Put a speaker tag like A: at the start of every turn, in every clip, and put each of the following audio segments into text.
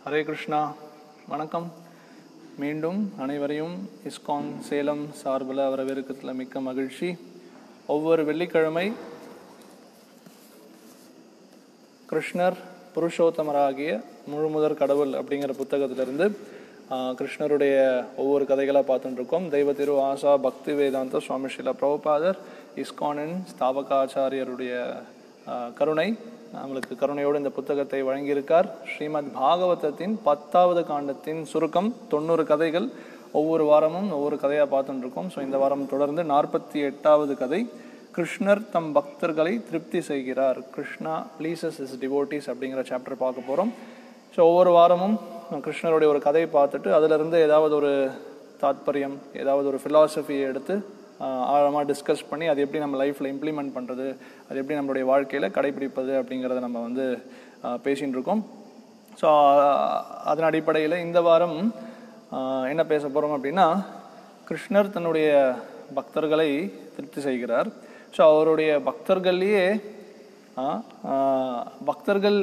A: ஹரே கிருஷ்ணா வணக்கம் மீண்டும் அனைவரையும் இஸ்கான் சேலம் சார்பில் வரவேற்கிறதுல மிக்க மகிழ்ச்சி ஒவ்வொரு வெள்ளிக்கிழமை கிருஷ்ணர் புருஷோத்தமராகிய முழுமுதற் கடவுள் அப்படிங்கிற புத்தகத்திலிருந்து ஆஹ், கிருஷ்ணருடைய ஒவ்வொரு கதைகளாக பார்த்துட்டு இருக்கோம் தெய்வ திரு ஆசா பக்தி வேதாந்த சுவாமி ஸ்ரீல பிரபுபாதர் இஸ்கானின் ஸ்தாபகாச்சாரியருடைய ஆஹ், கருணை நம்மளுக்கு கருணையோடு இந்த புத்தகத்தை வழங்கியிருக்கார் ஸ்ரீமத் பாகவதத்தின் பத்தாவது காண்டத்தின் சுருக்கம் தொண்ணூறு கதைகள் ஒவ்வொரு வாரமும் ஒவ்வொரு கதையாக பார்த்துட்டு இருக்கோம் ஸோ இந்த வாரம் தொடர்ந்து நாற்பத்தி எட்டாவது கதை கிருஷ்ணர் தம் பக்தர்களை திருப்தி செய்கிறார் கிருஷ்ணா ப்ளீசஸ் இஸ் டிவோட்டிஸ் அப்படிங்கிற சாப்டர் பார்க்க போகிறோம் ஸோ ஒவ்வொரு வாரமும் கிருஷ்ணருடைய ஒரு கதையை பார்த்துட்டு அதிலிருந்து ஏதாவது ஒரு தாத்பரியம் ஏதாவது ஒரு ஃபிலாசபியை எடுத்து ஆழமாக டிஸ்கஸ் பண்ணி அது எப்படி நம்ம லைஃப்பில் இம்ப்ளிமெண்ட் பண்ணுறது அது எப்படி நம்மளுடைய வாழ்க்கையில் கடைபிடிப்பது அப்படிங்கிறத நம்ம வந்து ஆஹ், பேசின்னு இருக்கோம் ஸோ அதன் அடிப்படையில் இந்த வாரம் ஆஹ், என்ன பேச போகிறோம் அப்படின்னா கிருஷ்ணர் தன்னுடைய பக்தர்களை திருப்தி செய்கிறார் ஸோ அவருடைய பக்தர்கள்லேயே ஆஹ், ஆஹ், பக்தர்கள்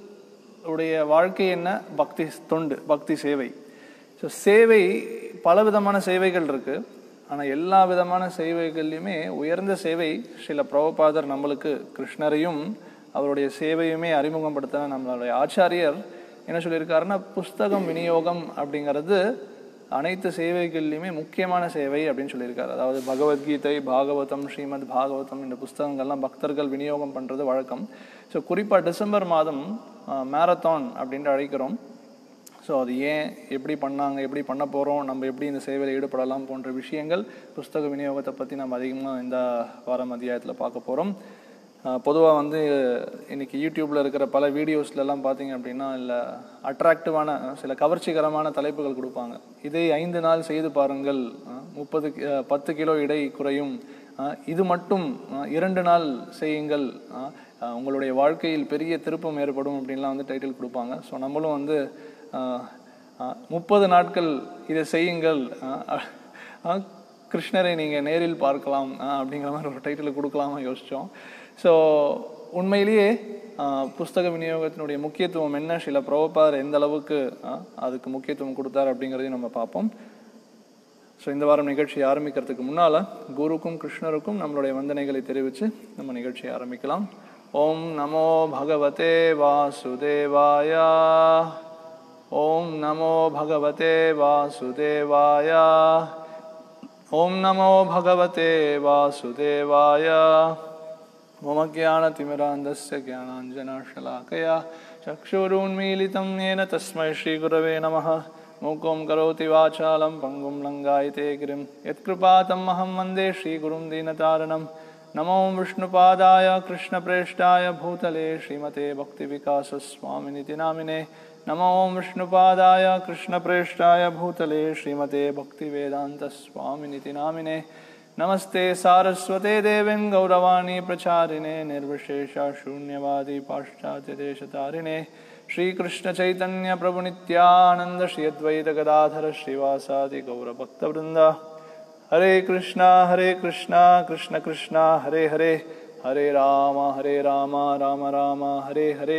A: உடைய வாழ்க்கை என்ன பக்தி தொண்டு பக்தி சேவை ஸோ சேவை பல விதமான சேவைகள் இருக்கு ஆனால் எல்லா விதமான சேவைகள்லையுமே உயர்ந்த சேவை சில பிரபுபாதர் நம்மளுக்கு கிருஷ்ணரையும் அவருடைய சேவையுமே அறிமுகப்படுத்தின நம்மளுடைய ஆச்சாரியர் என்ன சொல்லியிருக்காருன்னா புஸ்தகம் விநியோகம் அப்படிங்கிறது அனைத்து சேவைகள்லையுமே முக்கியமான சேவை அப்படின்னு சொல்லியிருக்காரு அதாவது பகவத்கீதை பாகவதம் ஸ்ரீமத் பாகவதம் இந்த புஸ்தகங்கள்லாம் பக்தர்கள் விநியோகம் பண்ணுறது வழக்கம் ஸோ குறிப்பாக டிசம்பர் மாதம் மேரத்தான் அப்படின்ட்டு அழைக்கிறோம் ஸோ அது ஏன் எப்படி பண்ணாங்க எப்படி பண்ண போகிறோம் நம்ம எப்படி இந்த சேவையில் ஈடுபடலாம் போன்ற விஷயங்கள் புஸ்தக விநியோகத்தை பற்றி நம்ம அதிகமாக இந்த வாரம் அத்தியாயத்தில் பார்க்க போகிறோம் பொதுவாக வந்து இன்னைக்கு யூடியூப்பில் இருக்கிற பல வீடியோஸ்லலாம் பார்த்தீங்க அப்படின்னா இல்லை அட்ராக்டிவான சில கவர்ச்சிகரமான தலைப்புகள் கொடுப்பாங்க இதை ஐந்து நாள் செய்து பாருங்கள் அஹ், முப்பது கி- அஹ், பத்து கிலோ இடை குறையும் அஹ், இது மட்டும் அஹ், இரண்டு நாள் செய்யுங்கள் அஹ், அஹ், உங்களுடைய வாழ்க்கையில் பெரிய திருப்பம் ஏற்படும் அப்படின்லாம் வந்து டைட்டில் கொடுப்பாங்க ஸோ நம்மளும் வந்து அஹ், அஹ், முப்பது நாட்கள் இதை செய்யுங்கள் அஹ், அஹ், கிருஷ்ணரை நீங்கள் நேரில் பார்க்கலாம் அஹ், அப்படிங்கிற மாதிரி ஒரு டைட்டில் கொடுக்கலாமா யோசித்தோம் ஸோ உண்மையிலேயே அஹ், புஸ்தக விநியோகத்தினுடைய முக்கியத்துவம் என்ன சில பிரபுபார் எந்த அளவுக்கு அஹ், அதுக்கு முக்கியத்துவம் கொடுத்தார் அப்படிங்கிறதையும் நம்ம பார்ப்போம் ஸோ இந்த வாரம் நிகழ்ச்சி ஆரம்பிக்கிறதுக்கு முன்னால் குருக்கும் கிருஷ்ணருக்கும் நம்மளுடைய வந்தனைகளை தெரிவித்து நம்ம நிகழ்ச்சியை ஆரம்பிக்கலாம் ஓம் நமோ பகவதே வாசுதேவாய ஓம் நமோ பகவதே வாசுதேவாய ஓம் நமோ பகவதே வாசுதேவாய मम ज्ञानतिमिरान्धस्य ज्ञानाञ्जनशलाकया चक्षुरुन्मीलितं येन तस्मै श्रीगुरवे नमः मूकों करोति वाचालं पङ्गुं लङ्गायते गिरिं यत्कृपातम् अहं वन्दे श्रीगुरुं दीनतारणं नमो विष्णुपादाय कृष्णप्रेष्ठाय भूतले श्रीमते भक्तिविकासस्वामिनिति नामिने नमो विष्णुपादाय कृष्णप्रेष्ठाय भूतले श्रीमते भक्तिवेदान्तस्वामिनिति नामिने नमस्ते सारस्वते देवीं गौरवाणी प्रचारिणे निर्विशेष शून्यवादी पाश्चात्यदेशतारिणे श्रीकृष्णचैतन्य प्रभु नित्यानन्द श्री अद्वैत गदाधर श्रीवासादि गौरभक्तवृन्द हरे कृष्णा हरे कृष्णा कृष्ण कृष्णा हरे हरे हरे राम हरे राम राम राम हरे हरे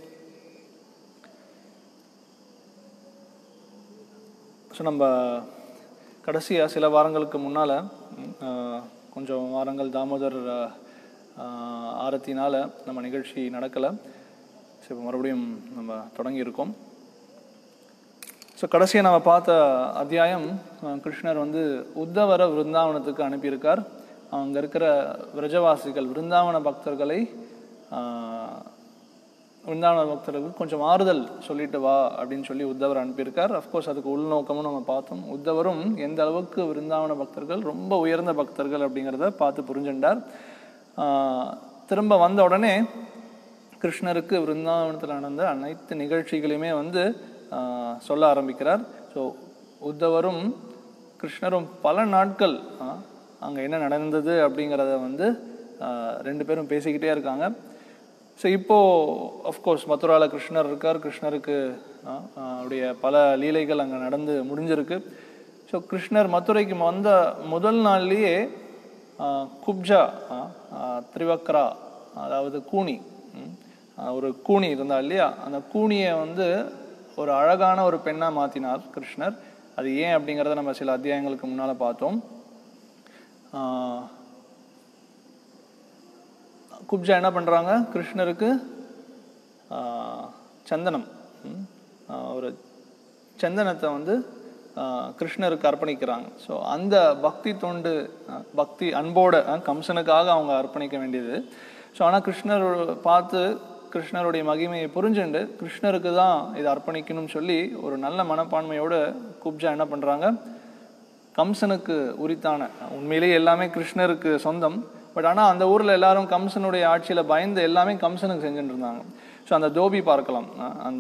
A: ஸோ நம்ம கடைசியாக சில வாரங்களுக்கு முன்னால் கொஞ்சம் வாரங்கள் தாமோதர் ஆஹ், ஆரத்தினால நம்ம நிகழ்ச்சி நடக்கலை ஸோ இப்போ மறுபடியும் நம்ம தொடங்கியிருக்கோம் ஸோ கடைசியாக நம்ம பார்த்த அத்தியாயம் அஹ், கிருஷ்ணர் வந்து உத்தவர விருந்தாவனத்துக்கு அனுப்பியிருக்கார் அங்கே இருக்கிற விரஜவாசிகள் விருந்தாவன பக்தர்களை ஆஹ், விருந்தாவன பக்தர்களுக்கு கொஞ்சம் ஆறுதல் சொல்லிட்டு வா அப்படின்னு சொல்லி உத்தவர் அனுப்பியிருக்கார் அஃப்கோர்ஸ் அதுக்கு உள்நோக்கமும் நம்ம பார்த்தோம் உத்தவரும் எந்த அளவுக்கு விருந்தாவன பக்தர்கள் ரொம்ப உயர்ந்த பக்தர்கள் அப்படிங்கிறத பார்த்து புரிஞ்சுட்டார் ஆஹ், திரும்ப வந்த உடனே கிருஷ்ணருக்கு விருந்தாவனத்தில் நடந்த அனைத்து நிகழ்ச்சிகளையுமே வந்து ஆஹ், சொல்ல ஆரம்பிக்கிறார் ஸோ உத்தவரும் கிருஷ்ணரும் பல நாட்கள் அங்கே என்ன நடந்தது அப்படிங்கிறத வந்து ஆஹ், ரெண்டு பேரும் பேசிக்கிட்டே இருக்காங்க ஸோ இப்போ அஃப்கோர்ஸ் மதுரால கிருஷ்ணர் இருக்கார் கிருஷ்ணருக்கு ஆஹ், ஆஹ், அவருடைய பல லீலைகள் அங்கே நடந்து முடிஞ்சிருக்கு ஸோ கிருஷ்ணர் மதுரைக்கு வந்த முதல் நாள்லேயே ஆஹ், குப்ஜா ஆஹ், ஆஹ், திரிவக்ரா அதாவது கூனி ம், ஆஹ், ஒரு கூனி இருந்தா இல்லையா அந்த கூனியை வந்து ஒரு அழகான ஒரு பெண்ணா மாத்தினார் கிருஷ்ணர் அது ஏன் அப்படிங்கிறத நம்ம சில அத்தியாயங்களுக்கு முன்னால பார்த்தோம் ஆஹ் குப்ஜா என்ன பண்றாங்க கிருஷ்ணருக்கு ஆஹ் சந்தனம் ம், ஆஹ் ஒரு சந்தனத்தை வந்து ஆஹ் கிருஷ்ணருக்கு அர்ப்பணிக்கிறாங்க ஸோ அந்த பக்தி தொண்டு ஆஹ் பக்தி அன்போட ஆஹ் கம்சனுக்காக அவங்க அர்ப்பணிக்க வேண்டியது ஸோ ஆனால் கிருஷ்ணர் பார்த்து கிருஷ்ணருடைய மகிமையை புரிஞ்சுண்டு கிருஷ்ணருக்கு தான் இதை அர்ப்பணிக்கணும்னு சொல்லி ஒரு நல்ல மனப்பான்மையோட குப்ஜா என்ன பண்றாங்க கம்சனுக்கு உரித்தான உண்மையிலேயே எல்லாமே கிருஷ்ணருக்கு சொந்தம் பட் ஆனால் அந்த ஊரில் எல்லாரும் கம்சனுடைய ஆட்சியில் பயந்து எல்லாமே கம்சனுக்கு செஞ்சுட்டு இருந்தாங்க ஸோ அந்த தோபி பார்க்கலாம் அஹ் அந்த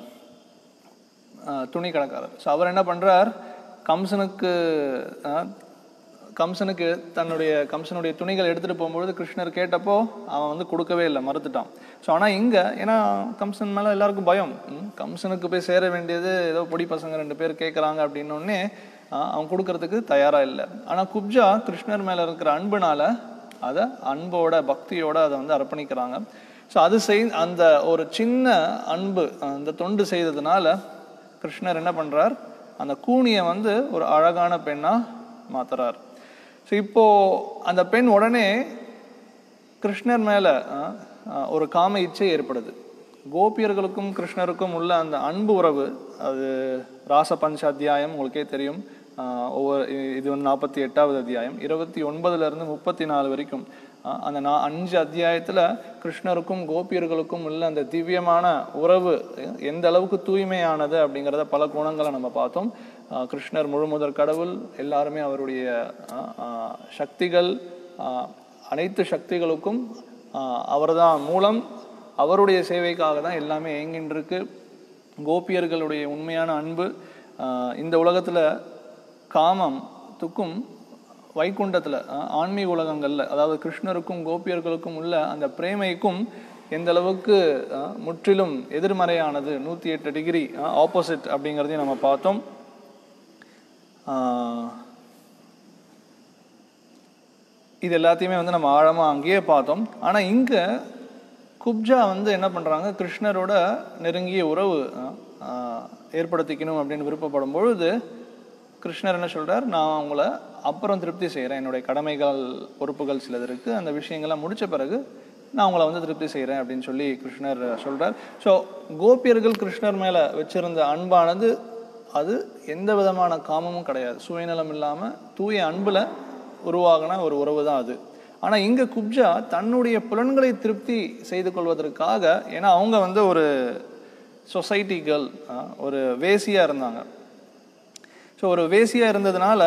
A: அஹ், துணி கடைக்காரர் ஸோ அவர் என்ன பண்ணுறார் கம்சனுக்கு அஹ், கம்சனுக்கு தன்னுடைய கம்சனுடைய துணிகள் எடுத்துகிட்டு போகும்பொழுது கிருஷ்ணர் கேட்டப்போ அவன் வந்து கொடுக்கவே இல்லை மறுத்துட்டான் ஸோ ஆனால் இங்கே ஏன்னா கம்சன் மேலே எல்லாருக்கும் பயம் ம், கம்சனுக்கு போய் சேர வேண்டியது ஏதோ பொடி பசங்க ரெண்டு பேர் கேட்குறாங்க அப்படின்னோடனே அவன் கொடுக்கறதுக்கு தயாராக இல்லை ஆனால் குப்ஜா கிருஷ்ணர் மேலே இருக்கிற அன்புனால அதை அன்போட பக்தியோட அதை வந்து அர்ப்பணிக்கிறாங்க ஸோ அது செய் அந்த ஒரு சின்ன அன்பு அந்த தொண்டு செய்ததுனால கிருஷ்ணர் என்ன பண்றார் அந்த கூனியை வந்து ஒரு அழகான பெண்ணா மாத்துறார் ஸோ இப்போ அந்த பெண் உடனே கிருஷ்ணர் மேல அஹ், அஹ், ஒரு காம இச்சை ஏற்படுது கோபியர்களுக்கும் கிருஷ்ணருக்கும் உள்ள அந்த அன்பு உறவு அது ராச பஞ்ச அத்தியாயம் உங்களுக்கே தெரியும் அஹ், ஒவ்வொரு இ- இது வந்து நாற்பத்தி எட்டாவது அத்தியாயம் இருபத்தி ஒன்பதுல இருந்து முப்பத்தி நாலு வரைக்கும் அஹ், அந்த நா அஞ்சு அத்தியாயத்துல கிருஷ்ணருக்கும் கோபியர்களுக்கும் உள்ள அந்த திவ்யமான உறவு எ- எந்த அளவுக்கு தூய்மையானது அப்படிங்கிறத பல கோணங்களை நம்ம பார்த்தோம் அஹ், கிருஷ்ணர் முழுமுதற் கடவுள் எல்லாருமே அவருடைய அஹ், அஹ், சக்திகள் அஹ், அனைத்து சக்திகளுக்கும் ஆஹ், அவர்தான் மூலம் அவருடைய சேவைக்காக தான் எல்லாமே இயங்கின்றிருக்கு கோபியர்களுடைய உண்மையான அன்பு ஆஹ், இந்த உலகத்துல காமம் துக்கும் வைகுண்டத்துல ஆஹ், ஆன்மீக உலகங்கள்ல அதாவது கிருஷ்ணருக்கும் கோபியர்களுக்கும் உள்ள அந்த பிரேமைக்கும் எந்த அளவுக்கு ஆஹ், முற்றிலும் எதிர்மறையானது நூத்தி எட்டு டிகிரி ஆப்போசிட் அப்படிங்கிறதையும் நம்ம பார்த்தோம் ஆஹ், இது எல்லாத்தையுமே வந்து நம்ம ஆழமா அங்கேயே பார்த்தோம் ஆனா இங்க குப்ஜா வந்து என்ன பண்றாங்க கிருஷ்ணரோட நெருங்கிய உறவு அஹ், அஹ், ஏற்படுத்திக்கணும் அப்படின்னு விருப்பப்படும் பொழுது கிருஷ்ணர் என்ன சொல்றார் நான் உங்களை அப்புறம் திருப்தி செய்கிறேன் என்னுடைய கடமைகள் பொறுப்புகள் சிலது இருக்கு அந்த விஷயங்கள்லாம் முடிச்ச பிறகு நான் உங்களை வந்து திருப்தி செய்கிறேன் அப்படின்னு சொல்லி கிருஷ்ணர் சொல்றார் ஸோ கோபியர்கள் கிருஷ்ணர் மேல வச்சிருந்த அன்பானது அது எந்த விதமான காமமும் கிடையாது சுயநலம் இல்லாம தூய அன்புல உருவாகின ஒரு உறவு தான் அது ஆனா இங்க குப்ஜா தன்னுடைய புலன்களை திருப்தி செய்து கொள்வதற்காக ஏன்னா அவங்க வந்து ஒரு சொசைட்டி கேர்ள் ஒரு வேசியா இருந்தாங்க ஸோ ஒரு வேசியா இருந்ததுனால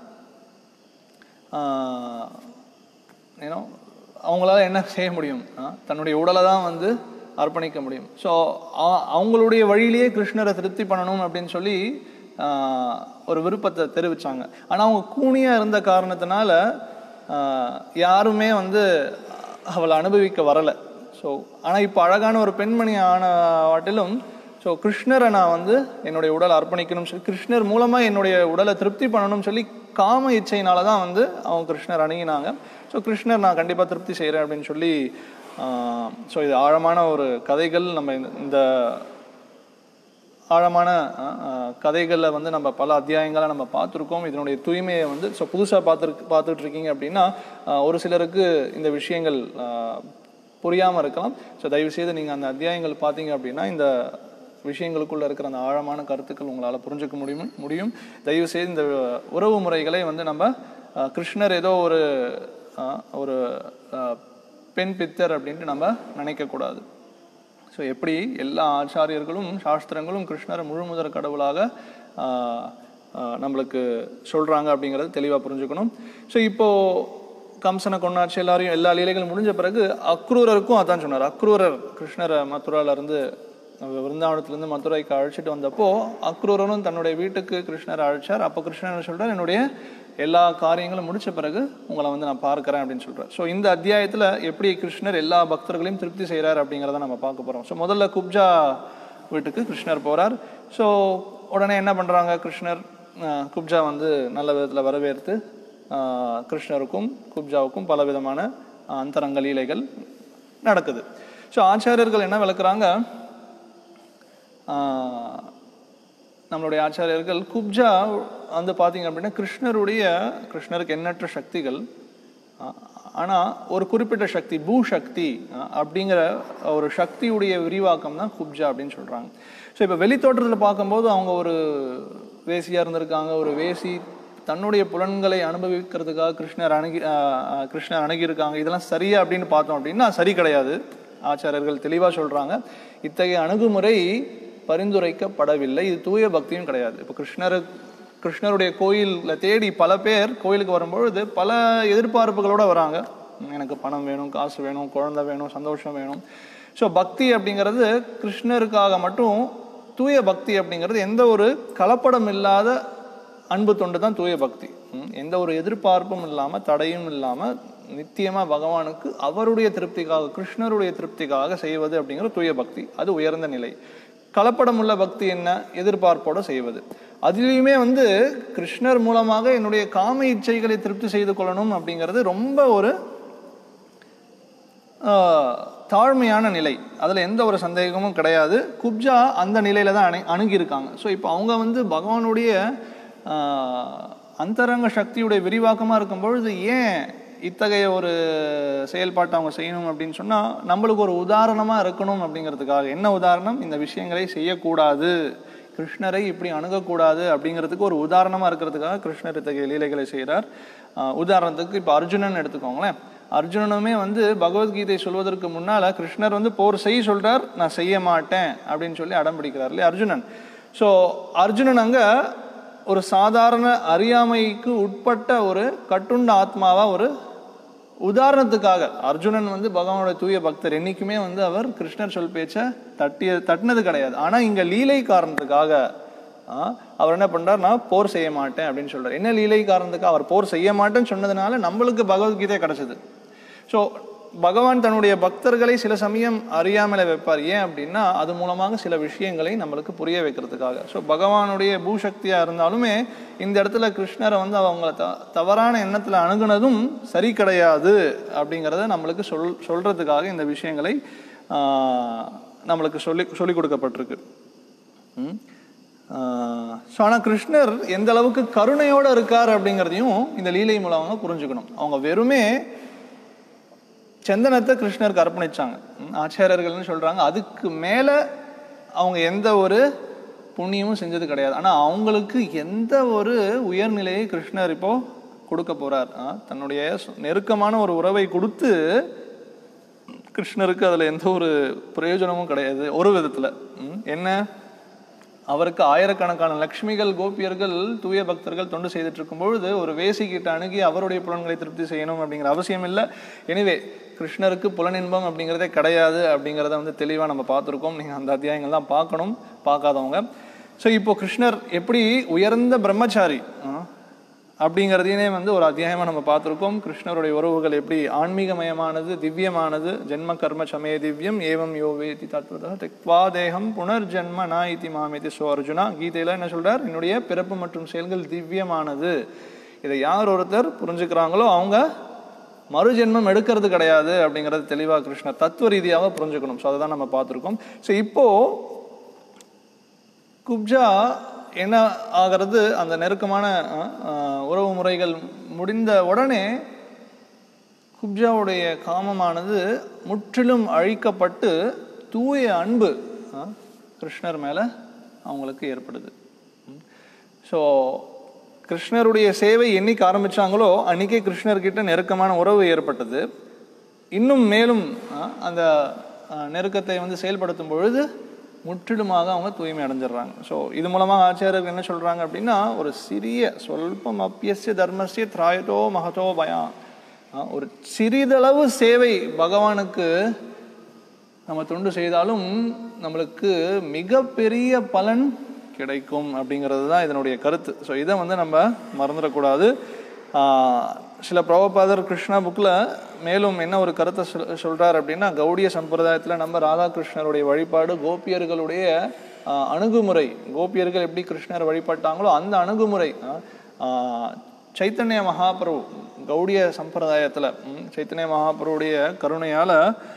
A: ஏன்னோ அவங்களால என்ன செய்ய முடியும் ஆஹ் தன்னுடைய உடலை தான் வந்து அர்ப்பணிக்க முடியும் ஸோ அவங்களுடைய வழியிலேயே கிருஷ்ணரை திருப்தி பண்ணணும் அப்படின்னு சொல்லி ஆஹ் ஒரு விருப்பத்தை தெரிவிச்சாங்க ஆனா அவங்க கூனியா இருந்த காரணத்தினால ஆஹ் யாருமே வந்து அவளை அனுபவிக்க வரல ஸோ ஆனா இப்போ அழகான ஒரு பெண்மணி ஆன வாட்டிலும் ஸோ கிருஷ்ணரை நான் வந்து என்னுடைய உடலை அர்ப்பணிக்கணும்னு சொல்லி கிருஷ்ணர் மூலமா என்னுடைய உடலை திருப்தி பண்ணணும்னு சொல்லி காம இச்சையினால தான் வந்து அவங்க கிருஷ்ணர் அணுகினாங்க ஸோ கிருஷ்ணர் நான் கண்டிப்பா திருப்தி செய்கிறேன் அப்படின்னு சொல்லி ஸோ இது ஆழமான ஒரு கதைகள் நம்ம இந்த- இந்த ஆழமான கதைகளில் வந்து நம்ம பல அத்தியாயங்களை நம்ம பார்த்துருக்கோம் இதனுடைய தூய்மையை வந்து ஸோ புதுசாக பார்த்துருக்கு பார்த்துட்டு இருக்கீங்க அப்படின்னா ஆஹ் ஒரு சிலருக்கு இந்த விஷயங்கள் புரியாமல் இருக்கலாம் ஸோ தயவுசெய்து நீங்கள் அந்த அத்தியாயங்கள் பார்த்தீங்க அப்படின்னா இந்த விஷயங்களுக்குள்ள இருக்கிற அந்த ஆழமான கருத்துக்கள் உங்களால் புரிஞ்சுக்க முடியும் முடியும் தயவுசெய்து இந்த உறவு முறைகளை வந்து நம்ம ஆஹ் கிருஷ்ணர் ஏதோ ஒரு ஆஹ் ஒரு ஆஹ் பெண் பித்தர் அப்படின்ட்டு நம்ம நினைக்கக்கூடாது ஸோ எப்படி எல்லா ஆச்சாரியர்களும் சாஸ்திரங்களும் கிருஷ்ணரை முழுமுதற் கடவுளாக ஆஹ், ஆஹ், நம்மளுக்கு சொல்றாங்க அப்படிங்கறது தெளிவா புரிஞ்சுக்கணும் ஸோ இப்போ கம்சனை கொண்டாச்சு எல்லாரையும் எல்லா லீலைகளும் முடிஞ்ச பிறகு அக்ரூரருக்கும் அதான் சொன்னார் அக்ரூரர் கிருஷ்ணரை மதுரால இருந்து விருந்தாவனத்துல இருந்து மதுரைக்கு அழைச்சிட்டு வந்தப்போ அக்ரூரரும் தன்னுடைய வீட்டுக்கு கிருஷ்ணரை அழைச்சார் அப்போ கிருஷ்ணர் என்ன சொல்றார் என்னுடைய எல்லா காரியங்களும் முடிச்ச பிறகு உங்களை வந்து நான் பார்க்கறேன் அப்படின்னு சொல்றாரு ஸோ இந்த அத்தியாயத்துல எப்படி கிருஷ்ணர் எல்லா பக்தர்களையும் திருப்தி செய்றார் அப்படிங்கிறத நம்ம பார்க்க போறோம் ஸோ முதல்ல குப்ஜா வீட்டுக்கு கிருஷ்ணர் போறார் ஸோ உடனே என்ன பண்றாங்க கிருஷ்ணர் ஆஹ், குப்ஜா வந்து நல்ல விதத்துல வரவேற்று ஆஹ், கிருஷ்ணருக்கும் குப்ஜாவுக்கும் பல விதமான ஆஹ், அந்தரங்க லீலைகள் நடக்குது ஸோ ஆச்சாரியர்கள் என்ன விளக்குறாங்க ஆஹ், நம்மளுடைய ஆச்சாரியர்கள் குப்ஜா வந்து பார்த்தீங்க அப்படின்னா கிருஷ்ணருடைய கிருஷ்ணருக்கு எண்ணற்ற சக்திகள் ஆ- ஆனா ஒரு குறிப்பிட்ட சக்தி பூ சக்தி ஆ, அப்படிங்கிற ஒரு சக்தியுடைய விரிவாக்கம் தான் குப்ஜா அப்படின்னு சொல்றாங்க ஸோ இப்போ வெளித்தோற்றத்தில் பார்க்கும்போது அவங்க ஒரு வேசியா இருந்திருக்காங்க ஒரு வேசி தன்னுடைய புலன்களை அனுபவிக்கிறதுக்காக கிருஷ்ணர் அணுகி ஆ, ஆ, கிருஷ்ணர் அணுகியிருக்காங்க இதெல்லாம் சரியா அப்படின்னு பார்த்தோம் அப்படின்னா சரி கிடையாது ஆச்சாரியர்கள் தெளிவா சொல்றாங்க இத்தகைய அணுகுமுறை பரிந்துரைக்கப்படவில்லை இது தூய பக்தியும் கிடையாது இப்போ கிருஷ்ணரு கிருஷ்ணருடைய கோயில்ல தேடி பல பேர் கோயிலுக்கு வரும்பொழுது பல எதிர்பார்ப்புகளோட வராங்க எனக்கு பணம் வேணும் காசு வேணும் குழந்தை வேணும் சந்தோஷம் வேணும் ஸோ பக்தி அப்படிங்கிறது கிருஷ்ணருக்காக மட்டும் தூய பக்தி அப்படிங்கிறது எந்த ஒரு கலப்படம் இல்லாத அன்பு தொண்டு தான் தூய பக்தி ம், எந்த ஒரு எதிர்பார்ப்பும் இல்லாம தடையும் இல்லாம நித்தியமா பகவானுக்கு அவருடைய திருப்திக்காக கிருஷ்ணருடைய திருப்திக்காக செய்வது அப்படிங்கிற தூய பக்தி அது உயர்ந்த நிலை கலப்படம் உள்ள பக்தி என்ன எதிர்பார்ப்போட செய்வது அதுலேயுமே வந்து கிருஷ்ணர் மூலமாக என்னுடைய காம இச்சைகளை திருப்தி செய்து கொள்ளணும் அப்படிங்கிறது ரொம்ப ஒரு ஆஹ், தாழ்மையான நிலை அதுல எந்த ஒரு சந்தேகமும் கிடையாது குப்ஜா அந்த நிலையில தான் அணு அணுகியிருக்காங்க ஸோ இப்போ அவங்க வந்து பகவானுடைய ஆஹ், அந்தரங்க சக்தியுடைய விரிவாக்கமா இருக்கும் பொழுது ஏன் இத்தகைய ஒரு செயல்பாட்டை அவங்க செய்யணும் அப்படின்னு சொன்னா நம்மளுக்கு ஒரு உதாரணமா இருக்கணும் அப்படிங்கிறதுக்காக என்ன உதாரணம் இந்த விஷயங்களை செய்யக்கூடாது கிருஷ்ணரை இப்படி அணுகக்கூடாது அப்படிங்கிறதுக்கு ஒரு உதாரணமா இருக்கிறதுக்காக கிருஷ்ணர் இத்தகைய லீலைகளை செய்கிறார் ஆஹ் உதாரணத்துக்கு இப்போ அர்ஜுனன் எடுத்துக்கோங்களேன் அர்ஜுனனுமே வந்து பகவத்கீதை சொல்வதற்கு முன்னால கிருஷ்ணர் வந்து போர் செய்ய சொல்றார் நான் செய்ய மாட்டேன் அப்படின்னு சொல்லி அடம் பிடிக்கிறார் இல்லையா அர்ஜுனன் ஸோ அர்ஜுனன் அங்க ஒரு சாதாரண அறியாமைக்கு உட்பட்ட ஒரு கட்டுண்ட ஆத்மாவா ஒரு உதாரணத்துக்காக அர்ஜுனன் வந்து பகவானோட தூய பக்தர் என்னைக்குமே வந்து அவர் கிருஷ்ணர் சொல் பேச்ச தட்டிய தட்டினது கிடையாது ஆனா இங்க லீலை காரணத்துக்காக ஆ, அவர் என்ன பண்றார் நான் போர் செய்ய மாட்டேன் அப்படின்னு சொல்றாரு என்ன லீலை காரணத்துக்கு அவர் போர் செய்ய மாட்டேன்னு சொன்னதுனால நம்மளுக்கு பகவத்கீதை கிடைச்சது ஸோ பகவான் தன்னுடைய பக்தர்களை சில சமயம் அறியாமல வைப்பார் ஏன் அப்படின்னா அது மூலமாக சில விஷயங்களை நம்மளுக்கு புரிய வைக்கிறதுக்காக ஸோ பகவானுடைய பூசக்தியா இருந்தாலுமே இந்த இடத்துல கிருஷ்ணரை வந்து அவங்கள த தவறான எண்ணத்துல அணுகுனதும் சரி கிடையாது அப்படிங்கிறத நம்மளுக்கு சொல் சொல்றதுக்காக இந்த விஷயங்களை ஆஹ், நம்மளுக்கு சொல்லி சொல்லி கொடுக்கப்பட்டிருக்கு ஸோ ஆனால் கிருஷ்ணர் எந்த அளவுக்கு கருணையோட இருக்கார் அப்படிங்கிறதையும் இந்த லீலை மூலமாக புரிஞ்சுக்கணும் அவங்க வெறுமே சந்தனத்தை கிருஷ்ணருக்கு அர்ப்பணிச்சாங்க ம், ஆச்சாரியர்கள்னு சொல்றாங்க அதுக்கு மேல அவங்க எந்த ஒரு புண்ணியமும் செஞ்சது கிடையாது ஆனா அவங்களுக்கு எந்த ஒரு உயர்நிலையை கிருஷ்ணர் இப்போ கொடுக்க போறார் ஆ, தன்னுடைய சு- நெருக்கமான ஒரு உறவை கொடுத்து கிருஷ்ணருக்கு அதுல எந்த ஒரு பிரயோஜனமும் கிடையாது ஒரு விதத்துல ம், என்ன அவருக்கு ஆயிரக்கணக்கான லக்ஷ்மிகள் கோபியர்கள் தூய பக்தர்கள் தொண்டு செய்துட்டு இருக்கும் பொழுது ஒரு வேசி கிட்ட அணுகி அவருடைய புலன்களை திருப்தி செய்யணும் அப்படிங்கிற அவசியம் இல்லை எனிவே கிருஷ்ணருக்கு புலனின்பம் அப்படிங்கிறதே கிடையாது அப்படிங்கிறத வந்து தெளிவாக நம்ம பார்த்துருக்கோம் நீங்கள் அந்த அத்தியாயங்கள் தான் பார்க்கணும் பார்க்காதவங்க ஸோ இப்போ கிருஷ்ணர் எப்படி உயர்ந்த பிரம்மச்சாரி ஆ, அப்படிங்கிறதையே வந்து ஒரு அத்தியாயமா நம்ம பார்த்துருக்கோம் கிருஷ்ணருடைய உறவுகள் எப்படி ஆன்மீகமயமானது திவ்யமானது ஜென்ம கர்ம சமய திவ்யம் ஏவம் யோ வேதி தத்வதா தெக்வா தேகம் புனர்ஜென்ம நா இதி மாமிதி சோ அர்ஜுனா கீதையில என்ன சொல்றார் என்னுடைய பிறப்பு மற்றும் செயல்கள் திவ்யமானது இதை யார் ஒருத்தர் புரிஞ்சுக்கிறாங்களோ அவங்க மறுஜென்மம் எடுக்கிறது கிடையாது அப்படிங்கிறது தெளிவா கிருஷ்ணர் தத்துவ ரீதியாக புரிஞ்சுக்கணும் ஸோ அதை தான் நம்ம பார்த்துருக்கோம் ஸோ இப்போ குப்ஜா என்ன ஆகிறது அந்த நெருக்கமான அஹ், அஹ், உறவு முறைகள் முடிந்த உடனே குப்ஜாவுடைய காமமானது முற்றிலும் அழிக்கப்பட்டு தூய அன்பு அஹ், கிருஷ்ணர் மேல அவங்களுக்கு ஏற்படுது ஸோ கிருஷ்ணருடைய சேவை என்னைக்கு ஆரம்பிச்சாங்களோ அன்னைக்கே கிருஷ்ணர்கிட்ட நெருக்கமான உறவு ஏற்பட்டது இன்னும் மேலும் அஹ், அந்த அஹ், நெருக்கத்தை வந்து செயல்படுத்தும் பொழுது முற்றிலுமாக அவங்க தூய்மை அடைஞ்சிடுறாங்க ஸோ இது மூலமாக ஆச்சாரியர்கள் என்ன சொல்றாங்க அப்படின்னா ஒரு சிறிய சொல்பம் அப்பியசிய தர்மசிய திராயதோ மகதோ பயம் அஹ், ஒரு சிறிதளவு சேவை பகவானுக்கு நம்ம தொண்டு செய்தாலும் நம்மளுக்கு மிகப்பெரிய பலன் கிடைக்கும் அப்படிங்கிறது தான் இதனுடைய கருத்து ஸோ இதை வந்து நம்ம மறந்துடக்கூடாது ஆஹ் சில பிரபபாதர் கிருஷ்ணா புக்கில் மேலும் என்ன ஒரு கருத்தை சொல் சொல்றார் அப்படின்னா கௌடிய சம்பிரதாயத்தில் நம்ம ராதாகிருஷ்ணருடைய வழிபாடு கோபியர்களுடைய ஆஹ், அணுகுமுறை கோபியர்கள் எப்படி கிருஷ்ணர் வழிபட்டாங்களோ அந்த அணுகுமுறை ஆஹ், ஆஹ், சைத்தன்ய மகாபிரபு கௌடிய சம்பிரதாயத்தில் ம், சைத்தன்ய மகாபிரபுடைய கருணையால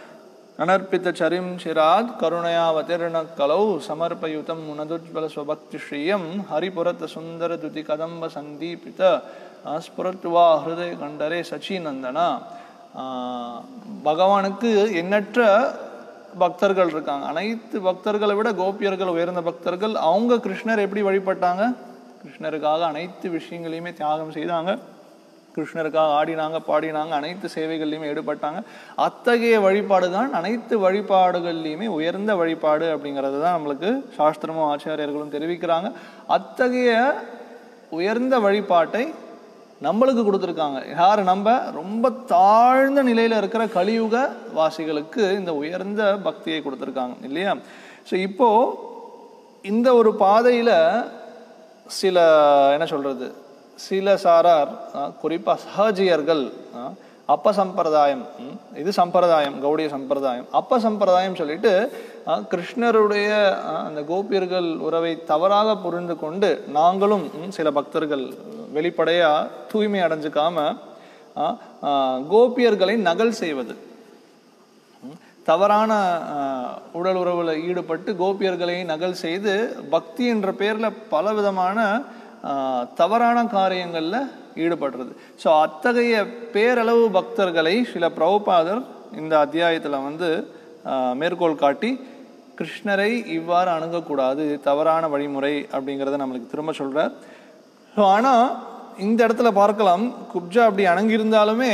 A: அனர்ப்பித்த சரிம் சிராத் கருணையாவதிர்ண கலௌ சமர்ப்பயுதம் முனதுஜ்வல ஸ்வபக்தி ஸ்ரீயம் ஹரிபுரத்த சுந்தர துதி கதம்ப சந்தீபித ஸ்புரத்வா ஹிருதய கண்டரே சச்சிநந்தனா ஆஹ் பகவானுக்கு எண்ணற்ற பக்தர்கள் இருக்காங்க அனைத்து பக்தர்களை விட கோபியர்கள் உயர்ந்த பக்தர்கள் அவங்க கிருஷ்ணர் எப்படி வழிபட்டாங்க கிருஷ்ணருக்காக அனைத்து விஷயங்களையுமே தியாகம் செய்தாங்க கிருஷ்ணருக்காக ஆடினாங்க பாடினாங்க அனைத்து சேவைகள்லையுமே ஈடுபட்டாங்க அத்தகைய வழிபாடு தான் அனைத்து வழிபாடுகள்லையுமே உயர்ந்த வழிபாடு அப்படிங்கிறது தான் நம்மளுக்கு சாஸ்திரமும் ஆச்சாரியர்களும் தெரிவிக்கிறாங்க அத்தகைய உயர்ந்த வழிபாட்டை நம்மளுக்கு கொடுத்துருக்காங்க யார் நம்ம ரொம்ப தாழ்ந்த நிலையில இருக்கிற கலியுக வாசிகளுக்கு இந்த உயர்ந்த பக்தியை கொடுத்துருக்காங்க இல்லையா ஸோ இப்போ இந்த ஒரு பாதையில சில என்ன சொல்றது சில சாரார் அஹ், குறிப்பா சஹஜியர்கள் அஹ், அப்ப சம்பிரதாயம் ம், இது சம்பிரதாயம் கௌடிய சம்பிரதாயம் அப்ப சம்பிரதாயம் சொல்லிட்டு அஹ், கிருஷ்ணருடைய அஹ், அந்த கோபியர்கள் உறவை தவறாக புரிந்து கொண்டு நாங்களும் ம், சில பக்தர்கள் வெளிப்படையா தூய்மை அடைஞ்சுக்காம அஹ், அஹ், கோபியர்களை நகல் செய்வது ம், தவறான அஹ், உடல் உறவுல ஈடுபட்டு கோபியர்களை நகல் செய்து பக்தி என்ற பேர்ல பலவிதமான அஹ், தவறான காரியங்கள்ல ஈடுபடுறது ஸோ அத்தகைய பேரளவு பக்தர்களை சில பிரபுபாதர் இந்த அத்தியாயத்துல வந்து அஹ், மேற்கோள் காட்டி கிருஷ்ணரை இவ்வாறு அணுகக்கூடாது இது தவறான வழிமுறை அப்படிங்கிறத நம்மளுக்கு திரும்ப சொல்றார் ஸோ ஆனா இந்த இடத்துல பார்க்கலாம் குப்ஜா அப்படி அணங்கியிருந்தாலுமே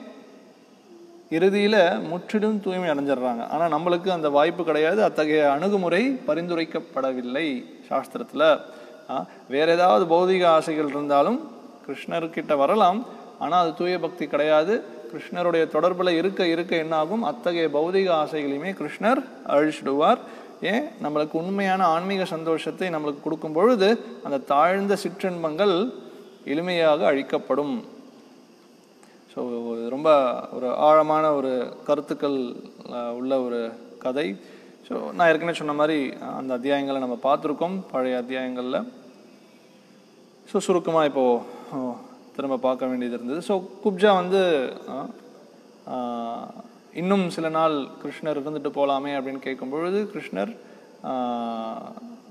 A: இறுதியில முற்றிலும் தூய்மை அடைஞ்சிடுறாங்க ஆனா நம்மளுக்கு அந்த வாய்ப்பு கிடையாது அத்தகைய அணுகுமுறை பரிந்துரைக்கப்படவில்லை சாஸ்திரத்துல ஆ, வேற ஏதாவது பௌதிக ஆசைகள் இருந்தாலும் கிருஷ்ணர்கிட்ட வரலாம் ஆனா அது தூய பக்தி கிடையாது கிருஷ்ணருடைய தொடர்புல இருக்க இருக்க என்ன ஆகும் அத்தகைய பௌதிக ஆசைகளையுமே கிருஷ்ணர் அழிச்சிடுவார் ஏன் நம்மளுக்கு உண்மையான ஆன்மீக சந்தோஷத்தை நம்மளுக்கு கொடுக்கும் பொழுது அந்த தாழ்ந்த சிற்றின்பங்கள் எளிமையாக அழிக்கப்படும் ஸோ ரொம்ப ஒரு ஆழமான ஒரு கருத்துக்கள் அஹ், உள்ள ஒரு கதை ஸோ நான் ஏற்கனவே சொன்ன மாதிரி அஹ், அந்த அத்தியாயங்களை நம்ம பார்த்துருக்கோம் பழைய அத்தியாயங்களில் ஸோ சுருக்கமாக இப்போது திரும்ப பார்க்க வேண்டியது இருந்தது ஸோ குப்ஜா வந்து அஹ், அஹ், இன்னும் சில நாள் கிருஷ்ணர் இருந்துட்டு போகலாமே அப்படின்னு கேட்கும் பொழுது கிருஷ்ணர் அஹ்,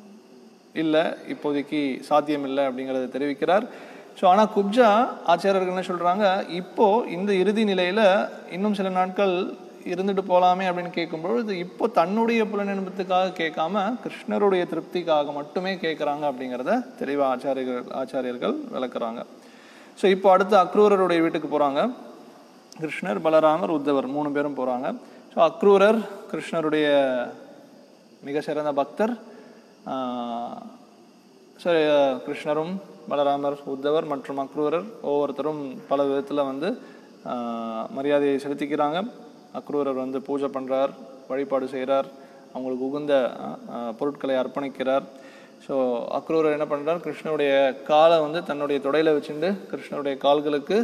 A: இல்லை இப்போதைக்கு சாத்தியம் இல்லை அப்படிங்கிறத தெரிவிக்கிறார் ஸோ ஆனால் குப்ஜா ஆச்சாரியர்கள் என்ன சொல்றாங்க இப்போ இந்த இறுதி நிலையில இன்னும் சில நாட்கள் இருந்துட்டு போலாமே அப்படின்னு கேட்கும்பொழுது இப்போ தன்னுடைய புலனின்பத்துக்காக கேட்காம கிருஷ்ணருடைய திருப்திக்காக மட்டுமே கேட்குறாங்க அப்படிங்கிறத தெளிவாக ஆச்சாரியர்கள் ஆச்சாரியர்கள் விளக்குறாங்க ஸோ இப்போ அடுத்து அக்ரூரருடைய வீட்டுக்கு போறாங்க கிருஷ்ணர் பலராமர் உத்தவர் மூணு பேரும் போறாங்க ஸோ அக்ரூரர் கிருஷ்ணருடைய மிக சிறந்த பக்தர் ஆஹ், சரி அஹ், கிருஷ்ணரும் பலராமர் உத்தவர் மற்றும் அக்ரூரர் ஒவ்வொருத்தரும் பல விதத்தில் வந்து ஆஹ், மரியாதையை செலுத்திக்கிறாங்க அக்ரூரர் வந்து பூஜை பண்றார் வழிபாடு செய்கிறார் அவங்களுக்கு உகுந்த ஆஹ், ஆஹ், பொருட்களை அர்ப்பணிக்கிறார் ஸோ அக்ரூரர் என்ன பண்றார் கிருஷ்ணருடைய காலை வந்து தன்னுடைய தொடையில வச்சுட்டு கிருஷ்ணருடைய கால்களுக்கு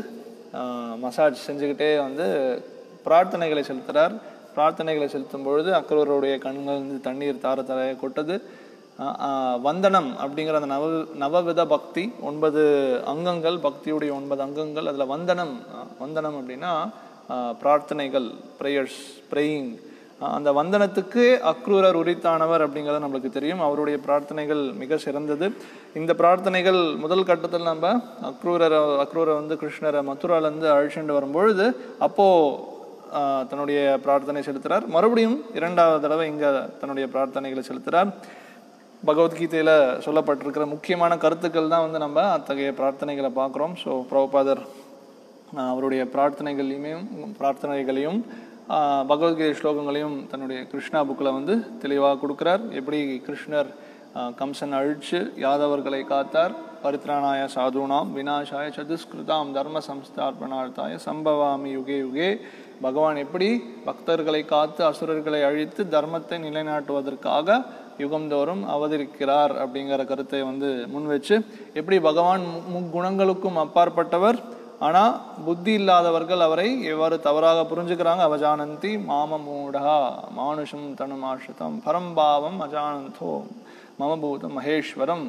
A: மசாஜ் செஞ்சுக்கிட்டே வந்து பிரார்த்தனைகளை செலுத்துறார் பிரார்த்தனைகளை செலுத்தும் பொழுது அக்ரூரருடைய கண்கள் வந்து தண்ணீர் தார தாரைய கொட்டது ஆஹ் ஆஹ் வந்தனம் அப்படிங்கிற அந்த நவ நவவித பக்தி ஒன்பது அங்கங்கள் பக்தியுடைய ஒன்பது அங்கங்கள் அதுல வந்தனம் ஆஹ் வந்தனம் அப்படின்னா ஆஹ் பிரார்த்தனைகள் ப்ரேயர்ஸ் ப்ரேயிங் அந்த வந்தனத்துக்கு அக்ரூரர் உரித்தானவர் அப்படிங்கிறது நம்மளுக்கு தெரியும் அவருடைய பிரார்த்தனைகள் மிக சிறந்தது இந்த பிரார்த்தனைகள் முதல் கட்டத்தில் நம்ம அக்ரூரர் அக்ரூரை வந்து கிருஷ்ணரை மதுராலேருந்து அழிச்சுட்டு வரும்பொழுது அப்போ ஆஹ் தன்னுடைய பிரார்த்தனை செலுத்துறார் மறுபடியும் இரண்டாவது தடவை இங்க தன்னுடைய பிரார்த்தனைகளை செலுத்துறார் பகவத்கீதையில சொல்லப்பட்டிருக்கிற முக்கியமான கருத்துக்கள் தான் வந்து நம்ம அத்தகைய பிரார்த்தனைகளை பார்க்குறோம் ஸோ பிரபுபாதர் ஆஹ் அவருடைய பிரார்த்தனைகளையுமே பிரார்த்தனைகளையும் ஆஹ் பகவத்கீதை ஸ்லோகங்களையும் தன்னுடைய கிருஷ்ணா புக்கில் வந்து தெளிவாக கொடுக்குறார் எப்படி கிருஷ்ணர் ஆஹ் கம்சன் அழிச்சு யாதவர்களை காத்தார் பரித்ராணாய சாதுனாம் விநாசாய சதுஷ்கிருதாம் தர்ம சம்ஸ்தார்பணார்த்தாய சம்பவாமி யுகே யுகே பகவான் எப்படி பக்தர்களை காத்து அசுரர்களை அழித்து தர்மத்தை நிலைநாட்டுவதற்காக யுகம்தோறும் அவதரிக்கிறார் அப்படிங்கிற கருத்தை வந்து முன் வச்சு எப்படி பகவான் மு- முக்குணங்களுக்கும் அப்பாற்பட்டவர் ஆனா புத்தி இல்லாதவர்கள் அவரை எவ்வாறு தவறாக புரிஞ்சுக்கிறாங்க அவஜானந்தி மாம மூடா மானுஷம் தனுமாஷிதம் பரம்பாவம் அஜானந்தோ மமபூதம் மகேஸ்வரம்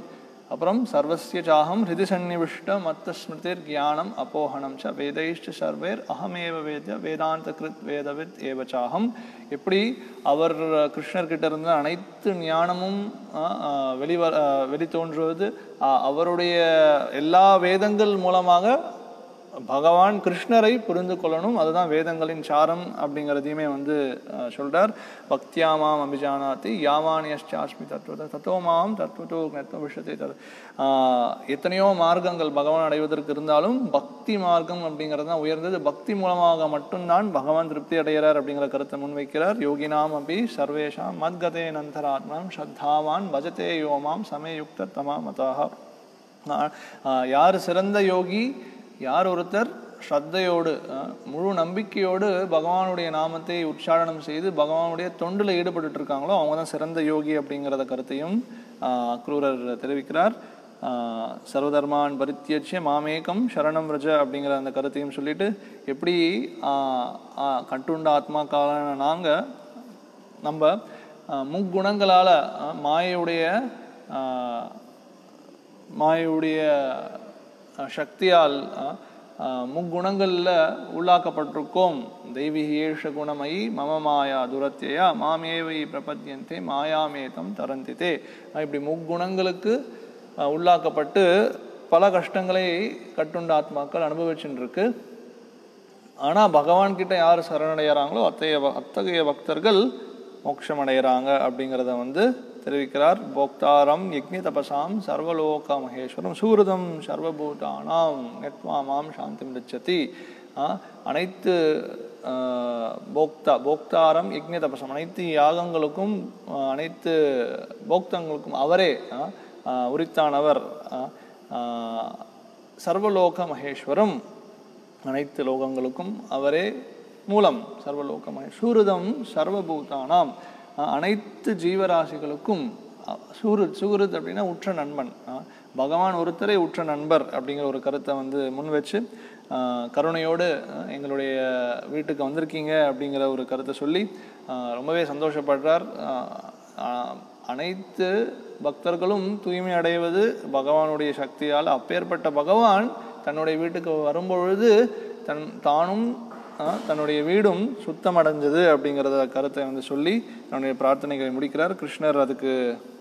A: அப்புறம் சர்வசிய சாகம் ஹிருதி சந்நிவிஷ்ட மத்த ஸ்மிருதிர் கியானம் அப்போஹனம் ச வேதைஷ்ட சர்வேர் அகமேவ வேத வேதாந்த கிருத் வேதவித் ஏவச்சாகம் எப்படி அவர் கிருஷ்ணர்கிட்ட இருந்த அனைத்து ஞானமும் ஆ, ஆ, வெளிவ ஆ, வெளித்தோன்றுவது ஆ, அவருடைய எல்லா வேதங்கள் மூலமாக பகவான் கிருஷ்ணரை புரிந்து கொள்ளணும் அதுதான் வேதங்களின் சாரம் அப்படிங்கிறதையுமே வந்து அஹ், சொல்றார் பக்தியாமாம் அபிஜானாதி யாமானியஸ்சாஸ்மி தத்துவ தத்துவமாம் தத்துவத்தோ நத்வ விஷயத்தை தரு ஆஹ், எத்தனையோ மார்க்கங்கள் பகவான் அடைவதற்கு இருந்தாலும் பக்தி மார்க்கம் அப்படிங்கிறது தான் உயர்ந்தது பக்தி மூலமாக மட்டும்தான் பகவான் திருப்தி அடைகிறார் அப்படிங்கிற கருத்தை முன்வைக்கிறார் யோகினாம் அபி சர்வேஷாம் மத்கதே நந்தராத்மம் ஸ்ரத்தாவான் பஜதே யோமாம் சமயுக்த தமாமதாக ஆஹ் ஆஹ் யார் சிறந்த யோகி யார் ஒருத்தர் ஸ்ரத்தையோடு ஆஹ் முழு நம்பிக்கையோடு பகவானுடைய நாமத்தை உச்சாரணம் செய்து பகவானுடைய தொண்டில் ஈடுபட்டு இருக்காங்களோ அவங்க தான் சிறந்த யோகி அப்படிங்கிறத கருத்தையும் ஆஹ் அக்ரூரர் தெரிவிக்கிறார் ஆஹ் சர்வதர்மான் பரித்தியட்சிய மாமேகம் சரணம் ரஜ அப்படிங்கிற அந்த கருத்தையும் சொல்லிட்டு எப்படி ஆஹ் ஆஹ் கட்டுண்ட ஆத்மாக்காலான நாங்கள் நம்ம ஆஹ் முக்குணங்களால் ஆஹ் மாயையுடைய ஆஹ் மாயையுடைய அஹ், சக்தியால் அஹ், அஹ், முக்குணங்களில் உள்ளாக்கப்பட்டிருக்கோம் தெய்வீகேஷ குணமயி மம மாயா துரத்தியா மாமேவை பிரபத்தியந்தே மாயாமேதம் தரந்தித்தே அஹ், இப்படி முக்குணங்களுக்கு அஹ், உள்ளாக்கப்பட்டு பல கஷ்டங்களை கட்டுண்ட ஆத்மாக்கள் அனுபவிச்சுட்டு இருக்கு ஆனா பகவான் கிட்ட யார் சரணடைகிறாங்களோ அத்தைய அத்தகைய பக்தர்கள் மோட்சம் அடைகிறாங்க அப்படிங்கிறத வந்து தெரிவிக்கிறார் போக்தாரம் யக்னி தபசாம் சர்வலோக மகேஸ்வரம் சூரதம் சர்வபூதானாம் நெட்வாமாம் சாந்தி மிருச்சதி அனைத்து ஆஹ், போக்தா போக்தாரம் யக்னி தபசம் அனைத்து யாகங்களுக்கும் ஆஹ், அனைத்து போக்தங்களுக்கும் அவரே ஆஹ், ஆஹ், உரித்தானவர் ஆஹ், ஆஹ், சர்வலோக மகேஸ்வரம் அனைத்து லோகங்களுக்கும் அவரே மூலம் சர்வலோகமாய் சூருதம் சர்வபூதானாம் அஹ் அனைத்து ஜீவராசிகளுக்கும் அஹ் சூருத் சூருத் அப்படின்னா உற்ற நண்பன் அஹ் பகவான் ஒருத்தரே உற்ற நண்பர் அப்படிங்கிற ஒரு கருத்தை வந்து முன் வச்சு அஹ் கருணையோடு அஹ் எங்களுடைய வீட்டுக்கு வந்திருக்கீங்க அப்படிங்கிற ஒரு கருத்தை சொல்லி அஹ் ரொம்பவே சந்தோஷப்படுறார் அஹ் அஹ் அனைத்து பக்தர்களும் தூய்மை அடைவது பகவானுடைய சக்தியால் அப்பேற்பட்ட பகவான் தன்னுடைய வீட்டுக்கு வரும்பொழுது தன் தானும் ஆஹ், தன்னுடைய வீடும் சுத்தமடைஞ்சது அப்படிங்கிறத கருத்தை வந்து சொல்லி தன்னுடைய பிரார்த்தனைகளை முடிக்கிறார் கிருஷ்ணர் அதுக்கு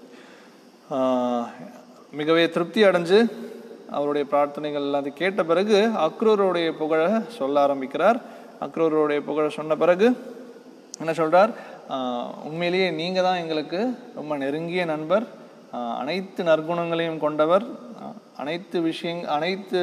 A: ஆஹ், மிகவே திருப்தி அடைஞ்சு அவருடைய பிரார்த்தனைகள் எல்லாத்தையும் கேட்ட பிறகு அக்ரூருடைய புகழ சொல்ல ஆரம்பிக்கிறார் அக்ரூருடைய புகழ சொன்ன பிறகு என்ன சொல்றார் ஆஹ், உண்மையிலேயே நீங்க தான் எங்களுக்கு ரொம்ப நெருங்கிய நண்பர் ஆஹ், அனைத்து நற்குணங்களையும் கொண்டவர் ஆஹ், அனைத்து விஷயங் அனைத்து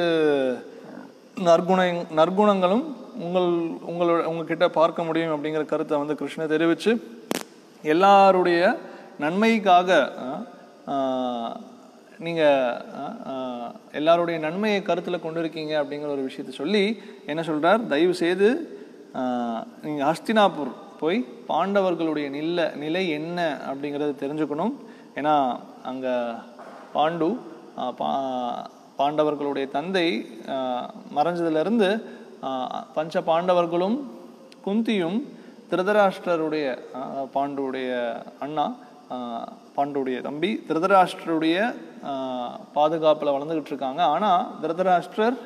A: நற்குண நற்குணங்களும் உங்கள் உங்களோட உங்ககிட்ட பார்க்க முடியும் அப்படிங்கிற கருத்தை வந்து கிருஷ்ணர் தெரிவிச்சு எல்லாருடைய நன்மைக்காக ஆஹ், ஆஹ், நீங்க ஆஹ், ஆஹ், எல்லாருடைய நன்மையை கருத்துல கொண்டு இருக்கீங்க அப்படிங்கிற ஒரு விஷயத்தை சொல்லி என்ன சொல்றார் தயவு செய்து ஆஹ், நீங்க ஹஸ்தினாபூர் போய் பாண்டவர்களுடைய நில நிலை என்ன அப்படிங்கறத தெரிஞ்சுக்கணும் ஏன்னா அங்க பாண்டு ஆஹ், பா- பாண்டவர்களுடைய தந்தை ஆஹ், மறைஞ்சதிலிருந்து ஆஹ், பஞ்ச பாண்டவர்களும் குந்தியும் திருதராஷ்டிரருடைய ஆஹ், பாண்டுடைய அண்ணா ஆஹ், பாண்டுடைய தம்பி திருதராஷ்டிரருடைய ஆஹ், பாதுகாப்புல வளர்ந்துகிட்டு இருக்காங்க ஆனா திருதராஷ்டிரர்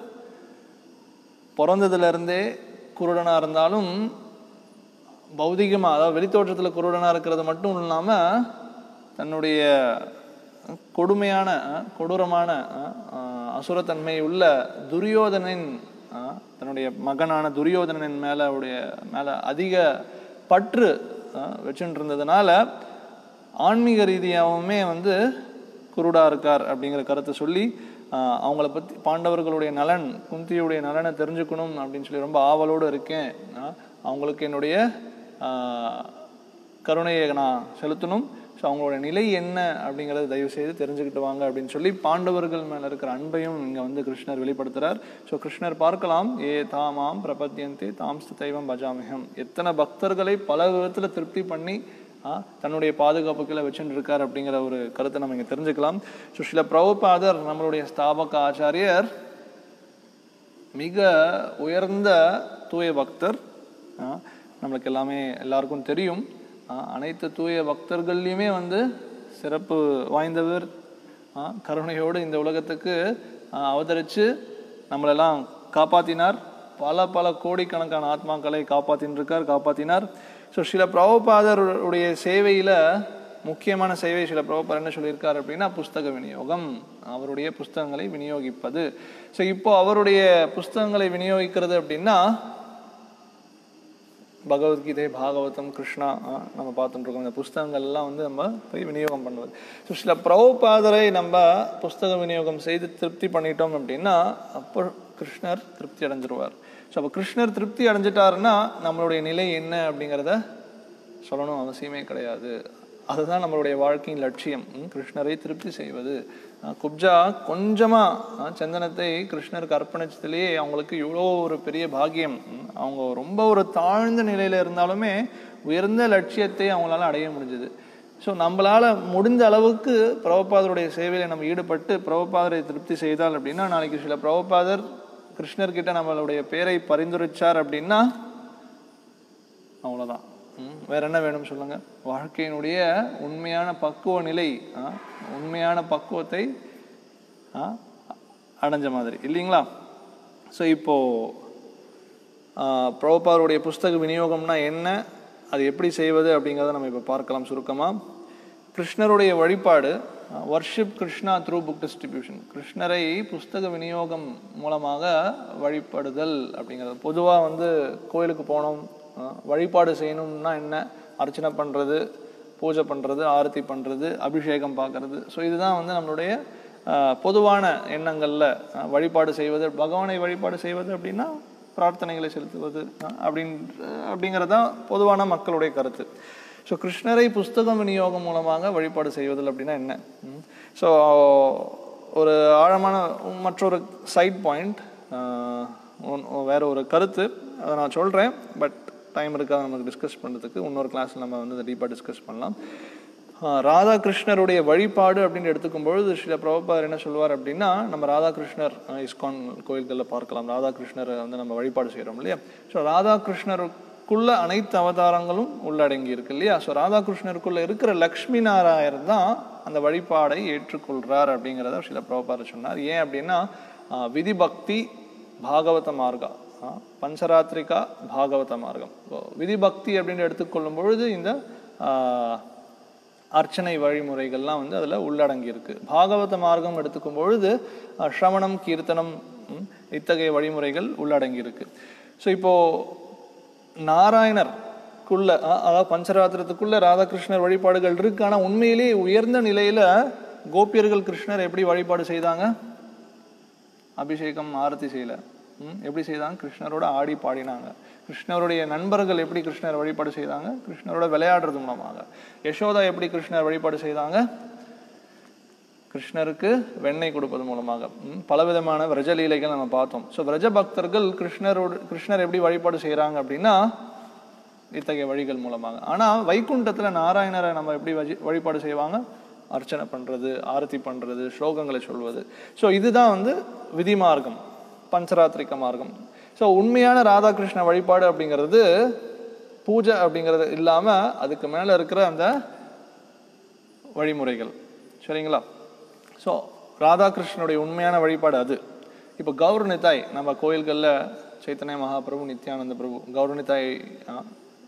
A: பிறந்ததுல இருந்தே குருடனா இருந்தாலும் பௌதிகமா அதாவது வெளித்தோற்றத்துல குருடனா இருக்கிறது மட்டும் இல்லாம தன்னுடைய கொடுமையான அஹ், கொடூரமான அஹ், அஹ், அசுரத்தன்மை உள்ள துரியோதனின் அஹ், தன்னுடைய மகனான துரியோதனனின் மேல அவருடைய மேல அதிக பற்று அஹ், வச்சுட்டு இருந்ததுனால ஆன்மீக ரீதியாகவுமே வந்து குருடா இருக்கார் அப்படிங்கிற கருத்தை சொல்லி ஆஹ், அவங்கள பத்தி பாண்டவர்களுடைய நலன் குந்தியுடைய நலனை தெரிஞ்சுக்கணும் அப்படின்னு சொல்லி ரொம்ப ஆவலோடு இருக்கேன் ஆஹ், அவங்களுக்கு என்னுடைய ஆஹ், கருணையை நான் செலுத்தணும் ஸோ அவங்களோட நிலை என்ன அப்படிங்கிறத தயவு செய்து தெரிஞ்சுக்கிட்டு வாங்க அப்படின்னு சொல்லி பாண்டவர்கள் மேல இருக்கிற அன்பையும் இங்க வந்து கிருஷ்ணர் வெளிப்படுத்துறார் ஸோ கிருஷ்ணர் பார்க்கலாம் ஏ தாமாம் பிரபத்தியந்தே தாம் ஸ்தைவம் பஜாமிகம் எத்தனை பக்தர்களை பல விதத்துல திருப்தி பண்ணி ஆ, தன்னுடைய பாதுகாப்புக்குள்ள வச்சுட்டு இருக்கார் அப்படிங்கிற ஒரு கருத்தை நம்ம இங்க தெரிஞ்சுக்கலாம் ஸோ சில பிரபுபாதர் நம்மளுடைய ஸ்தாபக ஆச்சாரியர் மிக உயர்ந்த தூய பக்தர் ஆ, நம்மளுக்கு எல்லாமே எல்லாருக்கும் தெரியும் ஆ, அனைத்து தூய பக்தர்கள்லையுமே வந்து சிறப்பு வாய்ந்தவர் ஆ, கருணையோடு இந்த உலகத்துக்கு ஆ, அவதரித்து நம்மளெல்லாம் காப்பாற்றினார் பல பல கோடிக்கணக்கான ஆத்மாக்களை காப்பாத்தின்னு இருக்கார் காப்பாற்றினார் ஸோ சில பிரபுபாதருடைய சேவையில் முக்கியமான சேவை சில பிரபுபாதர் என்ன சொல்லியிருக்கார் அப்படின்னா புஸ்தக விநியோகம் அவருடைய புஸ்தகங்களை விநியோகிப்பது ஸோ இப்போ அவருடைய புஸ்தகங்களை விநியோகிக்கிறது அப்படின்னா பகவத்கீதை பாகவதம் கிருஷ்ணா ஆ, நம்ம பார்த்துட்டு இருக்கோம் இந்த புஸ்தகங்கள் எல்லாம் வந்து நம்ம போய் விநியோகம் பண்ணுவது ஸோ சில பிரபுபாதரை நம்ம புஸ்தக விநியோகம் செய்து திருப்தி பண்ணிட்டோம் அப்படின்னா அப்போ கிருஷ்ணர் திருப்தி அடைஞ்சிருவார் ஸோ அப்போ கிருஷ்ணர் திருப்தி அடைஞ்சிட்டாருன்னா நம்மளுடைய நிலை என்ன அப்படிங்கிறத சொல்லணும் அவசியமே கிடையாது அதுதான் நம்மளுடைய வாழ்க்கையின் லட்சியம் ம், கிருஷ்ணரை திருப்தி செய்வது அஹ், குப்ஜா கொஞ்சமா அஹ், சந்தனத்தை கிருஷ்ணருக்கு அர்ப்பணிச்சதுலேயே அவங்களுக்கு இவ்வளோ ஒரு பெரிய பாக்கியம் ம், அவங்க ரொம்ப ஒரு தாழ்ந்த நிலையில இருந்தாலுமே உயர்ந்த லட்சியத்தை அவங்களால அடைய முடிஞ்சது ஸோ நம்மளால முடிந்த அளவுக்கு பிரபுபாதருடைய சேவையில நம்ம ஈடுபட்டு பிரபுபாதரை திருப்தி செய்தால் அப்படின்னா நாளைக்கு சில பிரபுபாதர் கிருஷ்ணர்கிட்ட நம்மளுடைய பேரை பரிந்துரைச்சார் அப்படின்னா அவ்வளோதான் ம், வேற என்ன வேணும் சொல்லுங்க வாழ்க்கையினுடைய உண்மையான பக்குவ நிலை ஆ, உண்மையான பக்குவத்தை ஆ, அடைஞ்ச மாதிரி இல்லைங்களா ஸோ இப்போ ஆ, பிரபுபாதருடைய புஸ்தக விநியோகம்னா என்ன அது எப்படி செய்வது அப்படிங்கிறத நம்ம இப்போ பார்க்கலாம் சுருக்கமாக கிருஷ்ணருடைய வழிபாடு worship Krishna through book distribution கிருஷ்ணரை புஸ்தக விநியோகம் மூலமாக வழிபடுதல் அப்படிங்கிறது பொதுவாக வந்து கோயிலுக்கு போனோம் அஹ், வழிபாடு செய்யணும்னா என்ன அர்ச்சனை பண்ணுறது பூஜை பண்ணுறது ஆரத்தி பண்ணுறது அபிஷேகம் பார்க்கறது ஸோ இதுதான் வந்து நம்மளுடைய அஹ், பொதுவான எண்ணங்களில் அஹ், வழிபாடு செய்வது பகவானை வழிபாடு செய்வது அப்படின்னா பிரார்த்தனைகளை செலுத்துவது அஹ், அப்படின்ற அப்படிங்கிறது தான் பொதுவான மக்களுடைய கருத்து ஸோ கிருஷ்ணரை புஸ்தகம் விநியோகம் மூலமாக வழிபாடு செய்வதில் அப்படின்னா என்ன ஸோ ஒரு ஆழமான மற்றொரு சைட் பாயிண்ட் வேற ஒரு கருத்து அதை நான் சொல்கிறேன் பட் டைம் இருக்காது நமக்கு டிஸ்கஸ் பண்ணுறதுக்கு இன்னொரு கிளாஸில் நம்ம வந்து டீப்பாக டிஸ்கஸ் பண்ணலாம் ஆஹ் ராதாகிருஷ்ணருடைய வழிபாடு அப்படின்னு எடுத்துக்கும் பொழுது சில பிரபுபாதர் என்ன சொல்வார் அப்படின்னா நம்ம ராதாகிருஷ்ணர் ஆஹ் இஸ்கான் கோயில்களில் பார்க்கலாம் ராதாகிருஷ்ணரை வந்து நம்ம வழிபாடு செய்கிறோம் இல்லையா ஸோ ராதாகிருஷ்ணருக்குள்ள அனைத்து அவதாரங்களும் உள்ளடங்கி இருக்கு இல்லையா ஸோ ராதாகிருஷ்ணருக்குள்ள இருக்கிற லக்ஷ்மி நாராயர் தான் அந்த வழிபாடை ஏற்றுக்கொள்றார் அப்படிங்கிறத சில பிரபுபாதர் சொன்னார் ஏன் அப்படின்னா ஆஹ் விதி பக்தி பாகவத மார்க்கா ஆஹ் பஞ்சராத்திரிகா பாகவத மார்க்கம் So, விதி பக்தி அப்படின்னு எடுத்துக்கொள்ளும் பொழுது இந்த ஆஹ் அர்ச்சனை வழிமுறைகள்லாம் வந்து அதில் உள்ளடங்கி இருக்கு பாகவத மார்க்கம் எடுத்துக்கும் பொழுது அஹ், ஸ்ரவணம் கீர்த்தனம் ம், இத்தகைய வழிமுறைகள் உள்ளடங்கி இருக்கு ஸோ இப்போ நாராயணர்க்குள்ள அஹ், அதாவது பஞ்சராத்திரத்துக்குள்ள ராதாகிருஷ்ணர் வழிபாடுகள் இருக்கு ஆனால் உண்மையிலேயே உயர்ந்த நிலையில கோபியர்கள் கிருஷ்ணர் எப்படி வழிபாடு செய்தாங்க அபிஷேகம் ஆரத்தி செய்யல ம், எப்படி செய்தாங்க கிருஷ்ணரோட ஆடி பாடினாங்க கிருஷ்ணருடைய நண்பர்கள் எப்படி கிருஷ்ணர் வழிபாடு செய்தாங்க கிருஷ்ணரோட விளையாடுறது மூலமாக யசோதா எப்படி கிருஷ்ணர் வழிபாடு செய்தாங்க கிருஷ்ணருக்கு வெண்ணெய் கொடுப்பது மூலமாக ம், பலவிதமான விரஜலீலைகள் நம்ம பார்த்தோம் ஸோ விரஜ பக்தர்கள் கிருஷ்ணரோட கிருஷ்ணர் எப்படி வழிபாடு செய்கிறாங்க அப்படின்னா இத்தகைய வழிகள் மூலமாக ஆனால் வைகுண்டத்தில் நாராயணரை நம்ம எப்படி வழி வழிபாடு செய்வாங்க அர்ச்சனை பண்ணுறது ஆரத்தி பண்ணுறது ஸ்லோகங்களை சொல்வது ஸோ இதுதான் வந்து விதி மார்க்கம் பஞ்சராத்திரிக மார்க்கம் ஸோ உண்மையான ராதாகிருஷ்ண வழிபாடு அப்படிங்கிறது பூஜை அப்படிங்கிறது இல்லாமல் அதுக்கு மேலே இருக்கிற அந்த வழிமுறைகள் சரிங்களா ஸோ ராதாகிருஷ்ணனுடைய உண்மையான வழிபாடு அது இப்போ கௌரநிதாய் நம்ம கோயில்களில் சைத்தன்ய மகாபிரபு நித்யானந்த பிரபு கௌரநிதாய் ஆ,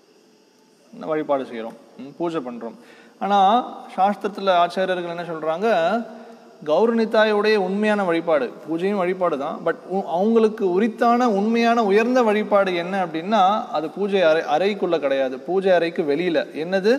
A: வழிபாடு செய்கிறோம் பூஜை பண்ணுறோம் ஆனால் சாஸ்திரத்தில் ஆச்சாரியர்கள் என்ன சொல்கிறாங்க கௌரநிதாயுடைய உண்மையான வழிபாடு பூஜையும் வழிபாடு தான் பட் அவங்களுக்கு உரித்தான உண்மையான உயர்ந்த வழிபாடு என்ன அப்படின்னா அது பூஜை அறை அறைக்குள்ள கிடையாது பூஜை அறைக்கு வெளியில என்னது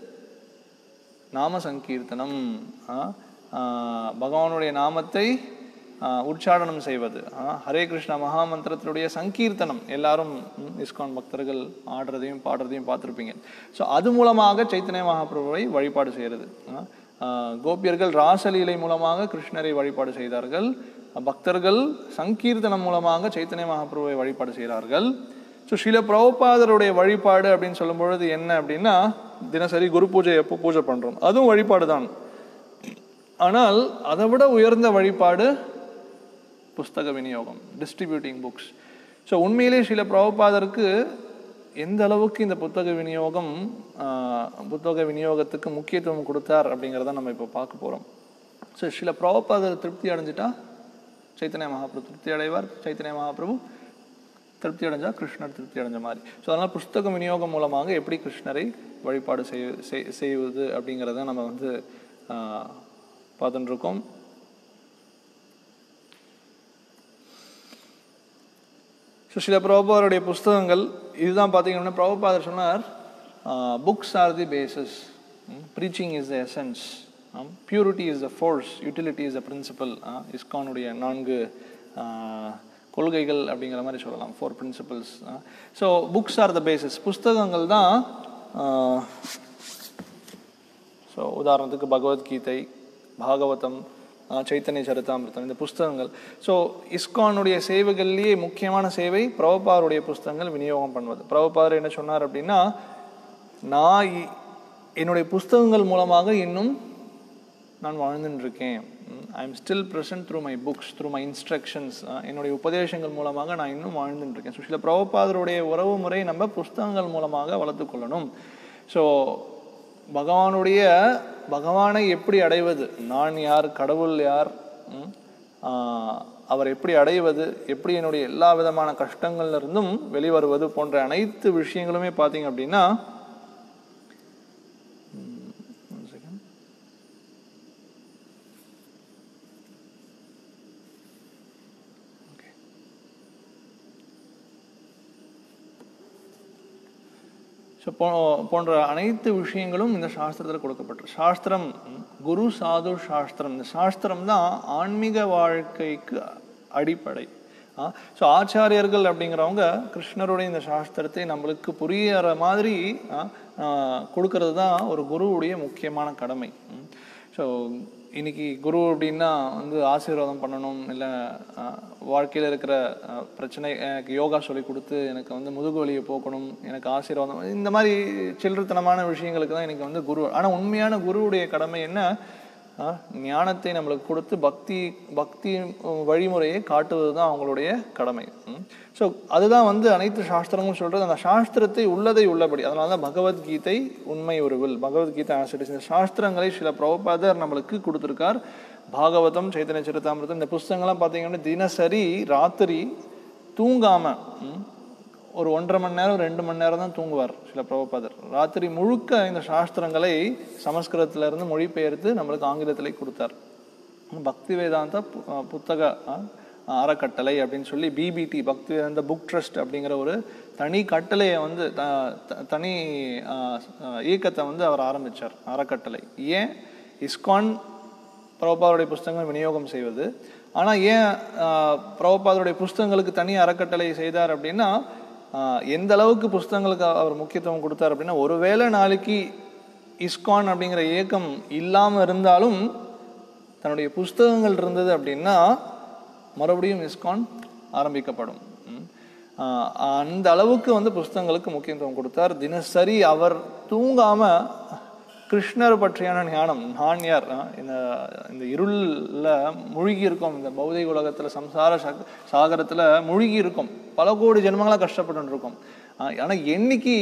A: நாம சங்கீர்த்தனம் ஆ, ஆ, பகவானுடைய நாமத்தை ஆ, உச்சாடனம் செய்வது ஆ, ஹரே கிருஷ்ணா மகாமந்திரத்தினுடைய சங்கீர்த்தனம் எல்லாரும் ம், இஸ்கான் பக்தர்கள் ஆடுறதையும் பாடுறதையும் பார்த்துருப்பீங்க ஸோ அது மூலமாக சைத்தன்ய மகாபிரபுவை வழிபாடு செய்கிறது ஆ, ஆ, கோபியர்கள் ராசலீலை மூலமாக கிருஷ்ணரை வழிபாடு செய்தார்கள் பக்தர்கள் சங்கீர்த்தனம் மூலமாக சைத்தன்ய மகாபிரபுவை வழிபாடு செய்கிறார்கள் ஸோ சில பிரபுபாதருடைய வழிபாடு அப்படின்னு சொல்லும் பொழுது என்ன அப்படின்னா தினசரி குரு பூஜை எப்போ பூஜை பண்றோம் அதுவும் வழிபாடு தான் ஆனால் அதை விட உயர்ந்த வழிபாடு புஸ்தக விநியோகம் டிஸ்ட்ரிபியூட்டிங் புக்ஸ் ஸோ உண்மையிலே சில பிரபுபாதருக்கு எந்த அளவுக்கு இந்த புத்தக விநியோகம் ஆஹ், புத்தக விநியோகத்துக்கு முக்கியத்துவம் கொடுத்தார் அப்படிங்கிறத நம்ம இப்போ பார்க்க போகிறோம் ஸோ சில பிரபுபாதர் திருப்தி அடைஞ்சிட்டா சைத்தன்ய மகாபிரபு திருப்தி அடைவார் சைத்தன்ய மகாபிரபு திருப்தி அடைஞ்சா கிருஷ்ணர் திருப்தி அடைஞ்ச மாதிரி ஸோ அதனால் புஸ்தக விநியோகம் மூலமாக எப்படி கிருஷ்ணரை வழிபாடு செய்ய செய்- செய்வது அப்படிங்கிறத நம்ம வந்து ஆஹ், பார்த்துட்டு இருக்கோம் ஸோ சில பிரபுபாதருடைய புஸ்தகங்கள் இதுதான் பார்த்தீங்கன்னா பிரபுபாதர் சொன்னார் books are the basis preaching is the essence purity is the force utility is the principle இஸ்கானுடைய நான்கு ஆஹ், கொள்கைகள் அப்படிங்கிற மாதிரி சொல்லலாம் four principles so books are the basis புஸ்தகங்கள் தான் ஸோ உதாரணத்துக்கு பகவத்கீதை பாகவதம் ஆஹ், சைத்தன்ய சரிதாமிர்தம் இந்த புஸ்தகங்கள் ஸோ இஸ்கானுடைய சேவைகள்லேயே முக்கியமான சேவை பிரபுபாருடைய புஸ்தகங்கள் விநியோகம் பண்ணுவது பிரபுபாதர் என்ன சொன்னார் அப்படின்னா நான் இ- என்னுடைய புஸ்தகங்கள் மூலமாக இன்னும் நான் வாழ்ந்துட்டு இருக்கேன் I am still present through my books through my instructions என்னுடைய உபதேசங்கள் மூலமாக நான் இன்னும் வாழ்ந்துட்டு இருக்கேன் ஸோ சில பிரபுபாதருடைய உறவு முறை நம்ம புஸ்தகங்கள் மூலமாக வளர்த்து கொள்ளணும் ஸோ பகவானுடைய பகவானை எப்படி அடைவது நான் யார் கடவுள் யார் ம், ஆஹ், அவர் எப்படி அடைவது எப்படி என்னுடைய எல்லா விதமான கஷ்டங்கள்ல இருந்தும் வெளிவருவது போன்ற அனைத்து விஷயங்களுமே பார்த்தீங்க அப்படின்னா ம், one second. ஸோ போ போன்ற அனைத்து விஷயங்களும் இந்த சாஸ்திரத்தில் கொடுக்கப்பட்டிருக்கு சாஸ்திரம் ம், குரு சாது சாஸ்திரம் இந்த சாஸ்திரம் தான் ஆன்மீக வாழ்க்கைக்கு அடிப்படை ஸோ ஆச்சாரியர்கள் அப்படிங்கிறவங்க கிருஷ்ணருடைய இந்த சாஸ்திரத்தை நம்மளுக்கு புரியற மாதிரி ஆ, ஆ, கொடுக்கறது தான் ஒரு குருவுடைய முக்கியமான கடமை ஸோ இன்னைக்கு குரு அப்படின்னா வந்து ஆசீர்வாதம் பண்ணணும் இல்லை வாழ்க்கையில் இருக்கிற அஹ், பிரச்சனை எனக்கு யோகா சொல்லி கொடுத்து எனக்கு வந்து முதுகு வலியை போக்கணும் எனக்கு ஆசீர்வாதம் இந்த மாதிரி சில்லறத்தனமான விஷயங்களுக்கு தான் எனக்கு வந்து குரு ஆனால் உண்மையான குருவுடைய கடமை என்ன அஹ், ஞானத்தை நம்மளுக்கு கொடுத்து பக்தி பக்தி உம், வழிமுறையை காட்டுவது தான் அவங்களுடைய கடமை ஸோ அதுதான் வந்து அனைத்து சாஸ்திரங்களும் சொல்றது அந்த சாஸ்திரத்தை உள்ளதை உள்ளபடி அதனால தான் பகவத்கீதை உண்மை உருவில் பகவத்கீதை ஆசிரியர் இந்த சாஸ்திரங்களை சில பிரபுபாதர் நம்மளுக்கு கொடுத்துருக்கார் பாகவதம் சைத்தன்ய சரிதாமிரதம் இந்த புஸ்தகங்கள்லாம் பார்த்தீங்கன்னா தினசரி ராத்திரி தூங்காம ம், ஒரு ஒன்றரை மணி நேரம் ரெண்டு மணி நேரம் தான் தூங்குவார் சில பிரபுபாதர் ராத்திரி முழுக்க இந்த சாஸ்திரங்களை சமஸ்கிருதத்துல இருந்து மொழிபெயர்த்து நம்மளுக்கு ஆங்கிலத்திலே கொடுத்தார் பக்தி வேதாந்த பு- அஹ் புத்தக அஹ், அறக்கட்டளை அப்படின்னு சொல்லி பிபிடி பக்தி வேதாந்த புக் ட்ரஸ்ட் அப்படிங்கிற ஒரு தனி கட்டளையை வந்து த- த- தனி அஹ், அஹ், இயக்கத்தை வந்து அவர் ஆரம்பிச்சார் அறக்கட்டளை ஏன் இஸ்கான் பிரபுபாதருடைய புஸ்தகங்கள் விநியோகம் செய்வது ஆனால் ஏன் ஆஹ், பிரபுபாதருடைய புஸ்தகங்களுக்கு தனி அறக்கட்டளை செய்தார் அப்படின்னா ஆஹ், எந்த அளவுக்கு புஸ்தகங்களுக்கு அவர் முக்கியத்துவம் கொடுத்தார் அப்படின்னா ஒருவேளை நாளைக்கு இஸ்கான் அப்படிங்கிற இயக்கம் இல்லாமல் இருந்தாலும் தன்னுடைய புஸ்தகங்கள் இருந்தது அப்படின்னா மறுபடியும் இஸ்கான் ஆரம்பிக்கப்படும் ம். ஆஹ், அந்த அளவுக்கு வந்து புஸ்தகங்களுக்கு முக்கியத்துவம் கொடுத்தார் தினசரி அவர் தூங்காம கிருஷ்ணர் பற்றியான ஞானம் நான் யார் ஆஹ், இந்த இந்த இருள்ல மூழ்கி இருக்கோம் இந்த பௌதிக உலகத்துல சம்சார சக- சாகரத்துல மூழ்கி இருக்கோம் பல கோடி ஜென்மங்களா கஷ்டப்பட்டு இருக்கோம் ஆஹ், ஆனா என்னைக்கு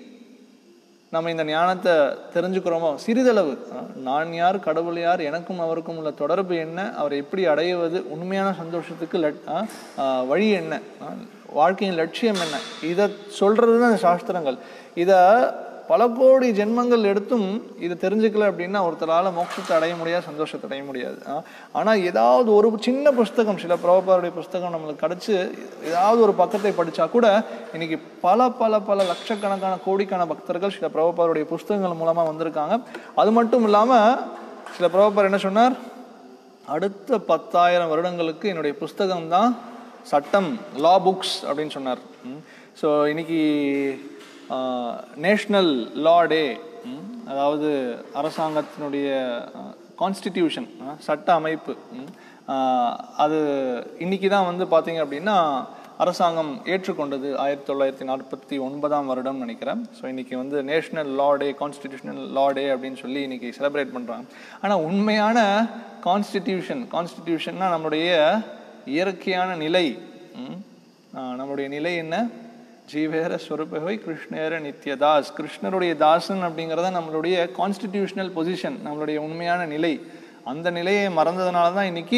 A: நம்ம இந்த ஞானத்தை தெரிஞ்சுக்கிறோமோ சிறிதளவு அஹ், நான் யார் கடவுள் யார் எனக்கும் அவருக்கும் உள்ள தொடர்பு என்ன அவரை எப்படி அடைவது உண்மையான சந்தோஷத்துக்கு லட்- அஹ், அஹ், வழி என்ன அஹ், வாழ்க்கையின் லட்சியம் என்ன இதை சொல்றது தான் இந்த சாஸ்திரங்கள் இதை பல கோடி ஜென்மங்கள் எடுத்தும் இதை தெரிஞ்சுக்கல அப்படின்னா ஒருத்தரால மோட்சத்தை அடைய முடியாது சந்தோஷத்தை அடைய முடியாது அஹ், ஆனா ஏதாவது ஒரு சின்ன புஸ்தகம் சில பிரபுபாருடைய புஸ்தகம் நம்மளுக்கு கிடைச்சு ஏதாவது ஒரு பக்கத்தை படிச்சா கூட இன்னைக்கு பல பல பல லட்சக்கணக்கான கோடிக்கான பக்தர்கள் சில பிரபுபாருடைய புஸ்தகங்கள் மூலமா வந்திருக்காங்க அது மட்டும் இல்லாம சில பிரபுபார் என்ன சொன்னார் அடுத்த பத்தாயிரம் வருடங்களுக்கு என்னுடைய புஸ்தகம் தான் சட்டம் லா புக்ஸ் அப்படின்னு சொன்னார் ஸோ இன்னைக்கு நேஷ்னல் லா டே அதாவது அரசாங்கத்தினுடைய கான்ஸ்டிடியூஷன் சட்ட அமைப்பு ம், ஆஹ், அது இன்னைக்கு தான் வந்து பார்த்தீங்க அப்படின்னா அரசாங்கம் ஏற்றுக்கொண்டது ஆயிரத்தி தொள்ளாயிரத்தி நாற்பத்தி ஒன்பதாம் வருடம் நினைக்கிறேன் ஸோ இன்னைக்கு வந்து நேஷனல் லா டே கான்ஸ்டிடியூஷனல் லா டே அப்படின்னு சொல்லி இன்னைக்கு செலிப்ரேட் பண்ணுறாங்க ஆனால் உண்மையான கான்ஸ்டிடியூஷன் கான்ஸ்டிடியூஷன்னா நம்மளுடைய இயற்கையான நிலை ம், ஆஹ், நம்மளுடைய நிலை என்ன ஜீவேர ஸ்வரூபகை கிருஷ்ணேர நித்யதாஸ் கிருஷ்ணருடைய தாசன் அப்படிங்கிறத நம்மளுடைய கான்ஸ்டிடியூஷனல் பொசிஷன் நம்மளுடைய உண்மையான நிலை அந்த நிலையை மறந்ததுனால தான் இன்னைக்கு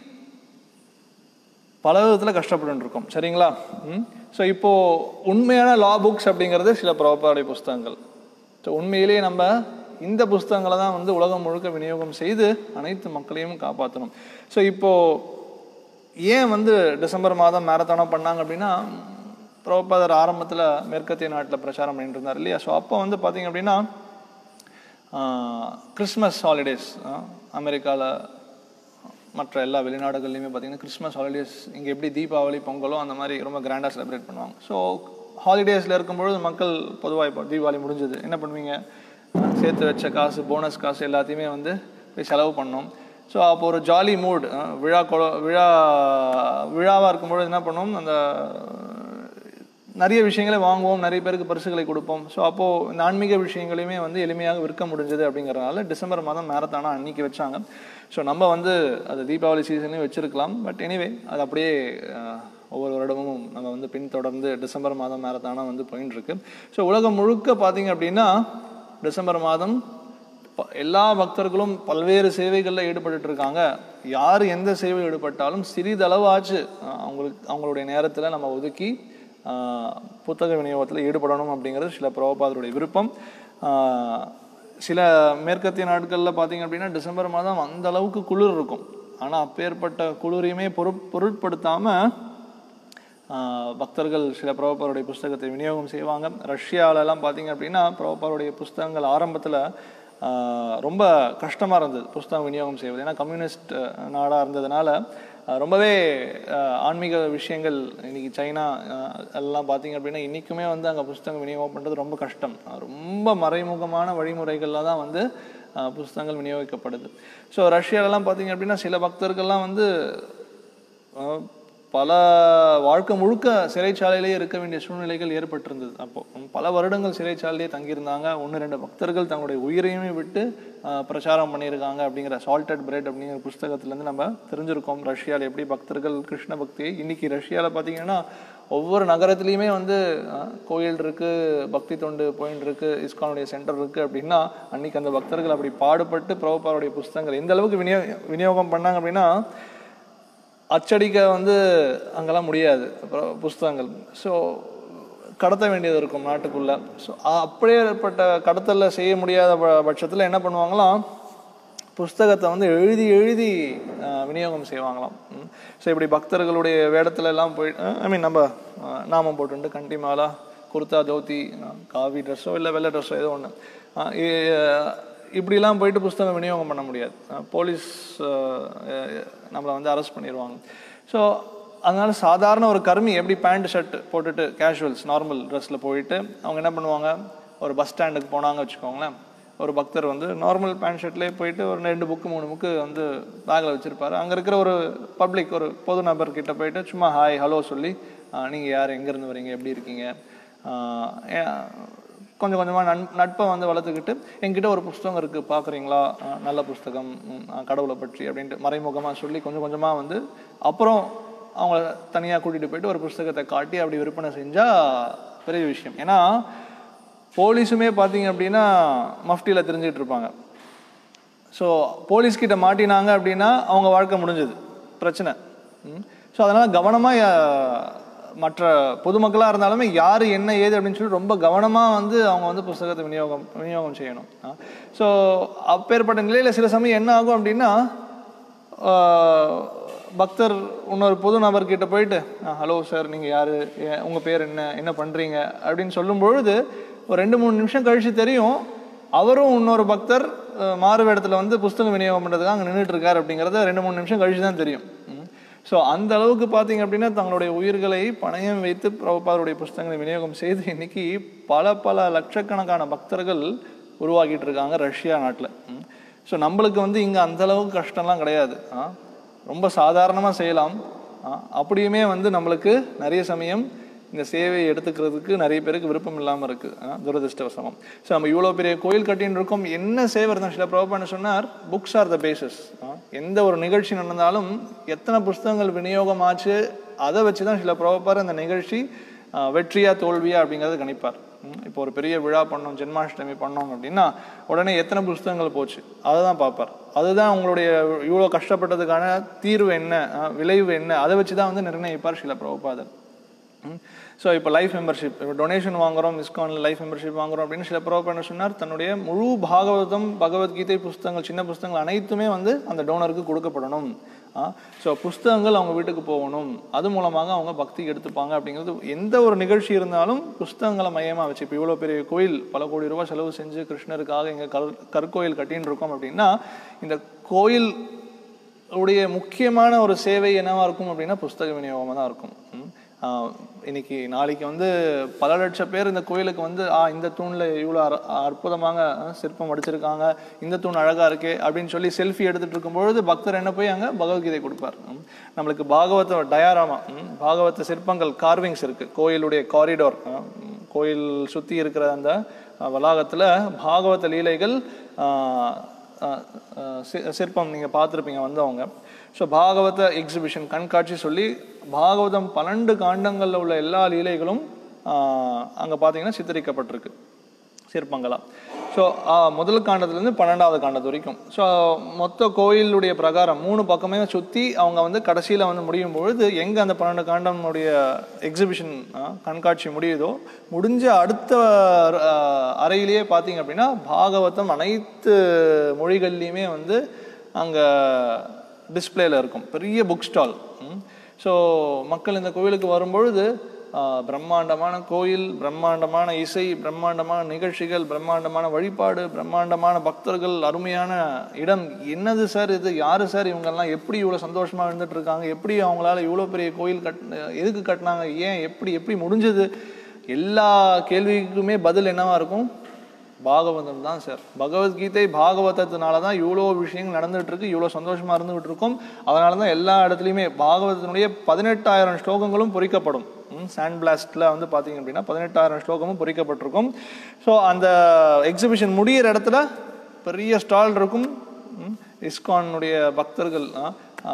A: பல விதத்தில் கஷ்டப்பட்டு இருக்கோம் சரிங்களா ஸோ இப்போ உண்மையான லா புக்ஸ் அப்படிங்கிறது சில ப்ராப்பர்டி புஸ்தகங்கள் ஸோ உண்மையிலேயே நம்ம இந்த புஸ்தகங்களை தான் வந்து உலகம் முழுக்க விநியோகம் செய்து அனைத்து மக்களையும் காப்பாற்றணும் ஸோ இப்போ ஏன் வந்து டிசம்பர் மாதம் மேரத்தானா பண்ணாங்க அப்படின்னா பிரபுபாதர் ஆரம்பத்தில் மேற்கத்திய நாட்டில் பிரச்சாரம் பண்ணிட்டு இருந்தார் இல்லையா ஸோ அப்போ வந்து பார்த்தீங்க அப்படின்னா கிறிஸ்மஸ் ஹாலிடேஸ் அமெரிக்காவில் மற்ற எல்லா வெளிநாடுகள்லையுமே பார்த்தீங்கன்னா கிறிஸ்மஸ் ஹாலிடேஸ் இங்கே எப்படி தீபாவளி பொங்கலோ அந்த மாதிரி ரொம்ப கிராண்டாக செலிப்ரேட் பண்ணுவாங்க ஸோ ஹாலிடேஸில் இருக்கும்பொழுது மக்கள் பொதுவாக இப்போ தீபாவளி முடிஞ்சது என்ன பண்ணுவீங்க சேர்த்து வச்ச காசு போனஸ் காசு எல்லாத்தையுமே வந்து போய் செலவு பண்ணோம் ஸோ அப்போ ஒரு ஜாலி மூட் விழா கொ விழா விழாவாக இருக்கும்பொழுது என்ன பண்ணுவோம் அந்த நிறைய விஷயங்களை வாங்குவோம் நிறைய பேருக்கு பரிசுகளை கொடுப்போம் ஸோ அப்போது இந்த ஆன்மீக விஷயங்களையுமே வந்து எளிமையாக விற்க முடிஞ்சது அப்படிங்கிறனால டிசம்பர் மாதம் மேரத்தானா அன்னைக்கு வச்சாங்க ஸோ நம்ம வந்து அது தீபாவளி சீசன்லையும் வச்சிருக்கலாம் பட் எனிவே அது அப்படியே ஒவ்வொரு வருடமும் நம்ம வந்து பின்தொடர்ந்து டிசம்பர் மாதம் மேரத்தானா வந்து போயின்னு இருக்கு ஸோ உலகம் முழுக்க பார்த்தீங்க அப்படின்னா டிசம்பர் மாதம் எல்லா பக்தர்களும் பல்வேறு சேவைகளில் ஈடுபட்டு இருக்காங்க யார் எந்த சேவையில் ஈடுபட்டாலும் சிறிதளவாச்சு அவங்களுக்கு அவங்களுடைய நேரத்தில் நம்ம ஒதுக்கி புத்தக விநியோகத்தில் ஈடுபடணும் அப்படிங்கிறது சில பிரபபாதருடைய விருப்பம் சில மேற்கத்திய நாட்களில் பார்த்தீங்க அப்படின்னா டிசம்பர் மாதம் அந்த அளவுக்கு குளிர் இருக்கும் ஆனால் அப்பேற்பட்ட குளிரையுமே பொரு பொருட்படுத்தாமல் பக்தர்கள் சில பிரபப்பாருடைய புஸ்தகத்தை விநியோகம் செய்வாங்க ரஷ்யாவிலலாம் பார்த்தீங்க அப்படின்னா பிரபப்பாருடைய புஸ்தகங்கள் ஆரம்பத்தில் ரொம்ப கஷ்டமாக இருந்தது புஸ்தகம் விநியோகம் செய்வது ஏன்னா கம்யூனிஸ்ட் நாடாக இருந்ததுனால ரொம்பவே ஆன்மீக விஷயங்கள் இன்னைக்கு சைனா எல்லாம் பார்த்தீங்க அப்படின்னா இன்றைக்குமே வந்து அங்கே புஸ்தகம் விநியோகம் பண்ணுறது ரொம்ப கஷ்டம் ரொம்ப மறைமுகமான வழிமுறைகளில் தான் வந்து புஸ்தகங்கள் விநியோகிக்கப்படுது ஸோ ரஷ்யாலெலாம் பார்த்தீங்க அப்படின்னா சில பக்தர்கள்லாம் வந்து பல வாழ்க்கை முழுக்க சிறைச்சாலையிலேயே இருக்க வேண்டிய சூழ்நிலைகள் ஏற்பட்டிருந்தது அப்போ பல வருடங்கள் சிறைச்சாலையிலே தங்கியிருந்தாங்க ஒன்று ரெண்டு பக்தர்கள் தங்களுடைய உயிரையுமே விட்டு பிரச்சாரம் பண்ணியிருக்காங்க அப்படிங்கிற சால்டட் பிரெட் அப்படிங்கிற புஸ்தகத்துலேருந்து நம்ம தெரிஞ்சிருக்கோம் ரஷ்யாவில் எப்படி பக்தர்கள் கிருஷ்ண பக்தியை இன்னைக்கு ரஷ்யாவில் பார்த்தீங்கன்னா ஒவ்வொரு நகரத்துலேயுமே வந்து கோயில் இருக்கு பக்தி தொண்டு பாயிண்ட் இருக்கு இஸ்கானுடைய சென்டர் இருக்கு அப்படின்னா அன்னைக்கு அந்த பக்தர்கள் அப்படி பாடுபட்டு பிரபுபாருடைய புஸ்தகங்கள் எந்த அளவுக்கு விநியோ விநியோகம் பண்ணாங்க அப்படின்னா அச்சடிக்க வந்து அங்கெல்லாம் முடியாது அப்புறம் புஸ்தகங்கள் ஸோ கடத்த வேண்டியது இருக்கும் நாட்டுக்குள்ள ஸோ அப்படியேப்பட்ட கடத்தலில் செய்ய முடியாத பட்சத்தில் என்ன பண்ணுவாங்களாம் புஸ்தகத்தை வந்து எழுதி எழுதி விநியோகம் செய்வாங்களாம் ஸோ இப்படி பக்தர்களுடைய வேடத்துல எல்லாம் போய் ஐ மீன் நம்ம நாமம் போட்டுட்டு கண்டி மாலா குர்தா தோத்தி காவி ட்ரெஸ்ஸோ இல்லை வெள்ளை ட்ரெஸ்ஸோ ஏதோ ஒன்று இப்படிலாம் போயிட்டு புஸ்தகம் விநியோகம் பண்ண முடியாது போலீஸ் நம்மளை வந்து அரெஸ்ட் பண்ணிடுவாங்க ஸோ அதனால சாதாரண ஒரு கர்மி எப்படி பேண்ட் ஷர்ட் போட்டுட்டு கேஷுவல்ஸ் நார்மல் ட்ரெஸ்ஸில் போயிட்டு அவங்க என்ன பண்ணுவாங்க ஒரு பஸ் ஸ்டாண்டுக்கு போனாங்க வச்சுக்கோங்களேன் ஒரு பக்தர் வந்து நார்மல் பேண்ட் ஷர்ட்லேயே போயிட்டு ஒரு ரெண்டு புக்கு மூணு புக்கு வந்து பேக்கில் வச்சுருப்பாரு அங்கே இருக்கிற ஒரு பப்ளிக் ஒரு பொது நபர் கிட்ட போயிட்டு சும்மா ஹாய் ஹலோ சொல்லி நீங்கள் யார் எங்கேருந்து வரீங்க எப்படி இருக்கீங்க கொஞ்சம் கொஞ்சமாக நன் நட்பை வந்து வளர்த்துக்கிட்டு என்கிட்ட ஒரு புஸ்தகம் இருக்குது பார்க்குறீங்களா நல்ல புஸ்தகம் கடவுளை பற்றி அப்படின்ட்டு மறைமுகமாக சொல்லி கொஞ்சம் கொஞ்சமாக வந்து அப்புறம் அவங்கள தனியாக கூட்டிகிட்டு போயிட்டு ஒரு புஸ்தகத்தை காட்டி அப்படி விற்பனை செஞ்சால் பெரிய விஷயம் ஏன்னா போலீஸுமே பார்த்தீங்க அப்படின்னா மஃப்டியில் தெரிஞ்சிட்டு இருப்பாங்க ஸோ போலீஸ்கிட்ட மாட்டினாங்க அப்படின்னா அவங்க வாழ்க்கை முடிஞ்சது பிரச்சனை ஸோ அதனால் கவனமாக மற்ற பொதுமக்களாக இருந்தாலுமே யார் என்ன ஏது அப்படின்னு சொல்லி ரொம்ப கவனமாக வந்து அவங்க வந்து புஸ்தகத்தை விநியோகம் விநியோகம் செய்யணும் ஸோ அப்பேற்பட்ட நிலையில் சில சமயம் என்ன ஆகும் அப்படின்னா பக்தர் இன்னொரு பொது நபர்கிட்ட போயிட்டு ஹலோ சார் நீங்கள் யார் உங்கள் பேர் என்ன என்ன பண்ணுறீங்க அப்படின்னு சொல்லும் பொழுது ஒரு ரெண்டு மூணு நிமிஷம் கழித்து தெரியும் அவரும் இன்னொரு பக்தர் மாறு இடத்துல வந்து புஸ்தகம் விநியோகம் பண்ணுறதுக்காக அங்கே நின்றுட்டு இருக்காரு அப்படிங்கிறத ரெண்டு மூணு நிமிஷம் கழிச்சு தான் தெரியும் ஸோ அந்த அளவுக்கு பார்த்தீங்க அப்படின்னா தங்களுடைய உயிர்களை பணயம் வைத்து பிரபுபாதருடைய புஸ்தகங்களை விநியோகம் செய்து இன்னைக்கு பல பல லட்சக்கணக்கான பக்தர்கள் உருவாக்கிட்டு இருக்காங்க ரஷ்யா நாட்டில் ஸோ நம்மளுக்கு வந்து இங்கே அந்த அளவுக்கு கஷ்டம்லாம் கிடையாது ரொம்ப சாதாரணமாக செய்யலாம் அப்படியுமே வந்து நம்மளுக்கு நிறைய சமயம் இந்த சேவையை எடுத்துக்கிறதுக்கு நிறைய பேருக்கு விருப்பம் இல்லாமல் இருக்குது துரதிருஷ்டவசமம் ஸோ நம்ம இவ்வளோ பெரிய கோயில் கட்டின்னு இருக்கோம் என்ன சேவை இருந்தால் சில பிரபுபான்னு சொன்னார் புக்ஸ் ஆர் த பேசிஸ் எந்த ஒரு நிகழ்ச்சி நடந்தாலும் எத்தனை புஸ்தகங்கள் விநியோகம் ஆச்சு அதை வச்சு தான் சில பிரபுபார் அந்த நிகழ்ச்சி வெற்றியா தோல்வியா அப்படிங்கிறத கணிப்பார் ம், இப்போ ஒரு பெரிய விழா பண்ணோம் ஜென்மாஷ்டமி பண்ணோம் அப்படின்னா உடனே எத்தனை புஸ்தகங்கள் போச்சு அதை தான் பார்ப்பார் அதுதான் உங்களுடைய இவ்வளோ கஷ்டப்பட்டதுக்கான தீர்வு என்ன அஹ், விளைவு என்ன அதை வச்சு தான் வந்து நிர்ணயிப்பார் சில பிரபுபாதர் ஸோ இப்போ லைஃப் மெம்பர்ஷிப் இப்போ டொனேஷன் வாங்குறோம் இஸ்கானில் லைஃப் மெம்பர்ஷிப் வாங்குறோம் அப்படின்னு சில ப்ரோப் என்ன சொன்னார் தன்னுடைய முழு பாகவதம் பகவத்கீதை புஸ்தகங்கள் சின்ன புஸ்தகங்கள் அனைத்துமே வந்து அந்த டோனருக்கு கொடுக்கப்படணும் ஸோ புஸ்தகங்கள் அவங்க வீட்டுக்கு போகணும் அது மூலமாக அவங்க பக்திக்கு எடுத்துப்பாங்க அப்படிங்கிறது எந்த ஒரு நிகழ்ச்சி இருந்தாலும் புஸ்தகங்களை மையமாக வச்சு இப்போ இவ்வளோ பெரிய கோயில் பல கோடி ரூபாய் செலவு செஞ்சு கிருஷ்ணருக்காக இங்கே கல் கற்கோயில் கட்டின்னு இருக்கோம் அப்படின்னா இந்த கோயில் உடைய முக்கியமான ஒரு சேவை என்னவா இருக்கும் அப்படின்னா புஸ்தக விநியோகமாக தான் இருக்கும் ம். ஆஹ் இன்னைக்கு நாளைக்கு வந்து பல லட்சம் பேர் இந்த கோயிலுக்கு வந்து ஆ இந்த தூணில் இவ்வளோ அற அற்புதமாக அஹ், சிற்பம் அடிச்சிருக்காங்க இந்த தூண் அழகா இருக்கே அப்படின்னு சொல்லி செல்ஃபி எடுத்துட்டு இருக்கும்பொழுது பக்தர் என்ன போய் அங்கே பகவத்கீதை கொடுப்பார் ம். நம்மளுக்கு பாகவத டயாராமா ம், பாகவத சிற்பங்கள் கார்விங்ஸ் இருக்கு கோயிலுடைய காரிடோர் கோயில் சுற்றி இருக்கிற அந்த அஹ், வளாகத்துல பாகவத லீலைகள் ஆஹ், அஹ் அஹ் சி- சிற்பம் நீங்கள் பார்த்துருப்பீங்க வந்தவங்க ஸோ பாகவத எக்ஸிபிஷன் கண்காட்சி சொல்லி பாகவதம் பன்னெண்டு காண்டங்களில் உள்ள எல்லா லீலைகளும் அங்கே பார்த்தீங்கன்னா சித்தரிக்கப்பட்டிருக்கு சிற்பங்களா ஸோ முதல் காண்டத்துலேருந்து பன்னெண்டாவது காண்டத்து வரைக்கும் ஸோ மொத்த கோயிலுடைய பிரகாரம் மூணு பக்கமே சுற்றி அவங்க வந்து கடைசியில் வந்து முடியும் பொழுது எங்கே அந்த பன்னெண்டு காண்டமுடைய எக்ஸிபிஷன் கண்காட்சி முடியுதோ முடிஞ்ச அடுத்த அஹ், அறையிலேயே பார்த்தீங்க அப்படின்னா பாகவதம் அனைத்து மொழிகள்லையுமே வந்து அங்கே டிஸ்பிளேல இருக்கும் பெரிய புக் ஸ்டால் ஸோ மக்கள் இந்த கோவிலுக்கு வரும்பொழுது ஆஹ், பிரம்மாண்டமான கோயில் பிரம்மாண்டமான இசை பிரம்மாண்டமான நிகழ்ச்சிகள் பிரம்மாண்டமான வழிபாடு பிரம்மாண்டமான பக்தர்கள் அருமையான இடம் என்னது சார் இது யாரு சார் இவங்கெல்லாம் எப்படி இவ்வளோ சந்தோஷமா இருந்துட்டு இருக்காங்க எப்படி அவங்களால இவ்வளோ பெரிய கோயில் கட் எதுக்கு கட்டினாங்க ஏன் எப்படி எப்படி முடிஞ்சது எல்லா கேள்விக்குமே பதில் என்னவா இருக்கும் பாகவதம் தான் சார் பகவத்கீதை பாகவதத்தினால தான் இவ்வளோ விஷயங்கள் நடந்துட்டு இருக்கு இவ்வளோ சந்தோஷமா இருந்துகிட்டு இருக்கோம் அதனால தான் எல்லா இடத்துலையுமே பாகவதத்தினுடைய பதினெட்டாயிரம் ஸ்லோகங்களும் பொறிக்கப்படும் சாண்ட் பிளாஸ்ட்ல வந்து பார்த்தீங்க அப்படின்னா பதினெட்டாயிரம் ஸ்லோகமும் பொறிக்கப்பட்டிருக்கும் ஸோ அந்த எக்ஸிபிஷன் முடியிற இடத்துல பெரிய ஸ்டால் இருக்கும் ம், இஸ்கானுடைய பக்தர்கள் ஆ, ஆ,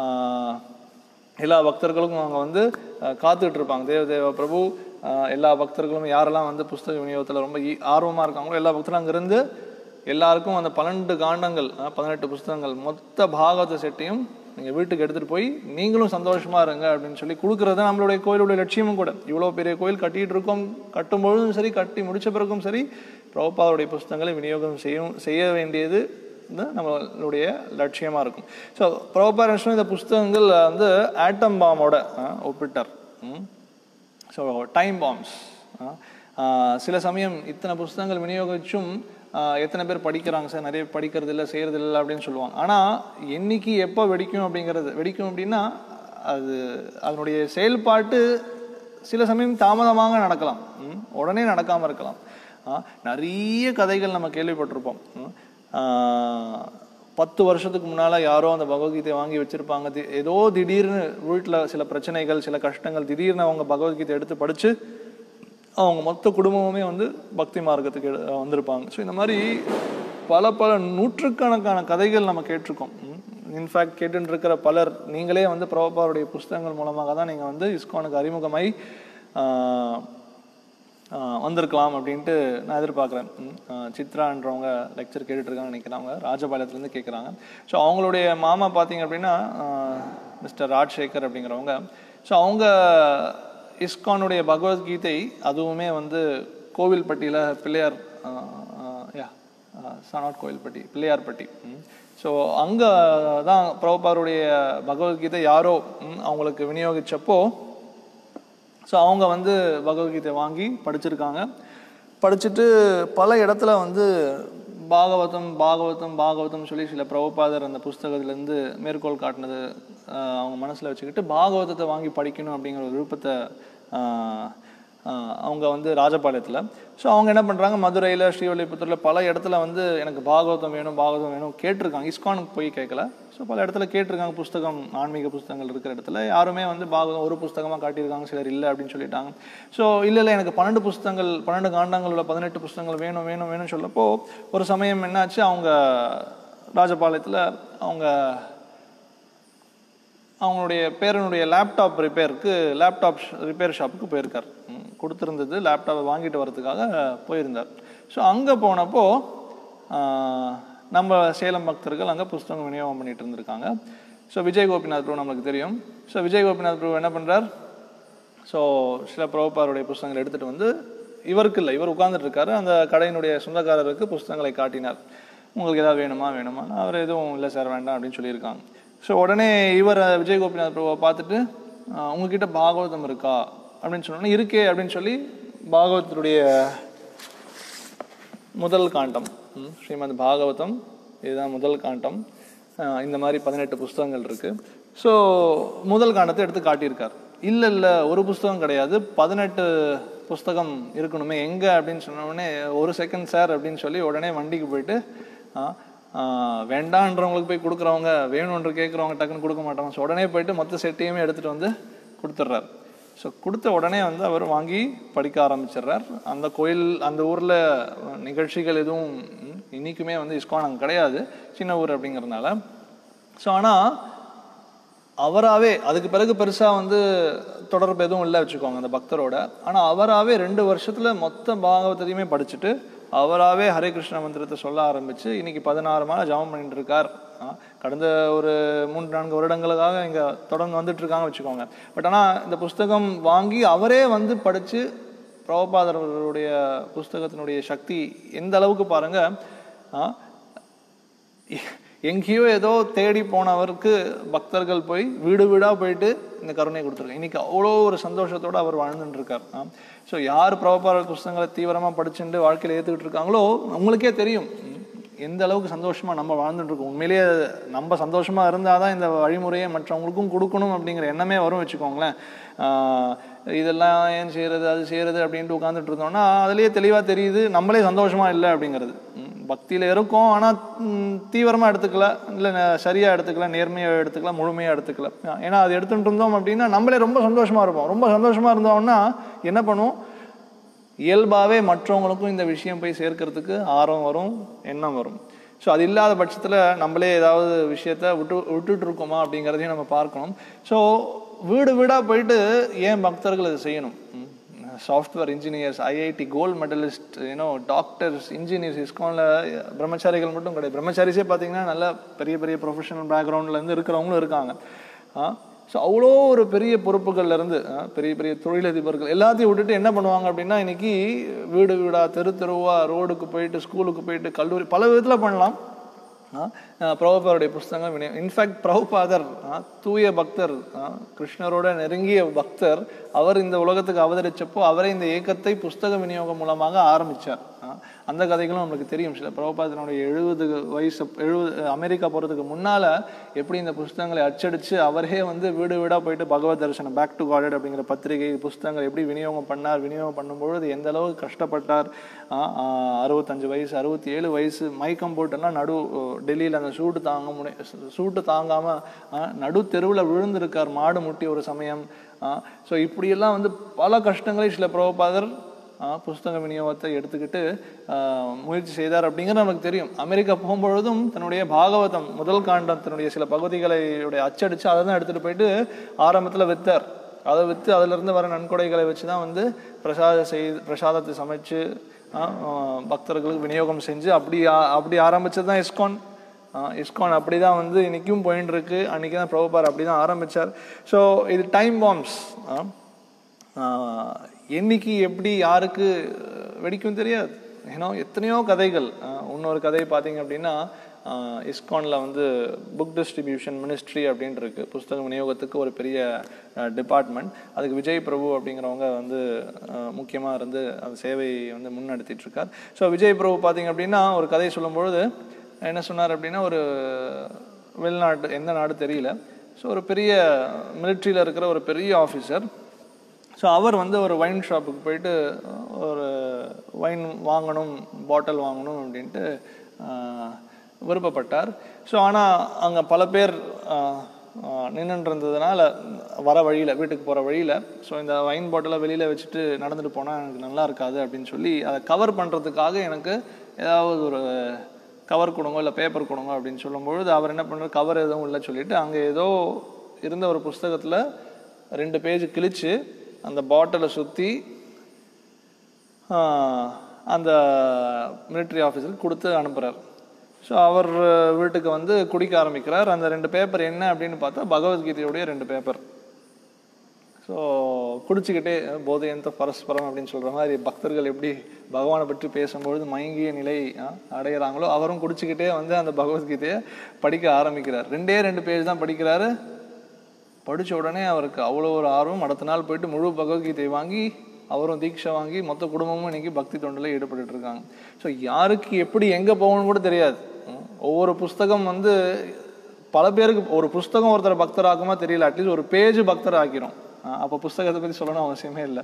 A: எல்லா பக்தர்களுக்கும் அவங்க வந்து அஹ், காத்துட்டு இருப்பாங்க தேவ தேவ பிரபு அஹ், எல்லா பக்தர்களும் யாரெல்லாம் வந்து புஸ்தக விநியோகத்தில் ரொம்ப ஈ- ஆர்வமா இருக்காங்களோ எல்லா பக்தரும் அங்கிருந்து எல்லாருக்கும் அந்த பன்னெண்டு காண்டங்கள் அஹ், பதினெட்டு புஸ்தகங்கள் மொத்த பாகவத செட்டையும் நீங்கள் வீட்டுக்கு எடுத்துகிட்டு போய் நீங்களும் சந்தோஷமா இருங்க அப்படின்னு சொல்லி கொடுக்கறது தான் நம்மளுடைய கோயிலுடைய லட்சியமும் கூட இவ்வளோ பெரிய கோயில் கட்டிட்டு இருக்கோம் கட்டும் பொழுதும் சரி கட்டி முடிச்ச பிறகும் சரி பிரபுபாவுடைய புஸ்தகங்களை விநியோகம் செய்யும் செய்ய வேண்டியது தான் நம்மளுடைய லட்சியமாக இருக்கும் ஸோ ப்ராப்பர் இந்த புஸ்தகங்கள் வந்து ஆட்டம் பாமோட ஒப்பிட்டார் ஸோ டைம் பாம்ஸ் சில சமயம் இத்தனை புஸ்தகங்கள் விநியோகிச்சும் ஆஹ், எத்தனை பேர் படிக்கிறாங்க சார் நிறைய படிக்கிறது இல்லை செய்கிறது இல்லை அப்படின்னு சொல்லுவாங்க ஆனால் என்னைக்கு எப்போ வெடிக்கும் அப்படிங்கிறது வெடிக்கும் அப்படின்னா அது அதனுடைய செயல்பாட்டு சில சமயம் தாமதமாக நடக்கலாம் ம், உடனே நடக்காமல் இருக்கலாம் ஆ, நிறைய கதைகள் நம்ம கேள்விப்பட்டிருப்போம் ம். ஆ, பத்து வருஷத்துக்கு முன்னால யாரோ அந்த பகவத்கீதை வாங்கி வச்சிருப்பாங்க தி- ஏதோ திடீர்னு வீட்டில் சில பிரச்சனைகள் சில கஷ்டங்கள் திடீர்னு அவங்க பகவத்கீதை எடுத்து படிச்சு அவங்க மொத்த குடும்பமுமே வந்து பக்தி மார்க்கத்துக்கு எடு- வந்திருப்பாங்க ஸோ இந்த மாதிரி பல பல நூற்றுக்கணக்கான கதைகள் நம்ம கேட்டிருக்கோம் இன்ஃபேக்ட் கேட்டுட்டு இருக்கிற பலர் நீங்களே வந்து பிரபுபாவுடைய புஸ்தகங்கள் மூலமாக தான் நீங்கள் வந்து இஸ்கானுக்கு அறிமுகமாய் ஆஹ், ஆஹ், வந்திருக்கலாம் அப்படின்ட்டு நான் எதிர்பார்க்குறேன் சித்ரான்றவங்க லெக்சர் கேட்டுட்டு இருக்காங்கன்னு நினைக்கிறேன் அவங்க ராஜபாளையத்துலேருந்து கேட்குறாங்க ஸோ அவங்களுடைய மாமா பார்த்தீங்க அப்படின்னா மிஸ்டர் ராஜசேகர் அப்படிங்கிறவங்க ஸோ அவங்க இஸ்கானுடைய பகவத்கீதை அதுவுமே வந்து கோவில்பட்டியில் பிள்ளையார் யா சனாட் கோயில்பட்டி பிள்ளையார்பட்டி ஸோ அங்கே தான் பிரபுபாருடைய பகவத்கீதை யாரோ ம், அவங்களுக்கு விநியோகிச்சப்போ ஸோ அவங்க வந்து பகவத்கீதை வாங்கி படிச்சிருக்காங்க படிச்சுட்டு பல இடத்துல வந்து பாகவதம் பாகவதம் பாகவதம் சொல்லி சில பிரபுபாதர் அந்த புஸ்தகத்துலேருந்து மேற்கோள் காட்டினது ஆஹ், அவங்க மனசில் வச்சுக்கிட்டு பாகவதத்தை வாங்கி படிக்கணும் அப்படிங்கிற ஒரு விருப்பத்தை ஆஹ், ஆஹ், அவங்க வந்து ராஜபாளையத்தில் ஸோ அவங்க என்ன பண்ணுறாங்க மதுரையில் ஸ்ரீவல்லிபுத்தூரில் பல இடத்துல வந்து எனக்கு பாகவதம் வேணும் பாகவதம் வேணும் கேட்டிருக்காங்க இஸ்கானுக்கு போய் கேட்கல ஸோ பல இடத்துல கேட்டிருக்காங்க புஸ்தகம் ஆன்மீக புஸ்தகங்கள் இருக்கிற இடத்துல யாருமே வந்து பாகவதம் ஒரு புஸ்தகமாக காட்டியிருக்காங்க சிலர் இல்லை அப்படின்னு சொல்லிட்டாங்க ஸோ இல்லை இல்லை எனக்கு பன்னெண்டு புஸ்தகங்கள் பன்னெண்டு காண்டங்கள் உள்ள பதினெட்டு புஸ்தகங்கள் வேணும் வேணும் வேணும்னு சொல்லப்போ ஒரு சமயம் என்னாச்சு அவங்க ராஜபாளையத்தில் அவங்க அவங்களுடைய பேரனுடைய லேப்டாப் ரிப்பேருக்கு லேப்டாப் ரிப்பேர் ஷாப்புக்கு போயிருக்கார் ம். கொடுத்துருந்தது லேப்டாப்பை வாங்கிட்டு வரதுக்காக போயிருந்தார் ஸோ அங்கே போனப்போ ஆஹ், நம்ம சேலம் பக்தர்கள் அங்கே புஸ்தகம் விநியோகம் பண்ணிட்டு இருந்திருக்காங்க ஸோ விஜய் கோபிநாத் பிரபு நம்மளுக்கு தெரியும் ஸோ விஜய் கோபிநாத் பிரபு என்ன பண்ணுறார் ஸோ சில பிரபுபாருடைய புஸ்தகங்களை எடுத்துகிட்டு வந்து இவருக்கு இல்லை இவர் உட்கார்ந்துட்டு இருக்காரு அந்த கடையினுடைய சொந்தக்காரருக்கு புஸ்தகங்களை காட்டினார் உங்களுக்கு ஏதாவது வேணுமா வேணுமா அவர் எதுவும் இல்லை சார் வேண்டாம் அப்படின்னு சொல்லியிருக்காங்க ஸோ உடனே இவர் விஜய் கோபிநாத் பிரபுவை பார்த்துட்டு "ஆஹ், உங்ககிட்ட பாகவதம் இருக்கா அப்படின்னு சொன்னோன்னே இருக்கே அப்படின்னு சொல்லி பாகவதத்துடைய முதல் காண்டம் ம், ஸ்ரீமத் பாகவதம் இதுதான் முதல் காண்டம் அஹ் இந்த மாதிரி பதினெட்டு புஸ்தகங்கள் இருக்கு ஸோ முதல் காண்டத்தை எடுத்து காட்டியிருக்கார் இல்லை இல்லை ஒரு புஸ்தகம் கிடையாது பதினெட்டு புஸ்தகம் இருக்கணுமே எங்கே அப்படின்னு சொன்ன உடனே ஒரு செகண்ட் சார் அப்படின்னு சொல்லி உடனே வண்டிக்கு போயிட்டு ஆ, ஆ, வேண்டான்றவங்களுக்கு போய் கொடுக்குறவங்க வேணும்ன்ற கேட்குறவங்க டக்குன்னு கொடுக்க மாட்டாங்க ஸோ உடனே போயிட்டு மொத்த செட்டையுமே எடுத்துகிட்டு வந்து கொடுத்துட்றாரு ஸோ கொடுத்த உடனே வந்து அவர் வாங்கி படிக்க ஆரம்பிச்சிடுறார் அந்த கோயில் அந்த ஊரில் நிகழ்ச்சிகள் எதுவும் ம், இன்னைக்குமே வந்து இஸ்கான் அங்கே கிடையாது சின்ன ஊர் அப்படிங்கிறதுனால ஸோ ஆனால் அவராகவே அதுக்கு பிறகு பெருசாக வந்து தொடர்பு எதுவும் இல்லை வச்சுக்கோங்க அந்த பக்தரோட ஆனால் அவராகவே ரெண்டு வருஷத்தில் மொத்த பாகவதத்தையுமே படிச்சுட்டு அவராகவே ஹரே கிருஷ்ண மந்திரத்தை சொல்ல ஆரம்பிச்சு இன்னைக்கு பதினாறு மாத ஜபம் பண்ணிட்டு இருக்கார் ஆ, கடந்த ஒரு மூன்று நான்கு வருடங்களுக்காக இங்கே தொடர்ந்து வந்துட்டு இருக்காங்க வச்சுக்கோங்க பட் ஆனால் இந்த புஸ்தகம் வாங்கி அவரே வந்து படித்து பிரபபாதருடைய புஸ்தகத்தினுடைய சக்தி எந்த அளவுக்கு பாருங்க ஆ, எங்கேயோ ஏதோ தேடி போனவருக்கு பக்தர்கள் போய் வீடு வீடா போயிட்டு இந்த கருணையை கொடுத்துருக்காங்க இன்னைக்கு அவ்வளோ ஒரு சந்தோஷத்தோட அவர் வாழ்ந்துட்டு இருக்கார் ஸோ யார் பிரபபார புஸ்தகங்களை தீவிரமா படிச்சுட்டு வாழ்க்கையில ஏத்துக்கிட்டு இருக்காங்களோ உங்களுக்கே தெரியும் ம், எந்த அளவுக்கு சந்தோஷமா நம்ம வாழ்ந்துட்டு இருக்கோம் உண்மையிலேயே நம்ம சந்தோஷமா இருந்தாதான் இந்த வழிமுறையை மற்றவங்களுக்கும் கொடுக்கணும் அப்படிங்கிற எண்ணமே வரும் வச்சுக்கோங்களேன் ஆஹ் இதெல்லாம் ஏன் செய்யறது அது செய்யறது அப்படின்ட்டு உட்காந்துட்டு இருந்தோம்னா அதுலயே தெளிவா தெரியுது நம்மளே சந்தோஷமா இல்லை அப்படிங்கிறது ம், பக்தியில இருக்கோம் ஆனா ம், தீவிரமா எடுத்துக்கல இல்ல ந- சரியா எடுத்துக்கல நேர்மையா எடுத்துக்கல முழுமையா எடுத்துக்கல ஏன்னா அது எடுத்துட்டு இருந்தோம் அப்படின்னா நம்மளே ரொம்ப சந்தோஷமா இருப்போம் ரொம்ப சந்தோஷமா இருந்தோம்னா என்ன பண்ணுவோம் இயல்பாகவே மற்றவங்களுக்கும் இந்த விஷயம் போய் சேர்க்கறதுக்கு ஆர்வம் வரும் எண்ணம் வரும் ஸோ அது இல்லாத பட்சத்தில் நம்மளே ஏதாவது விஷயத்த விட்டு விட்டுட்டு இருக்கோமா அப்படிங்கிறதையும் நம்ம பார்க்கணும் ஸோ வீடு வீடாக போயிட்டு ஏன் பக்தர்கள் இதை செய்யணும் software engineers IIT gold medalist you know doctors engineers இஸ்கானில் பிரம்மச்சாரிகள் மட்டும் கிடையாது பிரம்மச்சாரிஸே பார்த்தீங்கன்னா நல்ல பெரிய பெரிய ப்ரொஃபஷனல் பேக்ரவுண்ட்லேருந்து இருக்கிறவங்களும் இருக்காங்க ஆ ஸோ அவ்வளோ ஒரு பெரிய பொறுப்புகள்ல இருந்து ஆ, பெரிய பெரிய தொழிலதிபர்கள் எல்லாத்தையும் விட்டுட்டு என்ன பண்ணுவாங்க அப்படின்னா இன்னைக்கு வீடு வீடா தெரு தெருவா ரோடுக்கு போயிட்டு ஸ்கூலுக்கு போயிட்டு கல்லூரி பல விதத்தில் பண்ணலாம் பிரபுபாருடைய புஸ்தகம் இன்ஃபேக்ட் பிரபுபாதர் ஆ, தூய பக்தர் ஆ, கிருஷ்ணரோட நெருங்கிய பக்தர் அவர் இந்த உலகத்துக்கு அவதரிச்சப்போ அவரே இந்த இயக்கத்தை புஸ்தக விநியோகம் மூலமாக ஆரம்பிச்சார் ஆ, அந்த கதைகளும் நம்மளுக்கு தெரியும் சில பிரபுபாதனுடைய எழுபது வயசு எழுபது அமெரிக்கா போகிறதுக்கு முன்னால எப்படி இந்த புஸ்தகங்களை அச்சடிச்சு அவரே வந்து வீடு வீடாக போயிட்டு பகவத் தரிசனம் பேக் டு காடட் அப்படிங்கிற பத்திரிகை புஸ்தகங்கள் எப்படி விநியோகம் பண்ணார் விநியோகம் பண்ணும்பொழுது எந்த அளவுக்கு கஷ்டப்பட்டார் ஆ, ஆ, அறுபத்தஞ்சு வயசு அறுபத்தி ஏழு வயசு மயக்கம் போட்டுன்னா நடு டெல்லியில் அந்த சூடு தாங்க முடி சூட்டு தாங்காம ஆ, நடு தெருவில் விழுந்திருக்கார் மாடு முட்டி ஒரு சமயம் ஸோ இப்படியெல்லாம் வந்து பல கஷ்டங்களை சில பிரபுபாதர் ஆ, புஸ்தக விநியோகத்தை எடுத்துக்கிட்டு ஆ, முயற்சி செய்தார் அப்படிங்கிறது நமக்கு தெரியும் அமெரிக்கா போகும்பொழுதும் தன்னுடைய பாகவதம் முதல் காண்டம் தன்னுடைய சில பகுதிகளை உடைய அச்சடிச்சு அதை தான் எடுத்துட்டு போயிட்டு ஆரம்பத்தில் வித்தார் அதை விற்று அதிலிருந்து வர நன்கொடைகளை வச்சு தான் வந்து பிரசாத செய் பிரசாதத்தை சமைச்சு ஆ, ஆ, பக்தர்களுக்கு விநியோகம் செஞ்சு அப்படி ஆ- அப்படி ஆரம்பிச்சது தான் இஸ்கான் ஆ, இஸ்கான் அப்படி தான் வந்து இன்னைக்கும் போயின்னு இருக்கு அன்னைக்கு தான் பிரபுபார் அப்படி தான் ஆரம்பிச்சார் ஸோ இது டைம் பாம்ஸ் என்னைக்கு எப்படி யாருக்கு வெடிக்கும் தெரியாது ஏன்னா எத்தனையோ கதைகள் ஆ, இன்னொரு கதை பார்த்தீங்க அப்படின்னா இஸ்கானில் வந்து புக் டிஸ்ட்ரிபியூஷன் மினிஸ்ட்ரி அப்படின்ட்டு இருக்கு புஸ்தக விநியோகத்துக்கு ஒரு பெரிய டிபார்ட்மெண்ட் அதுக்கு விஜய் பிரபு அப்படிங்கிறவங்க வந்து முக்கியமாக இருந்து அந்த சேவையை வந்து முன்னெடுத்திட்டு இருக்கார் ஸோ விஜய் பிரபு பார்த்தீங்க அப்படின்னா ஒரு கதை சொல்லும்பொழுது என்ன சொன்னார் அப்படின்னா ஒரு வெளிநாட்டு எந்த நாடு தெரியல ஸோ ஒரு பெரிய மிலிட்ரியில் இருக்கிற ஒரு பெரிய ஆஃபீஸர் ஸோ அவர் வந்து ஒரு ஒயின் ஷாப்புக்கு போயிட்டு ஒரு ஒயின் வாங்கணும் பாட்டில் வாங்கணும் அப்படின்ட்டு ஆஹ், விருப்பப்பட்டார் ஸோ ஆனால் அங்கே பல பேர் நின்றுட்டு இருந்ததுனால வர வழியில் வீட்டுக்கு போகிற வழியில் ஸோ இந்த வைன் பாட்டிலை வெளியில் வச்சுட்டு நடந்துட்டு போனால் எனக்கு நல்லா இருக்காது அப்படின்னு சொல்லி அதை கவர் பண்ணுறதுக்காக எனக்கு ஏதாவது ஒரு கவர் கொடுங்க இல்லை பேப்பர் கொடுங்க அப்படின்னு சொல்லும்பொழுது அவர் என்ன பண்ணுறாரு கவர் எதுவும் இல்லை சொல்லிட்டு அங்கே ஏதோ இருந்த ஒரு புஸ்தகத்தில் ரெண்டு பேஜ் கிழிச்சு அந்த பாட்டிலை சுற்றி ஆஹ், அந்த military ஆஃபீஸருக்கு கொடுத்து அனுப்புகிறார் ஸோ அவர் வீட்டுக்கு வந்து குடிக்க ஆரம்பிக்கிறார் அந்த ரெண்டு பேப்பர் என்ன அப்படின்னு பார்த்தா பகவத்கீதையுடைய ரெண்டு பேப்பர் ஸோ குடிச்சுக்கிட்டே போதையந்த பரஸ்பரம் அப்படின்னு சொல்கிற மாதிரி பக்தர்கள் எப்படி பகவானை பற்றி பேசும்பொழுது மயங்கிய நிலை ஆ, அடையிறாங்களோ அவரும் குடிச்சுக்கிட்டே வந்து அந்த பகவத்கீதையை படிக்க ஆரம்பிக்கிறார் ரெண்டே ரெண்டு பேஜ் தான் படிக்கிறாரு படிச்ச உடனே அவருக்கு அவ்வளோ ஒரு ஆர்வம் அடுத்த நாள் போயிட்டு முழு பகவத்கீதையை வாங்கி அவரும் தீட்சை வாங்கி மொத்த குடும்பமும் இன்னைக்கு பக்தி தொண்டில் ஈடுபட்டுட்டு இருக்காங்க ஸோ யாருக்கு எப்படி எங்கே போகணும்னு கூட தெரியாது ம். ஒவ்வொரு புஸ்தகம் வந்து பல பேருக்கு ஒரு புஸ்தகம் ஒருத்தர் பக்தர் ஆக்குமா தெரியல அட்லீஸ்ட் ஒரு பேஜ் பக்தர் ஆக்கிரும் அப்போ புஸ்தகத்தை பற்றி சொல்லணும் அவசியமே இல்லை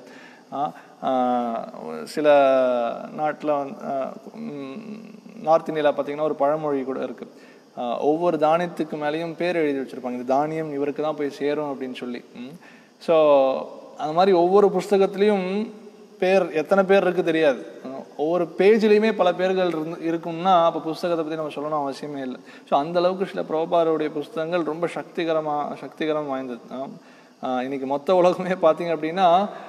A: சில நாட்டில் வந்து நார்த் இந்தியாவில் பார்த்தீங்கன்னா ஒரு பழமொழி கூட இருக்கு ஆஹ் ஒவ்வொரு தானியத்துக்கு மேலேயும் பேர் எழுதி வச்சிருப்பாங்க இந்த தானியம் இவருக்கு தான் போய் சேரும் அப்படின்னு சொல்லி ஸோ அந்த மாதிரி ஒவ்வொரு புஸ்தகத்துலேயும் பேர் எத்தனை பேர் இருக்கு தெரியாது அஹ் ஒவ்வொரு பேஜ்லேயுமே பல பேர்கள் இருந்து இருக்கும்னா அப்போ புஸ்தகத்தை பற்றி நம்ம சொல்லணும் அவசியமே இல்லை ஸோ அந்த அளவுக்கு சில பிரபாருடைய புஸ்தகங்கள் ரொம்ப சக்திகரமாக சக்திகரம் வாய்ந்தது ஆம். ஆஹ் இன்னைக்கு மொத்த உலகமே பார்த்தீங்க அப்படின்னா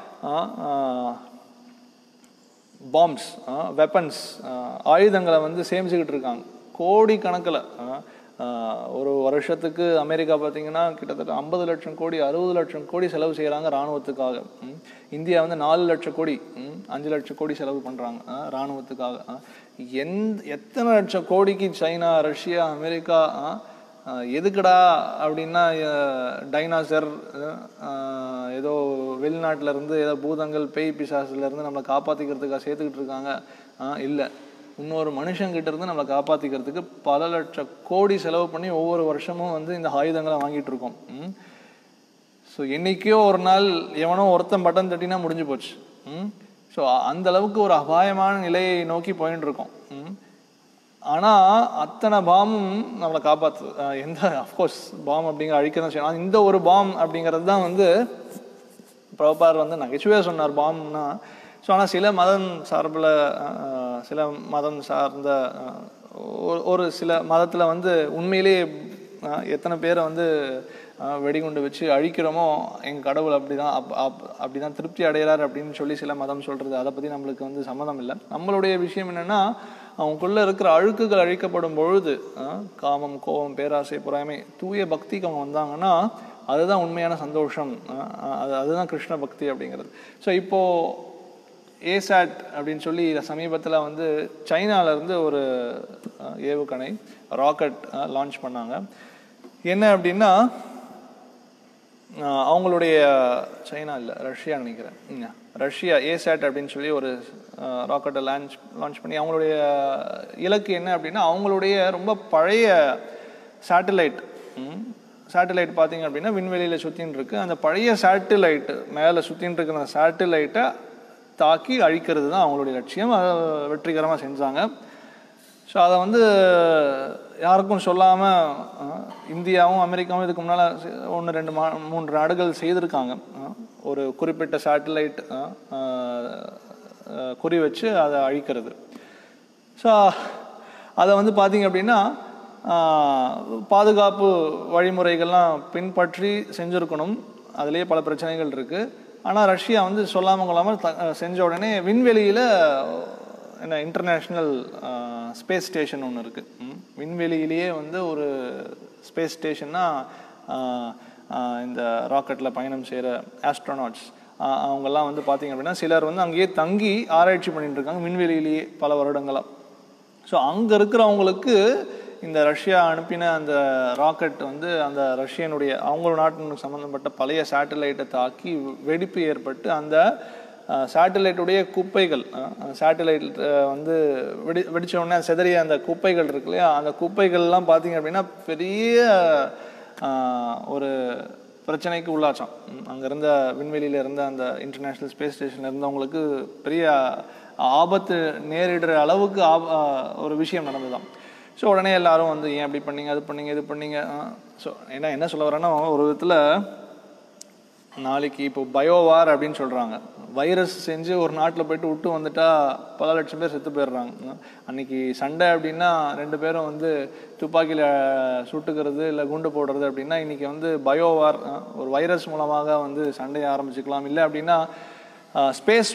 A: பாம்ஸ் வெப்பன்ஸ் ஆயுதங்களை வந்து சேமிச்சுக்கிட்டு இருக்காங்க கோடி கணக்கில் ஒரு வருஷத்துக்கு அமெரிக்கா பார்த்தீங்கன்னா கிட்டத்தட்ட ஐம்பது லட்சம் கோடி அறுபது லட்சம் கோடி செலவு செய்கிறாங்க இராணுவத்துக்காக ம். இந்தியா வந்து நாலு லட்சம் கோடி ம், அஞ்சு லட்சம் கோடி செலவு பண்ணுறாங்க இராணுவத்துக்காக ஆ. எந்த எத்தனை லட்சம் கோடிக்கு சைனா ரஷ்யா அமெரிக்கா ஆ, ஆ, எதுக்குடா அப்படின்னா டைனாசர் ஏதோ வெளிநாட்டுல இருந்து ஏதோ பூதங்கள் பேய் பிசாசுல இருந்து நம்மளை காப்பாத்திக்கிறதுக்காக சேர்த்துக்கிட்டு இருக்காங்க இல்லை இன்னொரு மனுஷங்கிட்ட இருந்து நம்மளை காப்பாத்திக்கிறதுக்கு பல லட்சம் கோடி செலவு பண்ணி ஒவ்வொரு வருஷமும் வந்து இந்த ஆயுதங்களை வாங்கிட்டு இருக்கோம் ம். ஸோ என்னைக்கோ ஒரு நாள் எவனோ ஒருத்தன் பட்டன் தட்டினா முடிஞ்சு போச்சு ம் ஸோ அந்த அளவுக்கு ஒரு அபாயமான நிலையை நோக்கி போயிட்டு இருக்கோம் ம் ஆனா அத்தனை பாமும் நம்மளை காப்பாத்துது அஹ் எந்த அஃப்கோர்ஸ் பாம் அப்படிங்கிற அழிக்க தான் செய்யணும் ஆனா இந்த ஒரு பாம் அப்படிங்கிறது தான் வந்து பிரபார் வந்து நகைச்சுவையாக சொன்னார் பாம்னா ஸோ ஆனால் சில மதம் சார்பில் சில மதம் சார்ந்த அஹ், ஒரு- ஒரு சில மதத்தில் வந்து உண்மையிலேயே அஹ், எத்தனை பேரை வந்து அஹ், வெடிகுண்டு வச்சு அழிக்கிறோமோ எங்கள் கடவுள் அப்படி தான் அப் அப் அப்படி தான் திருப்தி அடைகிறார் அப்படின்னு சொல்லி சில மதம் சொல்கிறது அதை பற்றி நம்மளுக்கு வந்து சம்மதம் இல்லை நம்மளுடைய விஷயம் என்னென்னா அவங்களுக்குள்ள இருக்கிற அழுக்குகள் அழிக்கப்படும் பொழுது அஹ், காமம் கோபம் பேராசை பொறாமை தூய பக்திக்கு அவங்க வந்தாங்கன்னா அதுதான் உண்மையான சந்தோஷம் அஹ், அஹ், அது அதுதான் கிருஷ்ண பக்தி அப்படிங்கிறது ஸோ இப்போ ஏசாட் அப்படின்னு சொல்லி சமீபத்தில் வந்து சைனால இருந்து ஒரு அஹ், ஏவுகணை ராக்கெட் லான்ச் பண்ணாங்க என்ன அப்படின்னா அஹ், அவங்களுடைய சைனா இல்லை ரஷ்யா நினைக்கிறேன் ம், ரஷ்யா ஏசாட் அப்படின்னு சொல்லி ஒரு ராக்கெட்டை லான்ச் லான்ச் பண்ணி அவங்களுடைய இலக்கு என்ன அப்படின்னா அவங்களுடைய ரொம்ப பழைய சேட்டலைட் சேட்டலைட் பார்த்தீங்க அப்படின்னா விண்வெளியில் சுற்றின்னு இருக்கு அந்த பழைய சேட்டலைட் மேலே சுற்றின்னு இருக்கிற அந்த சேட்டலைட்டை தாக்கி அழிக்கிறது தான் அவங்களுடைய லட்சியம் அதை வெற்றிகரமாக செஞ்சாங்க ஸோ அதை வந்து யாருக்கும் சொல்லாமல் இந்தியாவும் அமெரிக்காவும் இதுக்கு முன்னால் ஒன்று ரெண்டு மா மூன்று நாடுகள் செய்திருக்காங்க அஹ், ஒரு குறிப்பிட்ட சேட்டலைட் குறி வச்சு அதை அழிக்கிறது ஸோ அதை வந்து பார்த்தீங்க அப்படின்னா ஆஹ், பாதுகாப்பு வழிமுறைகள்லாம் பின்பற்றி செஞ்சுருக்கணும் அதுலேயே பல பிரச்சனைகள் இருக்குது ஆனால் ரஷ்யா வந்து சொல்லாமல் கொள்ளாமல் த- செஞ்ச உடனே விண்வெளியில் என்ன இன்டர்நேஷ்னல் ஸ்பேஸ் ஸ்டேஷன் ஒன்று இருக்குது விண்வெளியிலேயே வந்து ஒரு ஸ்பேஸ் ஸ்டேஷன்னா இந்த ராக்கெட்டில் பயணம் செய்கிற ஆஸ்ட்ரோனாட்ஸ் அவங்கெல்லாம் வந்து பார்த்தீங்க அப்படின்னா சிலர் வந்து அங்கேயே தங்கி ஆராய்ச்சி பண்ணிட்டு இருக்காங்க விண்வெளியிலேயே பல வருடங்களாக ஸோ அங்கே இருக்கிறவங்களுக்கு இந்த ரஷ்யா அனுப்பின அந்த ராக்கெட் வந்து அந்த ரஷ்யனுடைய அவங்களோட நாட்டினுக்கு சம்மந்தப்பட்ட பழைய சேட்டலைட்டை தாக்கி வெடிப்பு ஏற்பட்டு அந்த சேட்டலைட்டுடைய குப்பைகள் சேட்டலைட் வந்து வெடி வெடிச்ச உடனே செதறிய அந்த குப்பைகள் இருக்கு இல்லையா அந்த குப்பைகள்லாம் பார்த்தீங்க அப்படின்னா பெரிய ஆஹ், ஒரு பிரச்சனைக்கு உள்ளாச்சாம் ம், அங்க இருந்த விண்வெளியில இருந்த அந்த இன்டர்நேஷ்னல் ஸ்பேஸ் ஸ்டேஷன்ல இருந்தவங்களுக்கு பெரிய ஆபத்து நேரிடுற அளவுக்கு ஆப- ஆஹ், ஒரு விஷயம் நடந்துதான் ஸோ உடனே எல்லாரும் வந்து ஏன் அப்படி பண்ணீங்க அது பண்ணீங்க இது பண்ணீங்க ஸோ ஏன்னா என்ன சொல்ல வரேன்னா ஒரு விதத்தில் நாளைக்கு இப்போ பயோவார் அப்படின்னு சொல்றாங்க வைரஸ் செஞ்சு ஒரு நாட்டில் போயிட்டு விட்டு வந்துட்டா பல லட்சம் பேர் செத்து போயிடுறாங்க அன்னைக்கு சண்டை அப்படின்னா ரெண்டு பேரும் வந்து துப்பாக்கியில் சுட்டுக்கிறது இல்லை குண்டு போடுறது அப்படின்னா இன்னைக்கு வந்து பயோவார் ஒரு வைரஸ் மூலமாக வந்து சண்டையை ஆரம்பிச்சுக்கலாம் இல்லை அப்படின்னா ஸ்பேஸ் வார்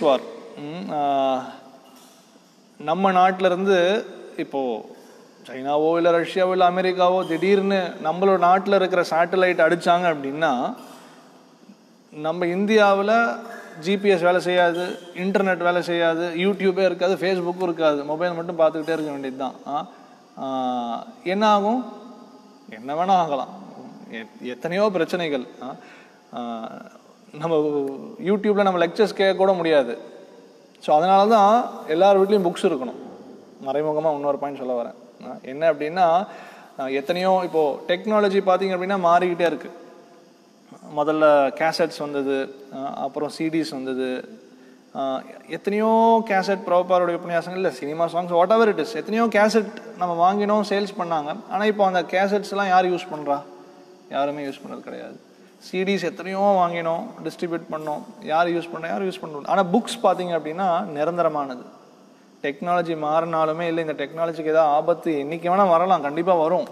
A: ம், ஆஹ், நம்ம நாட்டுல இருந்து இப்போ சைனாவோ இல்லை ரஷ்யாவோ இல்லை அமெரிக்காவோ திடீர்னு நம்மளோட நாட்டில் இருக்கிற சேட்டலைட் அடிச்சாங்க அப்படின்னா நம்ம இந்தியாவில் ஜிபிஎஸ் வேலை செய்யாது இன்டர்நெட் வேலை செய்யாது யூடியூபே இருக்காது ஃபேஸ்புக்கும் இருக்காது மொபைல் மட்டும் பார்த்துக்கிட்டே இருக்க வேண்டியது தான் என்ன ஆகும் என்ன வேணா ஆகலாம் எ- எத்தனையோ பிரச்சனைகள் ஆ? ஆ, நம்ம யூடியூப்ல நம்ம லெக்சர்ஸ் கேட்க கூட முடியாது ஸோ அதனால தான் எல்லார் வீட்லேயும் புக்ஸ் இருக்கணும் மறைமுகமாக இன்னொரு பாயிண்ட் சொல்ல வரேன் ஆ, என்ன அப்படின்னா ஆ, எத்தனையோ இப்போ டெக்னாலஜி பார்த்தீங்க அப்படின்னா மாறிக்கிட்டே இருக்கு முதல்ல கேசட்ஸ் வந்தது அஹ் அப்புறம் சிடிஸ் வந்தது அஹ் எத்தனையோ கேசட் பிரபாரோட உபன்யாசங்கள் இல்லை cinema songs whatever it is எத்தனையோ கேசட் நம்ம வாங்கினோம் சேல்ஸ் பண்ணாங்க ஆனால் இப்போ அந்த கேசட்ஸ் எல்லாம் யார் யூஸ் பண்ணுறா யாருமே யூஸ் பண்ணது கிடையாது சிடிஸ் எத்தனையோ வாங்கினோம் டிஸ்ட்ரிபியூட் பண்ணோம் யார் யூஸ் பண்ண யாரும் யூஸ் பண்ண ஆனால் புக்ஸ் பார்த்தீங்க அப்படின்னா நிரந்தரமானது டெக்னாலஜி மாறினாலுமே இல்லை இந்த டெக்னாலஜிக்கு ஏதாவது ஆபத்து என்னைக்கு வேணால் வரலாம் கண்டிப்பாக வரும்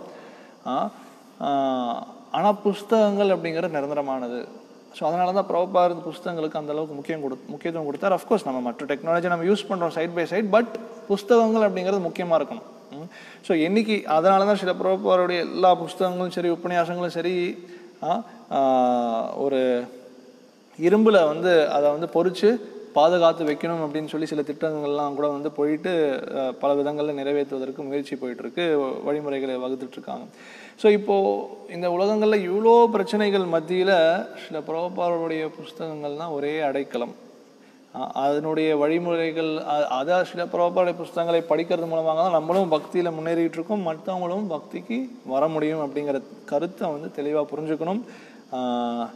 A: ஆனால் புஸ்தகங்கள் அப்படிங்கிறது நிரந்தரமானது ஸோ அதனால தான் பிரபார் புஸ்தகங்களுக்கு அந்த அளவுக்கு முக்கியம் கொடு முக்கியத்துவம் கொடுத்தார் அஃப்கோர்ஸ் நம்ம மற்ற டெக்னாலஜி நம்ம யூஸ் பண்ணுறோம் சைட் பை சைட் பட் புஸ்தகங்கள் அப்படிங்கிறது முக்கியமாக இருக்கணும் ஸோ என்னைக்கு அதனால தான் சில பிரபாருடைய எல்லா புஸ்தகங்களும் சரி உபன்யாசங்களும் சரி ஆ, ஆ, ஒரு இரும்புல வந்து அதை வந்து பொறிச்சு பாதுகாத்து வைக்கணும் அப்படின்னு சொல்லி சில திட்டங்கள்லாம் கூட வந்து போயிட்டு அஹ், பல விதங்களில் நிறைவேற்றுவதற்கு முயற்சி போயிட்டு இருக்கு வழிமுறைகளை வகுத்துட்டு இருக்காங்க ஸோ இப்போ இந்த உலகங்கள்ல இவ்வளோ பிரச்சனைகள் மத்தியில சில புரோபாருடைய புஸ்தகங்கள் தான் ஒரே அடைக்கலம் அஹ், அதனுடைய வழிமுறைகள் அ- அத சில புரோபாருடைய புஸ்தகங்களை படிக்கிறது மூலமாக தான் நம்மளும் பக்தியில முன்னேறிட்டு இருக்கோம் மற்றவங்களும் பக்திக்கு வர முடியும் அப்படிங்கிற கருத்தை வந்து தெளிவா புரிஞ்சுக்கணும் ஆஹ்,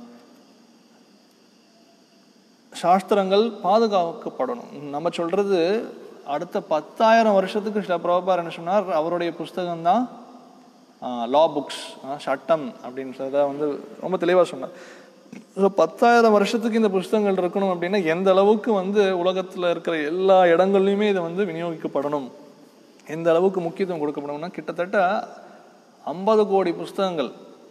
A: சாஸ்திரங்கள் பாதுகாக்கப்படணும் நம்ம சொல்றது அடுத்த பத்தாயிரம் வருஷத்துக்கு சில பிரபார் என்ன சொன்னார் அவருடைய புஸ்தகம் தான் லா புக்ஸ் சட்டம் அப்படின்றத வந்து ரொம்ப தெளிவாக சொன்னார் ஸோ பத்தாயிரம் வருஷத்துக்கு இந்த புஸ்தகங்கள் இருக்கணும் அப்படின்னா எந்த அளவுக்கு வந்து உலகத்தில் இருக்கிற எல்லா இடங்கள்லையுமே இது வந்து விநியோகிக்கப்படணும் எந்த அளவுக்கு முக்கியத்துவம் கொடுக்கப்படணும்னா கிட்டத்தட்ட ஐம்பது கோடி புஸ்தகங்கள்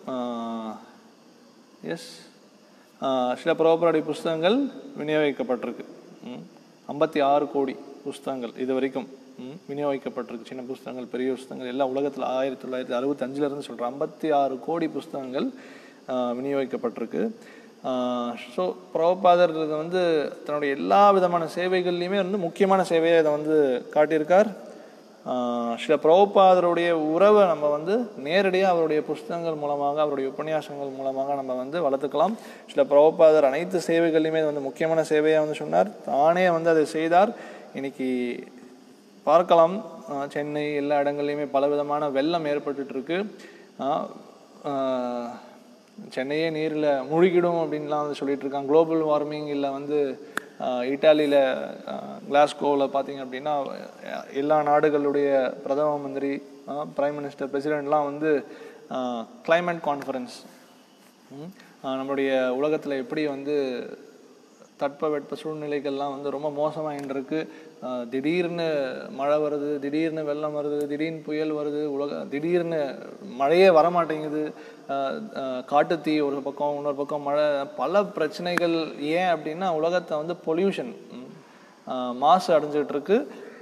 A: எஸ் சில பிரபுடைய புஸ்தகங்கள் விநியோகிக்கப்பட்டிருக்கு ஐம்பத்தி ஆறு கோடி புஸ்தகங்கள் இது வரைக்கும் ம், விநியோகிக்கப்பட்டிருக்கு சின்ன புஸ்தகங்கள் பெரிய புஸ்தகங்கள் எல்லாம் உலகத்தில் ஆயிரத்தி தொள்ளாயிரத்தி அறுபத்தஞ்சில் இருந்து சொல்கிறேன் ஐம்பத்தி ஆறு கோடி புஸ்தகங்கள் ஆ, விநியோகிக்கப்பட்டிருக்கு ஸோ பிரபுபாதர் இதை வந்து தன்னுடைய எல்லா விதமான சேவைகள்லையுமே வந்து முக்கியமான சேவையை இதை வந்து காட்டியிருக்கார் ஆஹ் சில பிரபுபாதருடைய உறவை நம்ம வந்து நேரடியாக அவருடைய புஸ்தகங்கள் மூலமாக அவருடைய உபன்யாசங்கள் மூலமாக நம்ம வந்து வளர்த்துக்கலாம் சில பிரபுபாதர் அனைத்து சேவைகள்லையுமே இது வந்து முக்கியமான சேவையாக வந்து சொன்னார் தானே வந்து அதை செய்தார் இன்னைக்கு பார்க்கலாம் ஆஹ் சென்னை எல்லா இடங்கள்லையுமே பலவிதமான வெள்ளம் ஏற்பட்டுட்டு இருக்கு ஆஹ் ஆஹ் சென்னையே நீரில் மூழ்கிடும் அப்படின்லாம் வந்து சொல்லிட்டு இருக்காங்க குளோபல் வார்மிங் இல்லை வந்து ஆஹ் இட்டாலியில கிளாஸ்கோவில் பார்த்தீங்க அப்படின்னா அஹ் எல்லா நாடுகளுடைய பிரதம மந்திரி பிரைம் மினிஸ்டர் பிரசிடென்ட்லாம் வந்து கிளைமேட் கான்ஃபரன்ஸ் நம்மளுடைய உலகத்தில் எப்படி வந்து தட்பவெட்ப சூழ்நிலைகள்லாம் வந்து ரொம்ப மோசமாயின்னு இருக்கு ஆஹ் திடீர்னு மழை வருது திடீர்னு வெள்ளம் வருது திடீர்னு புயல் வருது உலக திடீர்னு மழையே வரமாட்டேங்குது ஆஹ் ஆஹ் காட்டுத்தீ ஒரு பக்கம் இன்னொரு பக்கம் மழை பல பிரச்சனைகள் ஏன் அப்படின்னா உலகத்தை வந்து பொல்யூஷன் மாசு அடைஞ்சிட்டு இருக்கு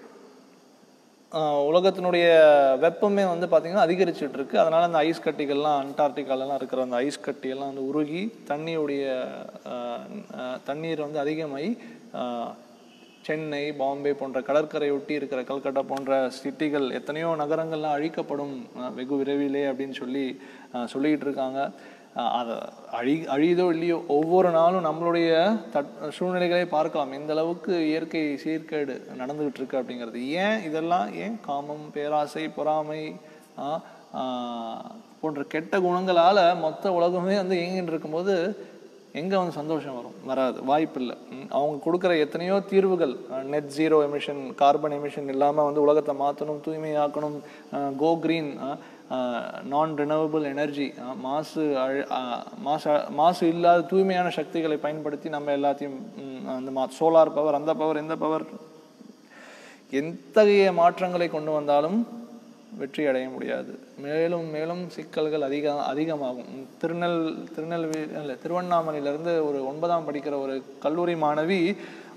A: ஆஹ் உலகத்தினுடைய வெப்பமே வந்து பார்த்தீங்கன்னா அதிகரிச்சுட்டு இருக்கு அதனால அந்த ஐஸ் கட்டிகள்லாம் அண்டார்டிகாலலாம் இருக்கிற அந்த ஐஸ் கட்டியெல்லாம் வந்து உருகி தண்ணியுடைய ஆஹ் ஆஹ் தண்ணீர் வந்து அதிகமாகி ஆஹ் சென்னை பாம்பே போன்ற கடற்கரை ஒட்டி இருக்கிற கல்கட்டா போன்ற சிட்டிகள் எத்தனையோ நகரங்கள்லாம் அழிக்கப்படும் ஆஹ் வெகு விரைவிலே அப்படின்னு சொல்லி ஆஹ் சொல்லிட்டு இருக்காங்க ஆஹ் அதை அழி அழியுதோ இல்லையோ ஒவ்வொரு நாளும் நம்மளுடைய தட் சூழ்நிலைகளை பார்க்கலாம் எந்த அளவுக்கு இயற்கை சீர்கேடு நடந்துகிட்டு இருக்கு அப்படிங்கிறது ஏன் இதெல்லாம் ஏன் காமம் பேராசை பொறாமை ஆஹ் ஆஹ் போன்ற கெட்ட குணங்களால மொத்த உலகமே வந்து இயங்கிட்டு இருக்கும்போது எங்க வந்து சந்தோஷம் வரும் வராது வாய்ப்பில்லை ம், அவங்க கொடுக்குற எத்தனையோ தீர்வுகள் net zero emission carbon emission இல்லாம வந்து உலகத்தை மாற்றணும் தூய்மையாக்கணும் கோ கிரீன் நான் ரினவபிள் எனர்ஜி மாசு அழ- ஆஹ், மாசு மாசு இல்லாத தூய்மையான சக்திகளை பயன்படுத்தி நம்ம எல்லாத்தையும் ம், அந்த மா சோலார் பவர் அந்த பவர் இந்த பவர் எத்தகைய மாற்றங்களை கொண்டு வந்தாலும் வெற்றி அடைய முடியாது மேலும் மேலும் சிக்கல்கள் அதிக அதிகமாகும் திருநெல் திருநெல்வேலி இல்லை திருவண்ணாமலையிலேருந்து ஒரு ஒன்பதாம் படிக்கிற ஒரு கல்லூரி மாணவி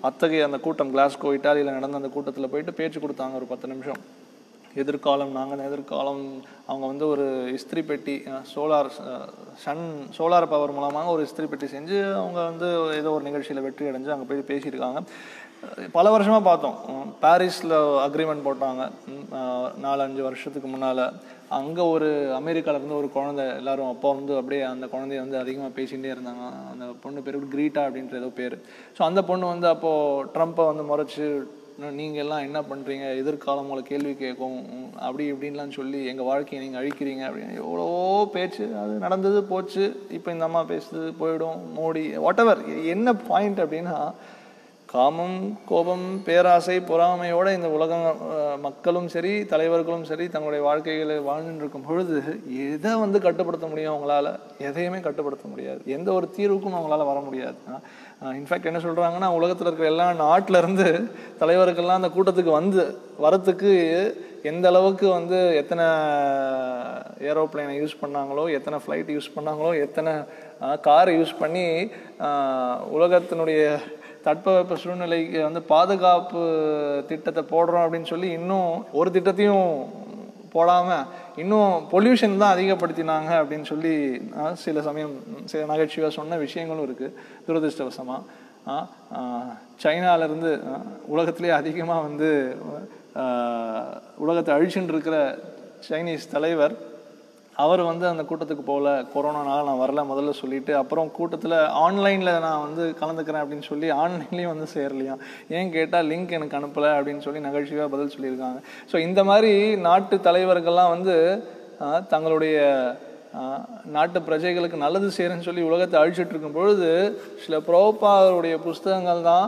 A: அத்தகைய அந்த கூட்டம் கிளாஸ்கோ இட்டாலியில் நடந்த அந்த கூட்டத்தில் போயிட்டு பேச்சு கொடுத்தாங்க ஒரு பத்து நிமிஷம் எதிர்காலம் நாங்கள் எதிர்காலம் அவங்க வந்து ஒரு இஸ்திரி பெட்டி சோலார் சன் சோலார் பவர் மூலமாக ஒரு இஸ்திரி பெட்டி செஞ்சு அவங்க வந்து ஏதோ ஒரு நிகழ்ச்சியில் வெற்றி அடைஞ்சு அங்கே போய் பேசியிருக்காங்க அஹ் பல வருஷமாக பார்த்தோம் உம் பாரிஸில் அக்ரிமெண்ட் போட்டாங்க உம் அஹ் நாலு அஞ்சு வருஷத்துக்கு முன்னால் அங்கே ஒரு அமெரிக்கால இருந்து ஒரு குழந்தை எல்லாரும் அப்பா வந்து அப்படியே அந்த குழந்தைய வந்து அதிகமாக பேசிகிட்டே இருந்தாங்க அந்த பொண்ணு பேர் கிரீட்டா அப்படின்ற ஏதோ பேர் ஸோ அந்த பொண்ணு வந்து அப்போது ட்ரம்ப்பை வந்து முறைச்சு நீங்கள் எல்லாம் என்ன பண்ணுறீங்க எதிர்காலம் உங்களை கேள்வி கேட்கும் உம், அப்படி இப்படின்லாம் சொல்லி எங்கள் வாழ்க்கையை நீங்கள் அழிக்கிறீங்க அப்படின்னு எவ்வளோ பேச்சு அது நடந்தது போச்சு இப்போ இந்த அம்மா பேசுது போயிடும் மோடி வாட் என்ன பாயிண்ட் அப்படின்னா காமம் கோபம் பேராசை பொறாமையோட இந்த உலகம் அஹ், மக்களும் சரி தலைவர்களும் சரி தங்களுடைய வாழ்க்கைகளை வாழ்ந்துட்டு இருக்கும் பொழுது எதை வந்து கட்டுப்படுத்த முடியும் அவங்களால எதையுமே கட்டுப்படுத்த முடியாது எந்த ஒரு தீர்வுக்கும் அவங்களால வர முடியாது இன்ஃபேக்ட் என்ன சொல்றாங்கன்னா உலகத்தில் இருக்கிற எல்லா நாட்டுல இருந்து தலைவர்கள்லாம் அந்த கூட்டத்துக்கு வந்து வரத்துக்கு எந்த அளவுக்கு வந்து எத்தனை ஏரோப்ளேனை யூஸ் பண்ணாங்களோ எத்தனை ஃப்ளைட் யூஸ் பண்ணாங்களோ எத்தனை காரை யூஸ் பண்ணி அஹ், உலகத்தினுடைய தட்பவெப்ப சூழ்நிலைக்கு வந்து பாதுகாப்பு திட்டத்தை போடுறோம் அப்படின்னு சொல்லி இன்னும் ஒரு திட்டத்தையும் போடாம இன்னும் பொல்யூஷன் தான் அதிகப்படுத்தினாங்க அப்படின்னு சொல்லி அஹ், சில சமயம் சில நகைச்சுவையாக சொன்ன விஷயங்களும் இருக்கு துரதிருஷ்டவசமா அஹ், அஹ், சைனால இருந்து அஹ், உலகத்திலே அதிகமா வந்து அஹ், உலகத்தை அழிச்சுட்டு இருக்கிற சைனீஸ் தலைவர் அவர் வந்து அந்த கூட்டத்துக்கு போகல கொரோனானால நான் வரல முதல்ல சொல்லிட்டு அப்புறம் கூட்டத்தில் ஆன்லைனில் நான் வந்து கலந்துக்கிறேன் அப்படின்னு சொல்லி ஆன்லைன்லேயும் வந்து சேரலையாம் ஏன் கேட்டால் லிங்க் எனக்கு அனுப்பலை அப்படின்னு சொல்லி நகைச்சுவையாக பதில் சொல்லியிருக்காங்க ஸோ இந்த மாதிரி நாட்டு தலைவர்கள்லாம் வந்து ஆஹ், தங்களுடைய ஆஹ், நாட்டு பிரஜைகளுக்கு நல்லது செய்யறேன்னு சொல்லி உலகத்தை அழிச்சிட்டு இருக்கும் பொழுது சில புரோபாருடைய புஸ்தகங்கள் தான்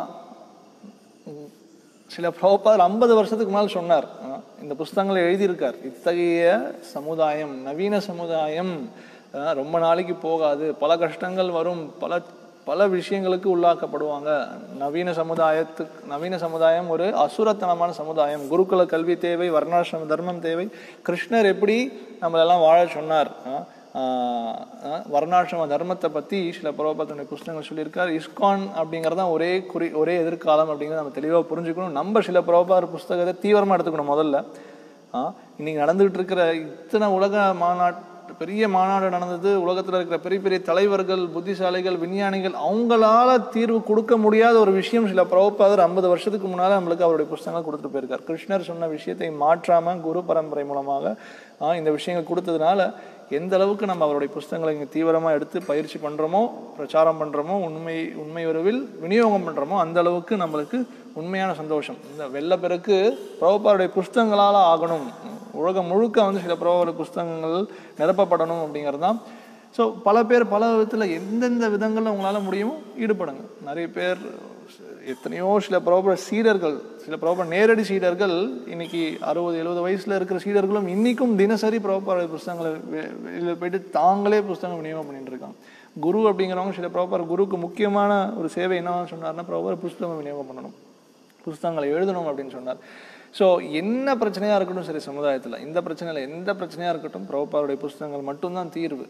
A: சில பிரபுபாதர் ஐம்பது வருஷத்துக்கு முன்னால் சொன்னார் அஹ் இந்த புஸ்தகங்களை எழுதியிருக்கார் இத்தகைய சமுதாயம் நவீன சமுதாயம் அஹ் ரொம்ப நாளைக்கு போகாது பல கஷ்டங்கள் வரும் பல பல விஷயங்களுக்கு உள்ளாக்கப்படுவாங்க நவீன சமுதாயத்துக்கு நவீன சமுதாயம் ஒரு அசுரத்தனமான சமுதாயம் குருகுல கல்வி தேவை வர்ணாசிரம தர்மம் தேவை கிருஷ்ணர் எப்படி நம்மளெல்லாம் வாழ சொன்னார் அஹ் ஆஹ் ஆஹ் வர்ணாசிரம தர்மத்தை பற்றி சில பிரபுபாதனுடைய புஸ்தகங்கள் சொல்லியிருக்கார் இஸ்கான் அப்படிங்கிறது தான் ஒரே குறி ஒரே எதிர்காலம் அப்படிங்கிறத நம்ம தெளிவாக புரிஞ்சுக்கணும் நம்ம சில பிரபுபாத புஸ்தகத்தை தீவிரமாக எடுத்துக்கணும் முதல்ல ஆஹ் இன்னைக்கு நடந்துகிட்டு இருக்கிற இத்தனை உலக மாநாட்டு பெரிய மாநாடு நடந்தது உலகத்தில் இருக்கிற பெரிய பெரிய தலைவர்கள் புத்திசாலிகள் விஞ்ஞானிகள் அவங்களால தீர்வு கொடுக்க முடியாத ஒரு விஷயம் சில பிரபுபாதர் ஐம்பது வருஷத்துக்கு முன்னால நம்மளுக்கு அவருடைய புஸ்தகங்கள் கொடுத்துட்டு போயிருக்கார் கிருஷ்ணர் சொன்ன விஷயத்தை மாற்றாம குரு பரம்பரை மூலமாக ஆஹ் இந்த விஷயங்கள் கொடுத்ததுனால எந்த அளவுக்கு நம்ம அவருடைய புஸ்தகங்களை இங்கே தீவிரமாக எடுத்து பயிற்சி பண்ணுறோமோ பிரச்சாரம் பண்ணுறோமோ உண்மை உண்மை உறவில் விநியோகம் பண்ணுறோமோ அந்த அளவுக்கு நம்மளுக்கு உண்மையான சந்தோஷம் இந்த வெள்ளப்பெருக்கு பிரபுபாருடைய புஸ்தகங்களால் ஆகணும் உலகம் முழுக்க வந்து சில பிரபுடைய புஸ்தகங்கள் நிரப்பப்படணும் அப்படிங்கிறது தான் ஸோ பல பேர் பல விதத்தில் எந்தெந்த விதங்களில் உங்களால் முடியுமோ ஈடுபடுங்க நிறைய பேர் எத்தனையோ சில பிரபல சீடர்கள் சில பிரபல நேரடி சீடர்கள் இன்னைக்கு அறுபது எழுபது வயசுல இருக்கிற சீடர்களும் இன்னைக்கும் தினசரி பிரபல புஸ்தகங்களை வெ- வெளியில போயிட்டு தாங்களே புஸ்தகம் விநியோகம் பண்ணிட்டு இருக்காங்க குரு அப்படிங்கிறவங்க சில பிரபர் குருக்கு முக்கியமான ஒரு சேவை என்ன சொன்னார்னா பிரபர் புஸ்தகம் விநியோகம் பண்ணணும் புஸ்தகங்களை எழுதணும் அப்படின்னு சொன்னார் ஸோ என்ன பிரச்சனையாக இருக்கட்டும் சரி சமுதாயத்தில் இந்த பிரச்சனையில் எந்த பிரச்சனையாக இருக்கட்டும் பிரபுபாருடைய புஸ்தகங்கள் மட்டும்தான் தீர்வு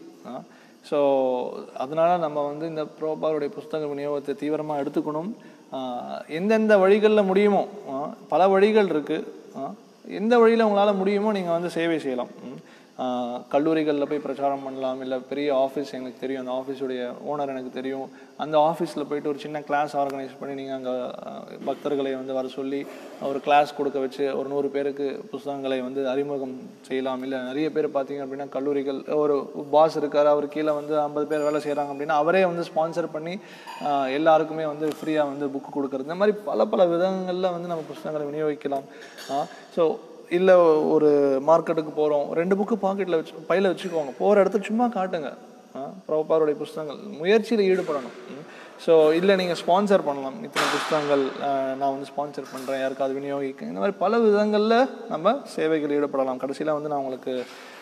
A: ஸோ அதனால நம்ம வந்து இந்த பிரபுபாருடைய புஸ்தக விநியோகத்தை தீவிரமாக எடுத்துக்கணும் ஆஹ் எந்தெந்த வழிகளில் முடியுமோ ஆஹ் பல வழிகள் இருக்குது எந்த வழியில் உங்களால் முடியுமோ நீங்கள் வந்து சேவை செய்யலாம் ம். ஆஹ் கல்லூரிகளில் போய் பிரச்சாரம் பண்ணலாம் இல்லை பெரிய ஆஃபீஸ் எனக்கு தெரியும் அந்த ஆஃபீஸுடைய ஓனர் எனக்கு தெரியும் அந்த ஆஃபீஸில் போயிட்டு ஒரு சின்ன கிளாஸ் ஆர்கனைஸ் பண்ணி நீங்கள் அங்கே பக்தர்களை வந்து வர சொல்லி ஒரு கிளாஸ் கொடுக்க வச்சு ஒரு நூறு பேருக்கு புஸ்தகங்களை வந்து அறிமுகம் செய்யலாம் இல்லை நிறைய பேர் பார்த்தீங்க அப்படின்னா கல்லூரிகள் ஒரு பாஸ் இருக்கார் அவர் கீழே வந்து ஐம்பது பேர் வேலை செய்கிறாங்க அப்படின்னா அவரே வந்து ஸ்பான்சர் பண்ணி ஆஹ் எல்லாருக்குமே வந்து ஃப்ரீயாக வந்து புக்கு கொடுக்குறது இந்த மாதிரி பல பல விதங்களில் வந்து நம்ம புஸ்தகங்களை விநியோகிக்கலாம் ஸோ இல்லை ஒரு மார்க்கெட்டுக்கு போகிறோம் ரெண்டு புக்கு பாக்கெட்டில் வச்சு பையில் வச்சுக்கோங்க போகிற இடத்துல சும்மா காட்டுங்க பிரபுபாருடைய புஸ்தகங்கள் முயற்சியில் ஈடுபடணும் ஸோ இல்லை நீங்கள் ஸ்பான்சர் பண்ணலாம் இத்தனை புஸ்தகங்கள் அஹ், நான் வந்து ஸ்பான்சர் பண்ணுறேன் யாருக்காவது விநியோகிக்க இந்த மாதிரி பல விதங்களில் நம்ம சேவைகள் ஈடுபடலாம் கடைசியில் வந்து நான் உங்களுக்கு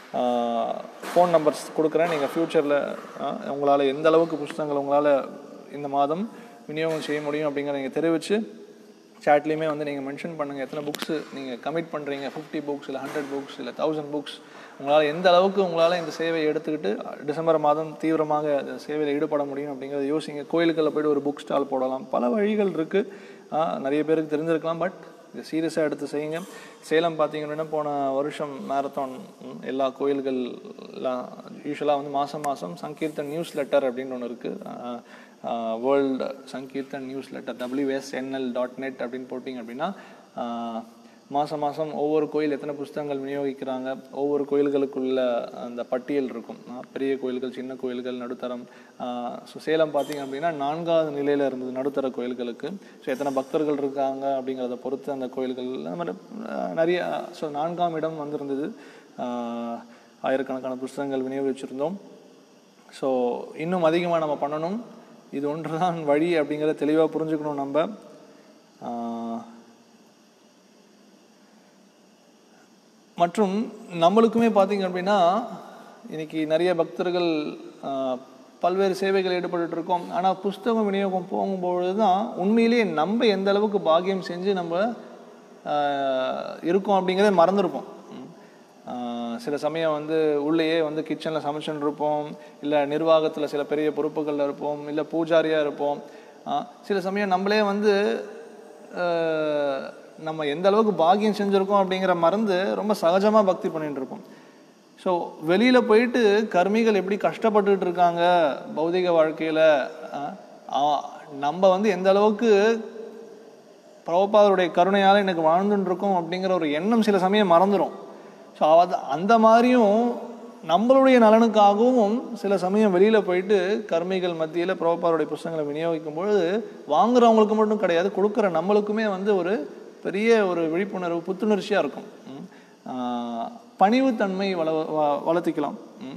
A: ஃபோன் நம்பர்ஸ் கொடுக்குறேன் நீங்கள் ஃப்யூச்சரில் உங்களால் எந்த அளவுக்கு புஸ்தகங்கள் உங்களால் இந்த மாதம் விநியோகம் செய்ய முடியும் அப்படிங்கிறத நீங்கள் தெரிவித்து சாட்லேயுமே வந்து நீங்கள் மென்ஷன் பண்ணுங்கள் எத்தனை புக்ஸு நீங்கள் கமிட் பண்ணுறீங்க ஃபிஃப்டி புக்ஸ் இல்லை ஹண்ட்ரட் புக்ஸ் இல்லை தௌசண்ட் புக்ஸ் உங்களால் எந்த அளவுக்கு உங்களால் இந்த சேவையை எடுத்துக்கிட்டு டிசம்பர் மாதம் தீவிரமாக இந்த சேவையில் ஈடுபட முடியும் அப்படிங்கிறத யோசிங்க கோயிலுக்குள்ள போய்ட்டு ஒரு புக் ஸ்டால் போடலாம் பல வழிகள் இருக்குது ஆ, நிறைய பேருக்கு தெரிஞ்சிருக்கலாம் பட் இதை சீரியஸாக எடுத்து செய்யுங்க சேலம் பார்த்தீங்கன்னா போன வருஷம் மேரத்தான் எல்லா கோயில்கள்லாம் யூஸ்வலாக வந்து மாதம் மாதம் சங்கீர்த்தன் நியூஸ் லெட்டர் அப்படின்னு ஒன்று இருக்குது world Sankirtan newsletter WSNL dot net அப்படின்னு போட்டிங்க அப்படின்னா மாதம் மாதம் ஒவ்வொரு கோயில் எத்தனை புஸ்தகங்கள் விநியோகிக்கிறாங்க ஒவ்வொரு கோயில்களுக்குள்ள அந்த பட்டியல் இருக்கும் ஆ, பெரிய கோயில்கள் சின்ன கோயில்கள் நடுத்தரம் ஸோ சேலம் பார்த்தீங்க அப்படின்னா நான்காவது நிலையில் இருந்தது நடுத்தர கோயில்களுக்கு ஸோ எத்தனை பக்தர்கள் இருக்காங்க அப்படிங்கிறத பொறுத்து அந்த கோயில்கள் அந்த மாதிரி ஆ, நிறைய ஸோ நான்காம் இடம் வந்திருந்தது ஆ, ஆயிரக்கணக்கான புஸ்தகங்கள் விநியோகிச்சிருந்தோம் ஸோ இன்னும் அதிகமாக நம்ம பண்ணணும் இது ஒன்று தான் வழி அப்படிங்கிறத தெளிவாக புரிஞ்சுக்கணும் நம்ம ஆஹ், மற்றும் நம்மளுக்குமே பார்த்தீங்க அப்படின்னா இன்னைக்கு நிறைய பக்தர்கள் ஆஹ், பல்வேறு சேவைகள் ஈடுபட்டு இருக்கோம் ஆனால் புஸ்தகம் விநியோகம் போகும்பொழுது தான் உண்மையிலேயே நம்ம எந்த அளவுக்கு பாக்கியம் செஞ்சு நம்ம ஆஹ், இருக்கோம் அப்படிங்கிறத மறந்துருப்போம் ம். ஆஹ், சில சமயம் வந்து உள்ளேயே வந்து கிச்சனில் சமைச்சுன்னு இருப்போம் இல்லை நிர்வாகத்தில் சில பெரிய பொறுப்புகளில் இருப்போம் இல்லை பூஜாரியாக இருப்போம் ஆஹ், சில சமயம் நம்மளே வந்து ஆஹ், நம்ம எந்த அளவுக்கு பாக்கியம் செஞ்சுருக்கோம் அப்படிங்கிற மறந்து ரொம்ப சகஜமாக பக்தி பண்ணிட்டு இருப்போம் ஸோ வெளியில் போயிட்டு கர்மிகள் எப்படி கஷ்டப்பட்டுட்டு இருக்காங்க பௌதிக வாழ்க்கையில் நம்ம வந்து எந்த அளவுக்கு பிரபுபாதருடைய கருணையால் எனக்கு வாழ்ந்துட்டு இருக்கோம் அப்படிங்கிற ஒரு எண்ணம் சில சமயம் மறந்துடும் ஸோ அது அந்த மாதிரியும் நம்மளுடைய நலனுக்காகவும் சில சமயம் வெளியில் போயிட்டு கர்மிகள் மத்தியில் பிரபுபாதருடைய புஸ்தகங்களை விநியோகிக்கும் பொழுது வாங்குறவங்களுக்கு மட்டும் கிடையாது கொடுக்குற நம்மளுக்குமே வந்து ஒரு பெரிய ஒரு விழிப்புணர்வு புத்துணர்ச்சியாக இருக்கும் ம். ஆஹ் பணிவுத்தன்மை வள வ- வளர்த்திக்கலாம் ம்.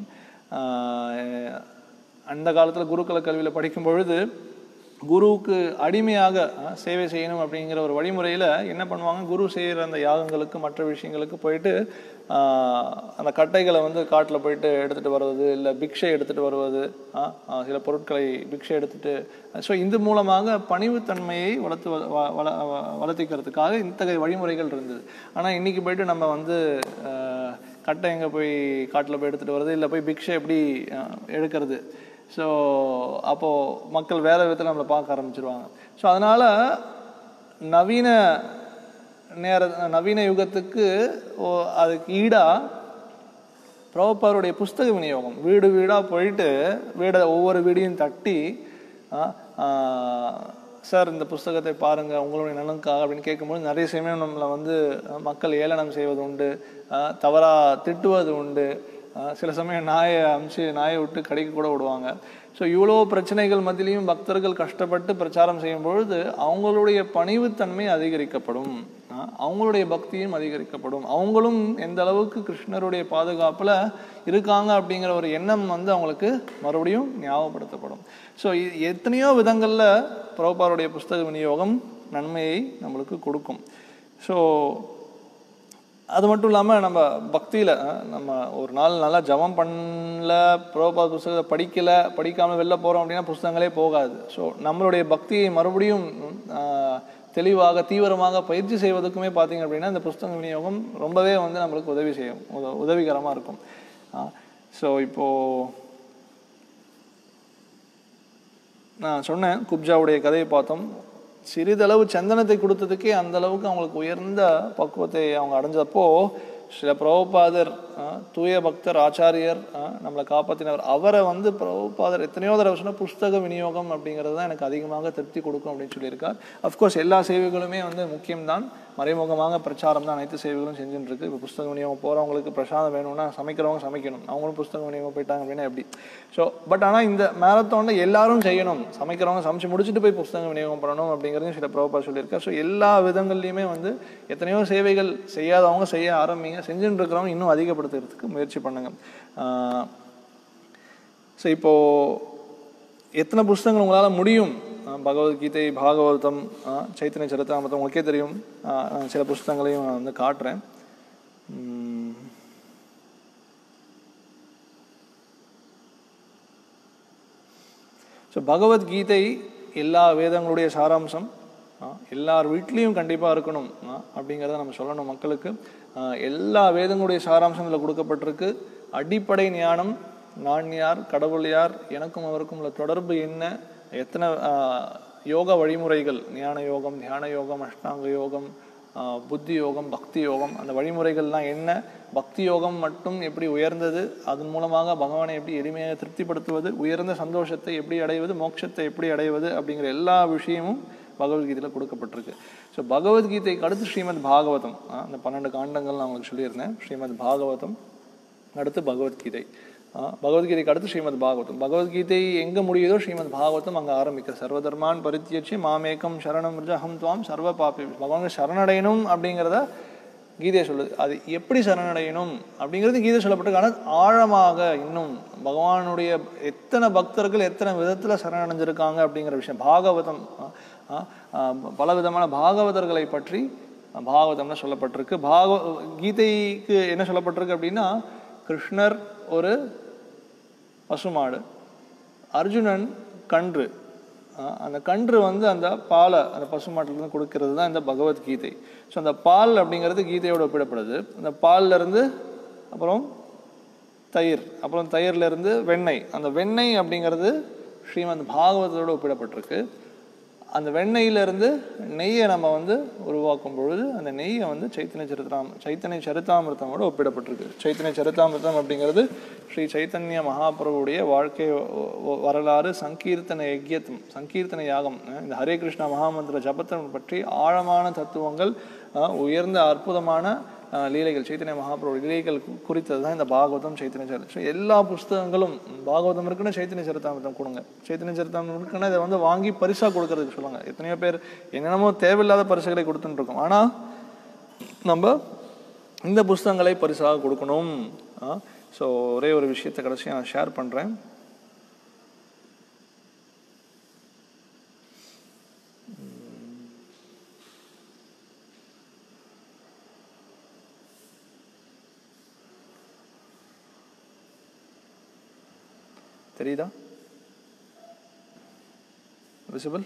A: ஆஹ் அந்த காலத்தில் குருகுல கல்வியில் படிக்கும் பொழுது குருவுக்கு அடிமையாக அஹ், சேவை செய்யணும் அப்படிங்கிற ஒரு வழிமுறையில் என்ன பண்ணுவாங்க குரு செய்கிற அந்த யாகங்களுக்கு மற்ற விஷயங்களுக்கு போயிட்டு ஆஹ், அந்த கட்டைகளை வந்து காட்டில் போயிட்டு எடுத்துகிட்டு வருவது இல்லை பிக்ஷை எடுத்துகிட்டு வருவது ஆஹ், ஆஹ், சில பொருட்களை பிக்ஷை எடுத்துட்டு ஸோ இது மூலமாக பணிவுத்தன்மையை வளர்த்து வ- வ- வள வ- வளர்த்திக்கிறதுக்காக இத்தகைய வழிமுறைகள் இருந்தது ஆனால் இன்னைக்கு போயிட்டு நம்ம வந்து ஆஹ், கட்டை எங்கே போய் காட்டில் போய் எடுத்துகிட்டு வருது இல்லை போய் பிக்ஷை எப்படி ஆஹ், எடுக்கிறது ஸோ அப்போது மக்கள் வேற விதத்தில் நம்மளை பார்க்க ஆரம்பிச்சிருவாங்க ஸோ அதனால் நவீன நேர நவீன யுகத்துக்கு ஓ- அதுக்கு ஈடாக பிரபுபாருடைய புஸ்தக விநியோகம் வீடு வீடாக போயிட்டு வீடை ஒவ்வொரு வீடையும் தட்டி ஆ, ஆ, சார் இந்த புஸ்தகத்தை பாருங்க உங்களுடைய நலனுக்காக அப்படின்னு கேட்கும்போது நிறைய சமயம் நம்மளை வந்து அஹ், மக்கள் ஏளனம் செய்வது உண்டு அஹ், தவறா திட்டுவது உண்டு அஹ், சில சமயம் நாயை அமுச்சு நாயை விட்டு கடிக்க கூட விடுவாங்க ஸோ இவ்வளோ பிரச்சனைகள் மத்தியிலையும் பக்தர்கள் கஷ்டப்பட்டு பிரச்சாரம் செய்யும் பொழுது அவங்களுடைய பணிவுத்தன்மை அதிகரிக்கப்படும் அஹ், அவங்களுடைய பக்தியும் அதிகரிக்கப்படும் அவங்களும் எந்த அளவுக்கு கிருஷ்ணருடைய பாதுகாப்பில் இருக்காங்க அப்படிங்கிற ஒரு எண்ணம் வந்து அவங்களுக்கு மறுபடியும் ஞாபகப்படுத்தப்படும் ஸோ எத்தனையோ விதங்களில் பிரபுபாருடைய புஸ்தக விநியோகம் நன்மையை நம்மளுக்கு கொடுக்கும் ஸோ அது மட்டும் இல்லாமல் நம்ம பக்தியில் நம்ம ஒரு நாள் நல்லா ஜபம் பண்ணல பிரபுபாத புஸ்தகத்தை படிக்கல படிக்காமல் வெளில போகிறோம் அப்படின்னா புஸ்தகங்களே போகாது ஸோ நம்மளுடைய பக்தியை மறுபடியும் ஆஹ், தெளிவாக தீவிரமாக பயிற்சி செய்வதற்குமே பார்த்தீங்க அப்படின்னா இந்த புஸ்தக விநியோகம் ரொம்பவே வந்து நம்மளுக்கு உதவி செய்யும் உத உதவிகரமாக இருக்கும் ஸோ இப்போது நான் சொன்னேன் குப்ஜாவுடைய கதையை பார்த்தோம் சிறிதளவு சந்தனத்தை கொடுத்ததுக்கே அந்த அளவுக்கு அவங்களுக்கு உயர்ந்த பக்குவத்தை அவங்க அடைஞ்சப்போ சில பிரபுபாதர் அஹ், தூய பக்தர் ஆச்சாரியர் அஹ், நம்மளை காப்பாற்றினவர் அவரை வந்து பிரபுபாதர் எத்தனையோ தடவை சொன்ன புஸ்தக விநியோகம் அப்படிங்கிறது தான் எனக்கு அதிகமாக திருப்தி கொடுக்கும் அப்படின்னு சொல்லியிருக்கார் அஃப்கோர்ஸ் எல்லா சேவைகளுமே வந்து முக்கியம்தான் மறைமுகமாக பிரச்சாரம் தான் அனைத்து சேவைகளும் செஞ்சுட்டு இருக்கு இப்போ புஸ்தக விநியோகம் போகிறவங்களுக்கு பிரசாதம் வேணும்னா சமைக்கிறவங்க சமைக்கணும் அவங்களும் புஸ்தக விநியோகம் போயிட்டாங்க அப்படின்னா எப்படி ஸோ பட் ஆனால் இந்த மேரத்தானில் எல்லாரும் செய்யணும் சமைக்கிறவங்க சமைச்சு முடிச்சுட்டு போய் புஸ்தக விநியோகம் பண்ணணும் அப்படிங்கிறதையும் சில பிரபா சொல்லியிருக்கார் ஸோ எல்லா விதங்கள்லையுமே வந்து எத்தனையோ சேவைகள் செய்யாதவங்க செய்ய ஆரம்பிங்க செஞ்சுட்டு இருக்கிறவங்க இன்னும் அதிகப்படுத்துறதுக்கு முயற்சி பண்ணுங்க ஸோ இப்போ எத்தனை புஸ்தகங்கள் உங்களால் முடியும் ஆஹ் பகவத்கீதை பாகவதம் ஆஹ் சைத்தன்ய சரித்தாமத்தம் உங்களுக்கே தெரியும் ஆஹ் நான் சில புஸ்தகங்களையும் நான் வந்து காட்டுறேன் உம் ஸோ பகவத்கீதை எல்லா வேதங்களுடைய சாராம்சம் ஆ, எல்லார் வீட்லேயும் கண்டிப்பாக இருக்கணும் ஆ, அப்படிங்கிறத நம்ம சொல்லணும் மக்களுக்கு ஆ, எல்லா வேதங்களுடைய சாராம்சம் இதில் கொடுக்கப்பட்டிருக்கு அடிப்படை ஞானம் நான் யார் கடவுள் யார் எனக்கும் அவருக்கும் உள்ள தொடர்பு என்ன எத்தனை ஆ, யோக வழிமுறைகள் ஞான யோகம் தியான யோகம் அஷ்டாங்க யோகம் ஆஹ், புத்தி யோகம் பக்தி யோகம் அந்த வழிமுறைகள்லாம் என்ன பக்தி யோகம் மட்டும் எப்படி உயர்ந்தது அதன் மூலமாக பகவானை எப்படி எளிமையாக திருப்திப்படுத்துவது உயர்ந்த சந்தோஷத்தை எப்படி அடைவது மோட்சத்தை எப்படி அடைவது அப்படிங்கிற எல்லா விஷயமும் பகவத்கீதையில் கொடுக்கப்பட்டிருக்கு ஸோ பகவத்கீதைக்கு அடுத்து ஸ்ரீமத் பாகவதம் ஆஹ், அந்த பன்னெண்டு காண்டங்கள் நான் உங்களுக்கு சொல்லியிருந்தேன் ஸ்ரீமத் பாகவதம் அடுத்து பகவத்கீதை ஆ, பகவத்கீதைக்கு அடுத்து ஸ்ரீமத் பாகவதம் பகவத்கீதை எங்க முடியுதோ ஸ்ரீமத் பாகவதம் அங்க ஆரம்பிக்கிற சர்வதர்மான் பரித்தியட்சி மாமேக்கம் சரணம் விரஜ அகம் துவாம் சர்வ பாப்பி பகவான் சரணடையணும் அப்படிங்கிறத கீதை சொல்லுது அது எப்படி சரணடையணும் அப்படிங்கிறது கீதை சொல்லப்பட்டிருக்கு ஆனால் ஆழமாக இன்னும் பகவானுடைய எத்தனை பக்தர்கள் எத்தனை விதத்துல சரணடைஞ்சிருக்காங்க அப்படிங்கிற விஷயம் பாகவதம் ஆ, ஆ, ஆ, பல விதமான பாகவதர்களை பற்றி பாகவதம்னு சொல்லப்பட்டிருக்கு பாக கீதைக்கு என்ன சொல்லப்பட்டிருக்கு அப்படின்னா கிருஷ்ணர் ஒரு பசுமாடு அர்ஜுனன் கன்று ஆஹ் அந்த கன்று வந்து அந்த பாலை அந்த பசுமாட்டிலிருந்து கொடுக்கறது தான் இந்த பகவத்கீதை ஸோ அந்த பால் அப்படிங்கிறது கீதையோட ஒப்பிடப்படுது அந்த பால்ல இருந்து அப்புறம் தயிர் அப்புறம் தயிர்ல இருந்து வெண்ணெய் அந்த வெண்ணெய் அப்படிங்கிறது ஸ்ரீமத் பாகவதத்தோட ஒப்பிடப்பட்டிருக்கு அந்த வெண்ணெயில இருந்து நெய்யை நம்ம வந்து உருவாக்கும் பொழுது அந்த நெய்யை வந்து சைத்தன்ய சரித்தாம் சைத்தன்ய சரித்தாமிர்தமோட ஒப்பிடப்பட்டிருக்கு சைத்தன்ய சரித்தாமிர்தம் அப்படிங்கிறது ஸ்ரீ சைத்தன்ய மகாபிரபுடைய வாழ்க்கை வ- வ- வரலாறு சங்கீர்த்தன யஜ்யத்தம் சங்கீர்த்தன யாகம் அஹ் இந்த ஹரே கிருஷ்ணா மகாமந்திர ஜபத்தை பற்றி ஆழமான தத்துவங்கள் அஹ் உயர்ந்த அற்புதமான அஹ் லீலைகள் சைத்தன்ய மகாபிரபு லீலைகள் கு- குறித்தது தான் இந்த பாகவதம் சைத்தன்ய சரித்திரம் So, எல்லா புஸ்தகங்களும் பாகவதம் இருக்குன்னா சைத்தன்ய சரித்தாமிர்தம் கொடுங்க சைத்தன்ய சரித்தாமிர்தம் இருக்குன்னா இதை வந்து வாங்கி பரிசா கொடுக்கறதுக்கு சொல்லுவாங்க எத்தனையோ பேர் என்னென்னமோ தேவையில்லாத பரிசுகளை கொடுத்துட்டு இருக்கோம் ஆனா நம்ம இந்த புஸ்தகங்களை பரிசாக கொடுக்கணும் ஸோ ஒரே ஒரு விஷயத்தை கடைசியாக நான் ஷேர் பண்ணுறேன் தெரியுதா விசிபிள்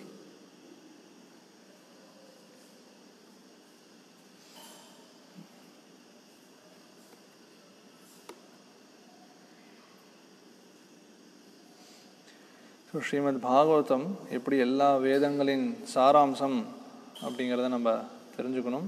A: ஸோ ஸ்ரீமத் பாகவதம் எப்படி எல்லா வேதங்களின் சாராம்சம் அப்படிங்கிறத நம்ம தெரிஞ்சுக்கணும்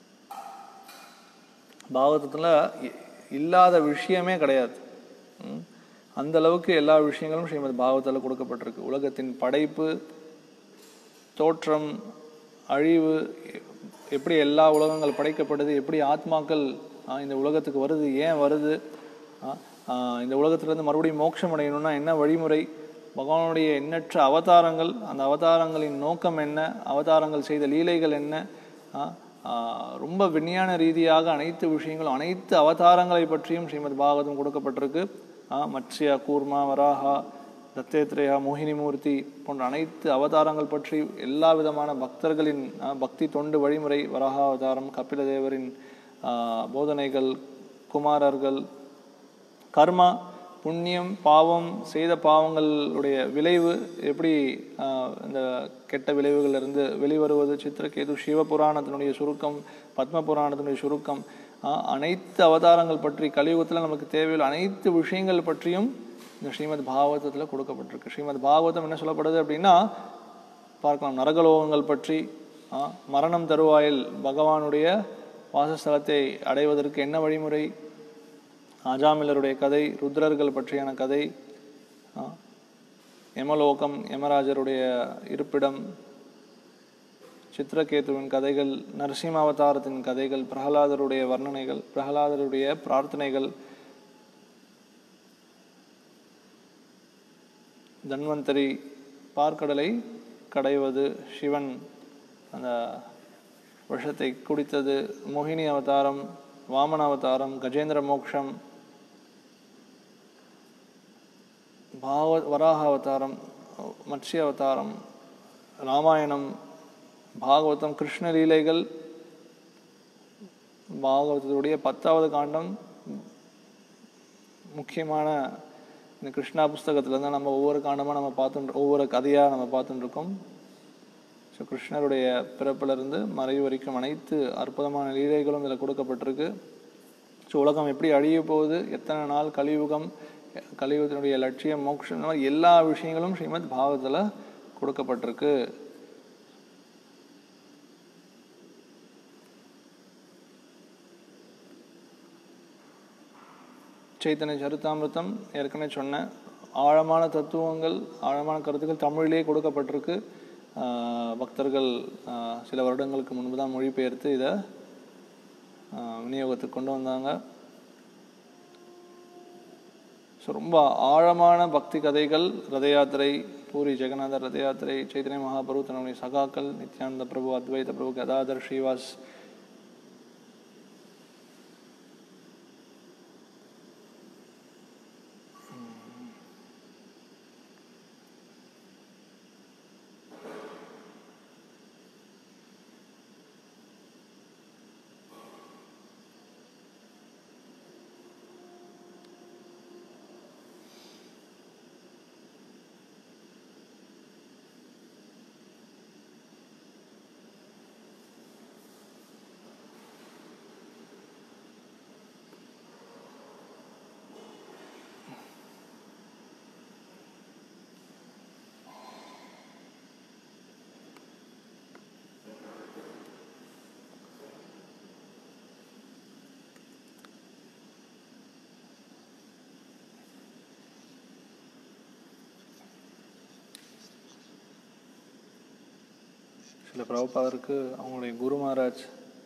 A: பாகவதத்தில் இல்லாத விஷயமே கிடையாது ம். அந்த அளவுக்கு எல்லா விஷயங்களும் ஸ்ரீமத் பாகவத்தில் கொடுக்கப்பட்டிருக்கு உலகத்தின் படைப்பு தோற்றம் அழிவு எ- எப்படி எல்லா உலகங்கள் படைக்கப்படுது எப்படி ஆத்மாக்கள் ஆ, இந்த உலகத்துக்கு வருது ஏன் வருது ஆ, ஆ, இந்த உலகத்திலிருந்து மறுபடியும் மோட்சம் அடையணும்னா என்ன வழிமுறை பகவானுடைய எண்ணற்ற அவதாரங்கள் அந்த அவதாரங்களின் நோக்கம் என்ன அவதாரங்கள் செய்த லீலைகள் என்ன ஆ, ஆ, ரொம்ப விஞ்ஞான ரீதியாக அனைத்து விஷயங்களும் அனைத்து அவதாரங்களை பற்றியும் ஸ்ரீமத் பாகவதம் கொடுக்கப்பட்டிருக்கு ஆ, மத்ஸ்யா கூர்மா வராஹா தத்தேத்ரேயா மோகினிமூர்த்தி போன்ற அனைத்து அவதாரங்கள் பற்றி எல்லா விதமான பக்தர்களின் ஆ, பக்தி தொண்டு வழிமுறை வராக அவதாரம் கபிலதேவரின் ஆ, போதனைகள் குமாரர்கள் கர்மா புண்ணியம் பாவம் செய்த பாவங்களுடைய விளைவு எப்படி ஆ, இந்த கெட்ட விளைவுகள்ல இருந்து வெளிவருவது சித்திரகேது சிவபுராணத்தினுடைய சுருக்கம் பத்ம புராணத்தினுடைய சுருக்கம் ஆ, அனைத்து அவதாரங்கள் பற்றி கலியுகத்தில் நமக்கு தேவையுள்ள அனைத்து விஷயங்கள் பற்றியும் இந்த ஸ்ரீமத் பாகவதத்தில் கொடுக்கப்பட்டிருக்கு ஸ்ரீமத் பாகவதம் என்ன சொல்லப்படுது அப்படின்னா பார்க்கலாம் நரகலோகங்கள் பற்றி ஆ, மரணம் தருவாயில் பகவானுடைய வாசஸ்தலத்தை அடைவதற்கு என்ன வழிமுறை அஜாமிலருடைய கதை ருத்ரர்கள் பற்றியான கதை ஆ, யமலோகம் யமராஜருடைய இருப்பிடம் சித்திரகேதுவின் கதைகள் நரசிம்ம அவதாரத்தின் கதைகள் பிரகலாதருடைய வர்ணனைகள் பிரகலாதருடைய பிரார்த்தனைகள் தன்வந்தரி பார்க்கடலை கடைவது சிவன் அந்த விஷத்தை குடித்தது மோகினி அவதாரம் வாமன அவதாரம் கஜேந்திர மோக்ஷம் பாவ வராக அவதாரம் மத்ஸ்ய அவதாரம் ராமாயணம் பாகவதம் கிருஷ்ண லீலைகள் பாகவதத்துடைய பத்தாவது காண்டம் முக்கியமான இந்த கிருஷ்ணா புஸ்தகத்துல தான் நம்ம ஒவ்வொரு காண்டமாக நம்ம பார்த்துட்டு ஒவ்வொரு கதையாக நம்ம பார்த்துட்டு இருக்கோம் ஸோ கிருஷ்ணருடைய பிறப்பிலிருந்து மறைவு வரைக்கும் அனைத்து அற்புதமான லீலைகளும் இதில் கொடுக்கப்பட்டிருக்கு ஸோ உலகம் எப்படி அழிய போகுது எத்தனை நாள் கலியுகம் கலியுகத்தினுடைய லட்சியம் மோட்சம் இந்த மாதிரி எல்லா விஷயங்களும் ஸ்ரீமத் பாகவத்தில் கொடுக்கப்பட்டிருக்கு சைத்தன்ய சரித்தாமிர்தம் ஏற்கனவே சொன்னேன் ஆழமான தத்துவங்கள் ஆழமான கருத்துக்கள் தமிழிலே கொடுக்கப்பட்டிருக்கு ஆஹ் பக்தர்கள் ஆஹ் சில வருடங்களுக்கு முன்பு தான் மொழிபெயர்த்து இதை ஆஹ் விநியோகத்துக்கு கொண்டு வந்தாங்க ஸோ ரொம்ப ஆழமான பக்தி கதைகள் ரத யாத்திரை பூரி ஜெகநாதர் ரத யாத்திரை சைத்தன்ய மகாபிரபு தன்னுடைய சகாக்கள் நித்யானந்த பிரபு அத்வைத பிரபு கதாதர் ஸ்ரீவாஸ் சில பிரபுபாதருக்கு அவங்களுடைய குரு மகாராஜ்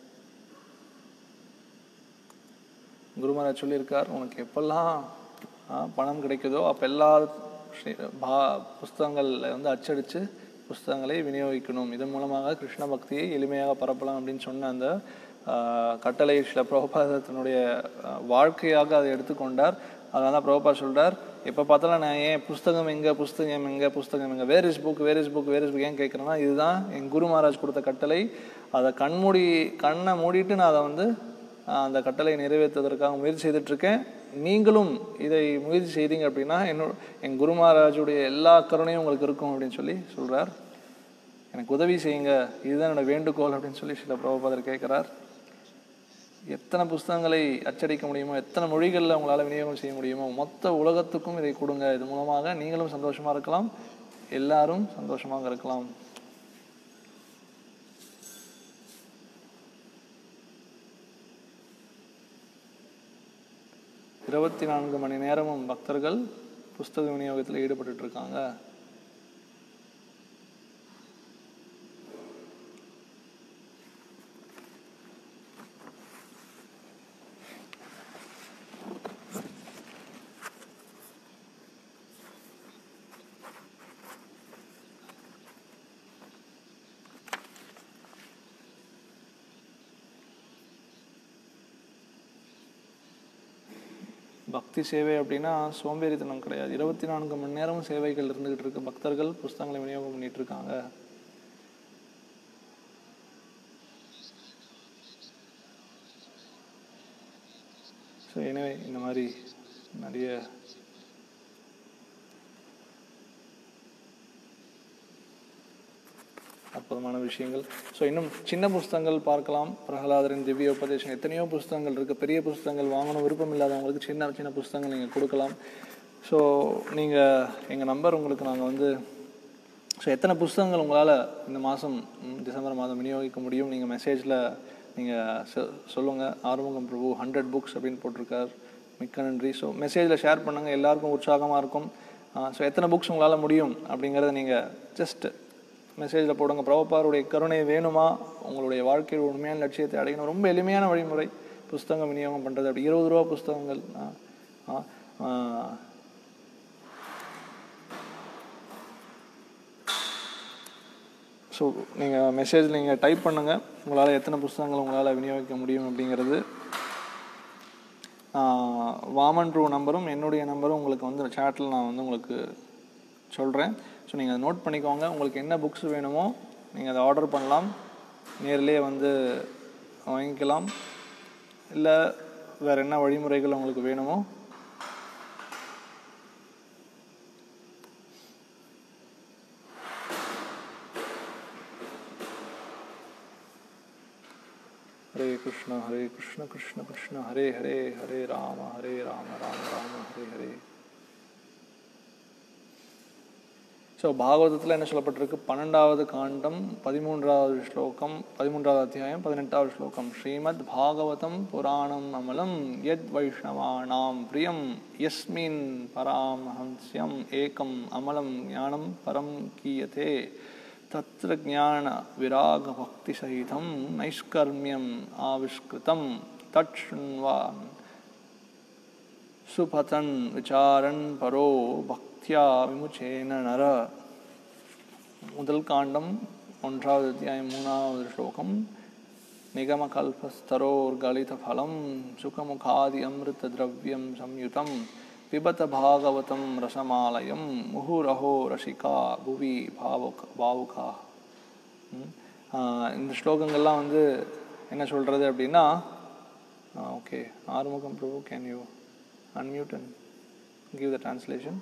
A: குரு மகாராஜ் சொல்லியிருக்கார் உனக்கு எப்பெல்லாம் ஆ, பணம் கிடைக்குதோ அப்போ எல்லா ஸ்ரீ- பா புஸ்தகங்களில் வந்து அச்சடித்து புஸ்தகங்களை விநியோகிக்கணும் இதன் மூலமாக கிருஷ்ண பக்தியை எளிமையாக பரப்பலாம் அப்படின்னு சொன்ன அந்த ஆ, கட்டளை சில பிரபுபாதர் தன்னுடைய ஆ, வாழ்க்கையாக அதை எடுத்துக்கொண்டார் அதனால பிரபுபா சொல்றார் எப்போ பார்த்தாலும் நான் ஏன் புஸ்தகம் எங்க புஸ்தகம் எங்க புஸ்தகம் எங்க where is book where is book where is book ஏன் கேட்குறேன்னா இதுதான் என் குரு மகாராஜ் கொடுத்த கட்டளை அதை கண்மூடி கண்ணை மூடிட்டு நான் அதை வந்து ஆஹ், அந்த கட்டளை நிறைவேற்றுவதற்காக முயற்சி செய்துட்டு இருக்கேன் நீங்களும் இதை முயற்சி செய்தீங்க அப்படின்னா என்னோட என் குரு மகாராஜுடைய எல்லா கருணையும் உங்களுக்கு இருக்கும் அப்படின்னு சொல்லி சொல்றார் எனக்கு உதவி செய்யுங்க இதுதான் என்னோட வேண்டுகோள் அப்படின்னு சொல்லி சில பிரபுபாதர் கேட்குறார் எத்தனை புஸ்தகங்களை அச்சடிக்க முடியுமோ எத்தனை மொழிகளில் உங்களால் விநியோகம் செய்ய முடியுமோ மொத்த உலகத்துக்கும் இதை கொடுங்க இது மூலமாக நீங்களும் சந்தோஷமா இருக்கலாம் எல்லாரும் சந்தோஷமாக இருக்கலாம் இருபத்தி நான்கு மணி நேரமும் பக்தர்கள் புஸ்தக விநியோகத்தில் ஈடுபட்டுட்டு இருக்காங்க பக்தி சேவை அப்படின்னா சோம்பேறித்தனம் கிடையாது இருபத்தி நான்கு மணி நேரமும் சேவைகள் இருந்துகிட்டு இருக்கு பக்தர்கள் புஸ்தகங்களை விநியோகம் பண்ணிட்டு இருக்காங்க ஸோ எனவே இந்த மாதிரி நிறைய அற்புதமான விஷயங்கள் ஸோ இன்னும் சின்ன புஸ்தகங்கள் பார்க்கலாம் பிரகலாதரின் திவ்ய உபதேசம் எத்தனையோ புஸ்தகங்கள் இருக்குது பெரிய புஸ்தகங்கள் வாங்கணும் விருப்பம் இல்லாதவங்களுக்கு சின்ன சின்ன புஸ்தகங்கள் நீங்கள் கொடுக்கலாம் ஸோ நீங்கள் எங்கள் நம்பர் உங்களுக்கு நாங்கள் வந்து ஸோ எத்தனை புஸ்தகங்கள் உங்களால் இந்த மாதம் டிசம்பர் மாதம் விநியோகிக்க முடியும் நீங்கள் மெசேஜில் நீங்கள் சொல்லுங்கள் ஆறுமுகம் பிரபு ஹண்ட்ரட் புக்ஸ் அப்படின்னு போட்டிருக்கார் மிக்க நன்றி ஸோ மெசேஜில் ஷேர் பண்ணுங்கள் எல்லாருக்கும் உற்சாகமாக இருக்கும் ஸோ எத்தனை புக்ஸ் உங்களால் முடியும் அப்படிங்கிறத நீங்கள் ஜஸ்ட் மெசேஜில் போடுங்க பிரபுபாருடைய கருணை வேணுமா உங்களுடைய வாழ்க்கையில் உண்மையான லட்சியத்தை அடையணும் ரொம்ப எளிமையான வழிமுறை புஸ்தகம் விநியோகம் பண்ணுறது அப்படி இருபது ரூபா புஸ்தகங்கள் ஆ, ஆ, ஆ, ஸோ நீங்கள் மெசேஜில் நீங்கள் டைப் பண்ணுங்கள் உங்களால் எத்தனை புஸ்தகங்கள் உங்களால் விநியோகிக்க முடியும் அப்படிங்கிறது ஆஹ் வாமன் ப்ரூ நம்பரும் என்னுடைய நம்பரும் உங்களுக்கு வந்து சேட்டில் நான் வந்து உங்களுக்கு சொல்கிறேன் ஸோ நீங்கள் அதை நோட் பண்ணிக்கோங்க உங்களுக்கு என்ன புக்ஸ் வேணுமோ நீங்கள் அதை ஆர்டர் பண்ணலாம் நேர்லேயே வந்து வாங்கிக்கலாம் இல்லை வேறு என்ன வழிமுறைகள் உங்களுக்கு வேணுமோ ஹரே கிருஷ்ண ஹரே கிருஷ்ண கிருஷ்ண கிருஷ்ண ஹரே ஹரே ஹரே ராம ஹரே ராம ராம ராம ஹரே ஹரே ஸோ பாகவதத்தில் என்ன சொல்லப்பட்டிருக்கு பன்னெண்டாவது காண்டம் பதிமூன்றாவது ஸ்லோகம் பதிமூன்றாவது அத்தியாயம் பதினெட்டாவது ஸ்லோகம் ஸ்ரீமத் பாகவதம் புராணம் அமலம் யத் வைஷ்ணவானாம் பிரியம் யஸ்மின் பராமஹம்ஸ்யம் ஏகம் அமலம் ஞானம் பரம் கீயதே தத்ர ஞான விராக பக்தி சகிதம் நைஷ்கர்மியம் ஆவிஷ்கிருதம் தட் शृण्वान् சுபதன் விசாரன் பரோ பக்தியா விமுச்சேன நர முதல் காண்டம் ஒன்றாவது அத்தியாயம் மூணாவது ஸ்லோகம் நிகமகல்பஸ்தரோர்கலிதஃலம் சுகமுகாதி அமிர்த திரவியம் சம்யுதம் பிபத பாகவதம் ரசமாலயம் முகுரஹோ ரசிகா புவி பாவுக பாவுகா ம். ஆஹ் இந்த ஸ்லோகங்கள்லாம் வந்து என்ன சொல்கிறது அப்படின்னா okay Arumugam Prabhu can you unmute and give the translation.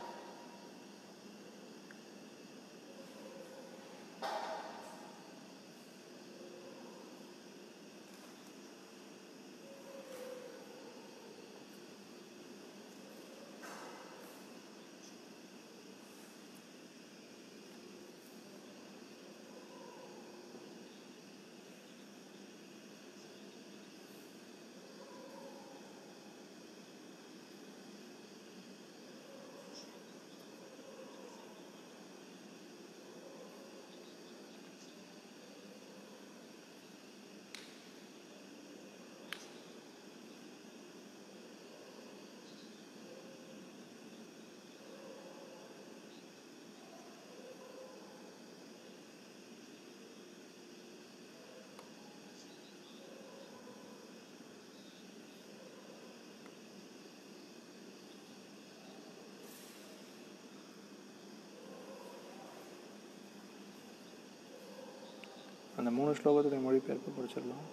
A: அந்த மூணு ஸ்லோகத்துடைய மொழிபெயர்ப்பு படிச்சிடலாம்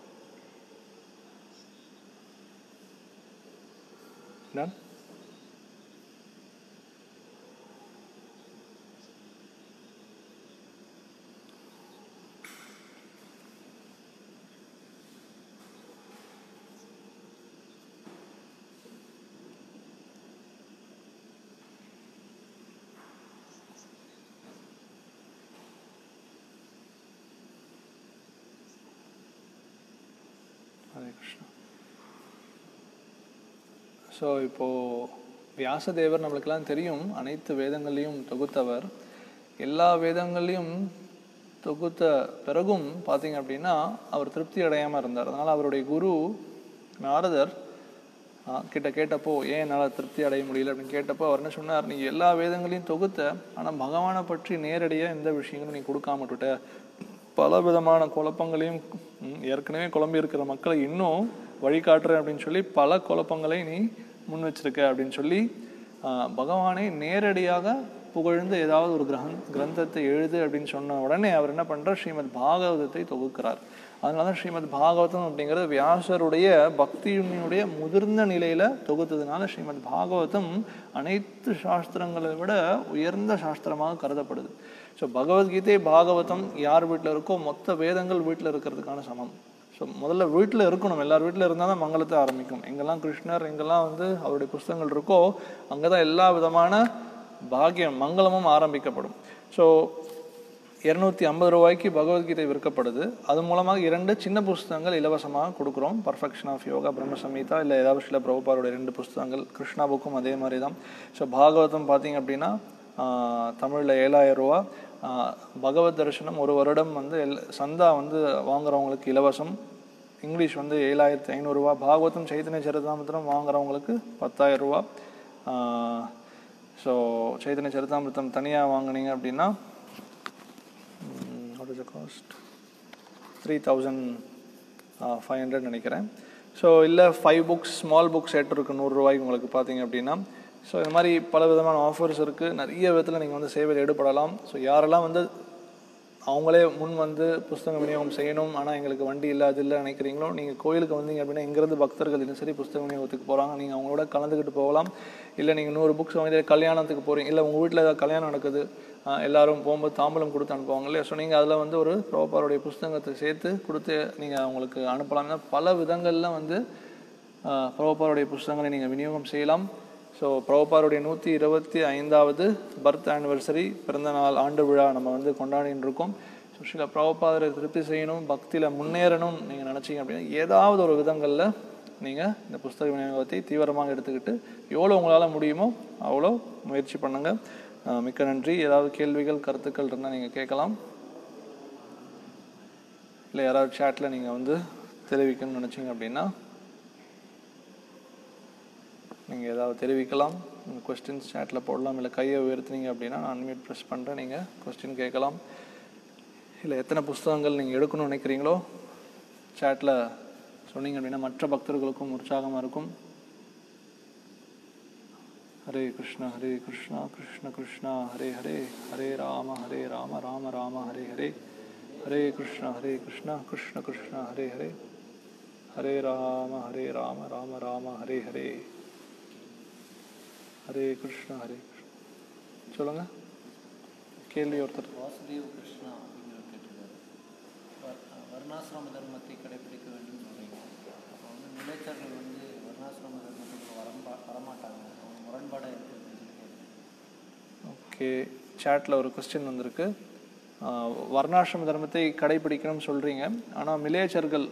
A: Done? ஹரே கிருஷ்ணா ஸோ இப்போது வியாசதேவர் நம்மளுக்கெல்லாம் தெரியும் அனைத்து வேதங்களையும் தொகுத்தவர் எல்லா வேதங்களையும் தொகுத்த பிறகும் பார்த்தீங்க அப்படின்னா அவர் திருப்தி அடையாமல் இருந்தார் அதனால் அவருடைய குரு நாரதர் ஆ, கிட்ட கேட்டப்போ ஏன் என்னால் திருப்தி அடைய முடியல அப்படின்னு கேட்டப்போ அவர் என்ன சொன்னார் நீ எல்லா வேதங்களையும் தொகுத்த ஆனால் பகவானை பற்றி நேரடியாக எந்த விஷயங்களும் நீ கொடுக்காம விட்டுட்ட பல விதமான குழப்பங்களையும் ம், ஏற்கனவே குழம்பி இருக்கிற மக்களை இன்னும் வழிகாட்டுறேன் அப்படின்னு சொல்லி பல குழப்பங்களை நீ முன் வச்சிருக்க அப்படின்னு சொல்லி ஆ, பகவானை நேரடியாக புகழ்ந்து ஏதாவது ஒரு கிரகன் கிரந்தத்தை எழுது அப்படின்னு சொன்ன உடனே அவர் என்ன பண்றார் ஸ்ரீமத் பாகவதத்தை தொகுக்கிறார் அதனால தான் ஸ்ரீமத் பாகவதம் அப்படிங்கிறது வியாசருடைய பக்தியினுடைய முதிர்ந்த நிலையில தொகுத்ததுனால ஸ்ரீமத் பாகவதம் அனைத்து சாஸ்திரங்களை விட உயர்ந்த சாஸ்திரமாக கருதப்படுது ஸோ பகவத்கீதை பாகவதம் யார் வீட்டில் இருக்கோ மொத்த வேதங்கள் வீட்டில் இருக்கிறதுக்கான சமம் ஸோ முதல்ல வீட்டில் இருக்கணும் எல்லார் வீட்டில் இருந்தால் தான் மங்களத்தை ஆரம்பிக்கும் எங்கெல்லாம் கிருஷ்ணர் எங்கெல்லாம் வந்து அவருடைய புஸ்தகங்கள் இருக்கோ அங்கே தான் எல்லா விதமான பாக்கியம் மங்களமும் ஆரம்பிக்கப்படும் ஸோ இரநூத்தி ஐம்பது ரூபாய்க்கு பகவத்கீதை விற்கப்படுது அது மூலமாக இரண்டு சின்ன புஸ்தகங்கள் இலவசமாக கொடுக்குறோம் பர்ஃபெக்ஷன் ஆஃப் யோகா பிரம்ம சம்ஹிதா இல்லை ஏதாவது சில பிரபுபாருடைய ரெண்டு புஸ்தகங்கள் கிருஷ்ணா புக்கும் அதே மாதிரி தான் ஸோ பாகவதம் பார்த்தீங்க அப்படின்னா தமிழில் ஏழாயிரம் ரூபா ஆஹ் பகவத் தரிசனம் ஒரு வருடம் வந்து எல் சந்தா வந்து வாங்குறவங்களுக்கு இலவசம் இங்கிலீஷ் வந்து ஏழாயிரத்தி ஐநூறுரூவா பாகவதம் சைத்தன்ய சரிதாமித்திரம் வாங்குறவங்களுக்கு பத்தாயிரம் ரூபா ஸோ சைத்தன்ய சரிதாமிர்த்தம் தனியாக வாங்குனீங்க அப்படின்னா what is the cost three thousand five hundred நினைக்கிறேன் ஸோ இல்லை five books small book set இருக்குது நூறுரூவாய்க்கு உங்களுக்கு பார்த்தீங்க அப்படின்னா ஸோ இந்த மாதிரி பல விதமான ஆஃபர்ஸ் இருக்குது நிறைய விதத்தில் நீங்கள் வந்து சேவையில் ஈடுபடலாம் ஸோ யாரெல்லாம் வந்து அவங்களே முன் வந்து புஸ்தகம் விநியோகம் செய்யணும் ஆனால் எங்களுக்கு வண்டி இல்லை அது இல்லை நினைக்கிறீங்களோ நீங்கள் கோயிலுக்கு வந்தீங்க அப்படின்னா இங்கேருந்து பக்தர்கள் தினசரி புஸ்தக விநியோகத்துக்கு போகிறாங்க நீங்கள் அவங்களோட கலந்துக்கிட்டு போகலாம் இல்லை நீங்கள் நூறு புக்ஸ் வாங்கி கல்யாணத்துக்கு போகிறீங்க இல்லை உங்கள் வீட்டில் ஏதாவது கல்யாணம் நடக்குது ஆஹ் எல்லாரும் போகும்போது தாம்பலம் கொடுத்து அனுப்புவாங்க இல்லையா ஸோ நீங்கள் அதில் வந்து ஒரு ப்ரோப்பாருடைய புஸ்தகத்தை சேர்த்து கொடுத்து நீங்கள் அவங்களுக்கு அனுப்பலாம் ஏன்னா பல விதங்களில் வந்து பிரபுபாருடைய புஸ்தகங்களை நீங்கள் விநியோகம் செய்யலாம் ஸோ பிரபுபாருடைய நூற்றி இருபத்தி ஐந்தாவது பர்த் ஆனிவர்சரி பிறந்த நாள் ஆண்டு விழா நம்ம வந்து கொண்டாடின்னு இருக்கோம் ஸோ ஸ்ரீல பிரபுபாதரை திருப்தி செய்யணும் பக்தியில் முன்னேறணும் நீங்கள் நினச்சிங்க அப்படின்னா ஏதாவது ஒரு விதங்களில் நீங்கள் இந்த புஸ்தக விநியோகத்தை தீவிரமாக எடுத்துக்கிட்டு எவ்வளோ உங்களால் முடியுமோ அவ்வளோ முயற்சி பண்ணுங்கள் அஹ் மிக்க நன்றி ஏதாவது கேள்விகள் கருத்துக்கள் இருந்தால் நீங்கள் கேட்கலாம் இல்லை யாராவது சேட்டில் நீங்கள் வந்து தெரிவிக்கணும்னு நினச்சிங்க அப்படின்னா நீங்கள் ஏதாவது தெரிவிக்கலாம் கொஸ்டின்ஸ் சேட்டில் போடலாம் இல்லை கையை உயர்த்துனீங்க அப்படின்னா நான் அன்மியூட் ப்ரெஸ் பண்ணுறேன் நீங்கள் கொஸ்டின் கேட்கலாம் இல்லை எத்தனை புஸ்தகங்கள் நீங்கள் எடுக்கணும்னு நினைக்கிறீங்களோ சேட்டில் சொன்னீங்க அப்படின்னா மற்ற பக்தர்களுக்கும் உற்சாகமாக இருக்கும் ஹரே கிருஷ்ணா ஹரே கிருஷ்ணா கிருஷ்ண கிருஷ்ணா ஹரே ஹரே ஹரே ராம ஹரே ராம ராம ராம ஹரே ஹரே ஹரே கிருஷ்ணா ஹரே கிருஷ்ணா கிருஷ்ண கிருஷ்ணா ஹரே ஹரே ஹரே ராம ஹரே ராம ராம ராம ஹரே ஹரே ஹரே கிருஷ்ணா ஹரே கிருஷ்ணா சொல்லுங்க கேள்வி ஒருத்தர்
B: வாசுதேவ் கிருஷ்ணா அப்படிங்கிறவர் கேட்டிருக்காரு வர்- வர்ணாசிரம தர்மத்தை கடைபிடிக்க வேண்டும் சொல்றீங்க அப்போ வந்து நிலைத்தர்கள் வந்து வர்ணாசிரம தர்மத்துக்கு வரம்பா வரமாட்டாங்க அவங்க முரண்பாடாக இருக்கு அப்படின்னு சொல்லி கேட்டிருக்காரு.
A: ஓகே சேட்டில் ஒரு கொஸ்டின் வந்திருக்கு ஆஹ் வர்ணாசிரம தர்மத்தை கடைபிடிக்கணும்னு சொல்கிறீங்க ஆனால் மிலேச்சர்கள்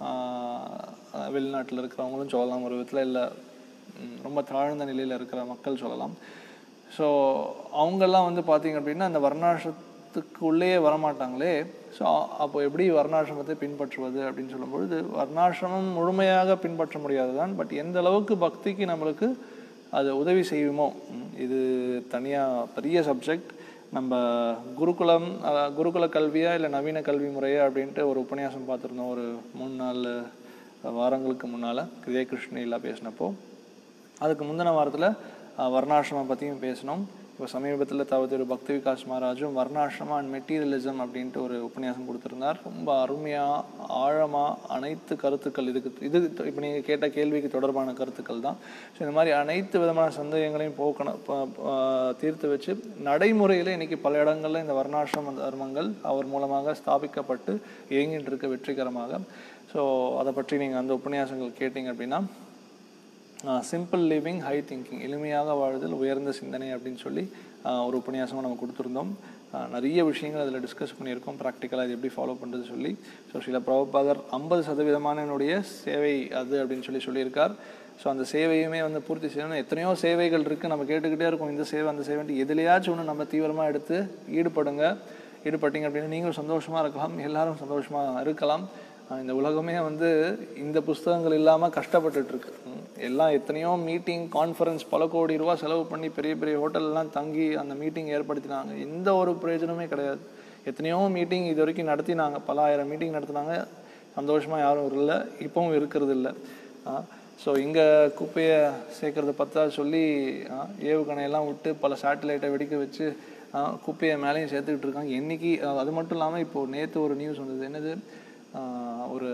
A: வெளிநாட்டில் இருக்கிறவங்களும் சொல்லலாம் ஒரு விதத்தில் இல்லை ரொம்ப தாழ்ந்த நிலையில் இருக்கிற மக்கள் சொல்லலாம் ஸோ அவங்கெல்லாம் வந்து பார்த்தீங்க அப்படின்னா அந்த வர்ணாசிரத்துக்கு உள்ளேயே வரமாட்டாங்களே ஸோ அப்போ எப்படி வர்ணாசிரமத்தை பின்பற்றுவது அப்படின்னு சொல்லும்பொழுது வர்ணாசிரமம் முழுமையாக பின்பற்ற முடியாது தான் பட் எந்த அளவுக்கு பக்திக்கு நம்மளுக்கு அது உதவி செய்யுமோ ம், இது தனியாக பெரிய சப்ஜெக்ட் நம்ம குருகுலம் அஹ், குருகுல கல்வியா இல்லை நவீன கல்வி முறையா அப்படின்ட்டு ஒரு உபன்யாசம் பார்த்துருந்தோம் ஒரு மூணு நாலு வாரங்களுக்கு முன்னால் இதே கிருஷ்ணகிரியில் பேசினப்போ அதுக்கு முந்தின வாரத்தில் வர்ணாசிரமம் பற்றியும் பேசினோம் இப்போ சமீபத்தில் தவிர ஒரு பக்தி விகாஸ் மகாராஜும் வர்ணாசிரமம் அண்ட் மெட்டீரியலிசம் அப்படின்ட்டு ஒரு உபன்யாசம் கொடுத்துருந்தார் ரொம்ப அருமையாக ஆழமாக அனைத்து கருத்துக்கள் இதுக்கு இது இப்போ நீங்கள் கேட்ட கேள்விக்கு தொடர்பான கருத்துக்கள் தான் ஸோ இந்த மாதிரி அனைத்து விதமான சந்தேகங்களையும் போக்கணும் ப- ப- தீர்த்து வச்சு நடைமுறையில் இன்னைக்கு பல இடங்களில் இந்த வர்ணாசிரம தர்மங்கள் அவர் மூலமாக ஸ்தாபிக்கப்பட்டு இயங்கிட்டு இருக்க வெற்றிகரமாக ஸோ அதை பற்றி நீங்கள் அந்த உபன்யாசங்கள் கேட்டீங்க அப்படின்னா சிம்பிள் லிவிங் ஹை திங்கிங் எளிமையாக வாழ்தல் உயர்ந்த சிந்தனை அப்படின்னு சொல்லி ஆஹ் ஒரு உபன்யாசமாக நம்ம கொடுத்துருந்தோம் ஆஹ் நிறைய விஷயங்கள் அதில் டிஸ்கஸ் பண்ணியிருக்கோம் ப்ராக்டிக்கலாக இது எப்படி ஃபாலோ பண்ணுறது சொல்லி ஸோ சில பிரபுபாதர் ஐம்பது சதவீதமான என்னுடைய சேவை அது அப்படின்னு சொல்லி சொல்லியிருக்கார் ஸோ அந்த சேவையுமே வந்து பூர்த்தி செய்யணும் எத்தனையோ சேவைகள் இருக்குது நம்ம கேட்டுக்கிட்டே இருக்கோம் இந்த சேவை அந்த சேவைன்ட்டு எதுலையாச்சும் ஒன்று நம்ம தீவிரமாக எடுத்து ஈடுபடுங்க ஈடுபட்டீங்க அப்படின்னா நீங்களும் சந்தோஷமாக இருக்கலாம் எல்லாரும் சந்தோஷமாக இருக்கலாம் ஆஹ் இந்த உலகமே வந்து இந்த புஸ்தகங்கள் இல்லாமல் கஷ்டப்பட்டுட்டு இருக்கு ம். எல்லாம் எத்தனையோ மீட்டிங் கான்ஃபரன்ஸ் பல கோடி ரூபா செலவு பண்ணி பெரிய பெரிய ஹோட்டல்லாம் தங்கி அந்த மீட்டிங் ஏற்படுத்தினாங்க எந்த ஒரு பிரயோஜனமே கிடையாது எத்தனையோ மீட்டிங் இது வரைக்கும் நடத்தினாங்க பல ஆயிரம் மீட்டிங் நடத்தினாங்க சந்தோஷமாக யாரும் இல்லை இப்பவும் இருக்கிறது இல்லை ஸோ இங்கே குப்பையை சேர்க்கறத பற்றா சொல்லி ஆ, ஏவுகணையெல்லாம் விட்டு பல சேட்டலைட்டை வெடிக்க வச்சு ஆ, குப்பையை மேலேயும் சேர்த்துக்கிட்டு இருக்காங்க என்னைக்கு ஆ, அது மட்டும் இல்லாமல் இப்போ நேற்று ஒரு நியூஸ் வந்தது என்னது ஆ, ஒரு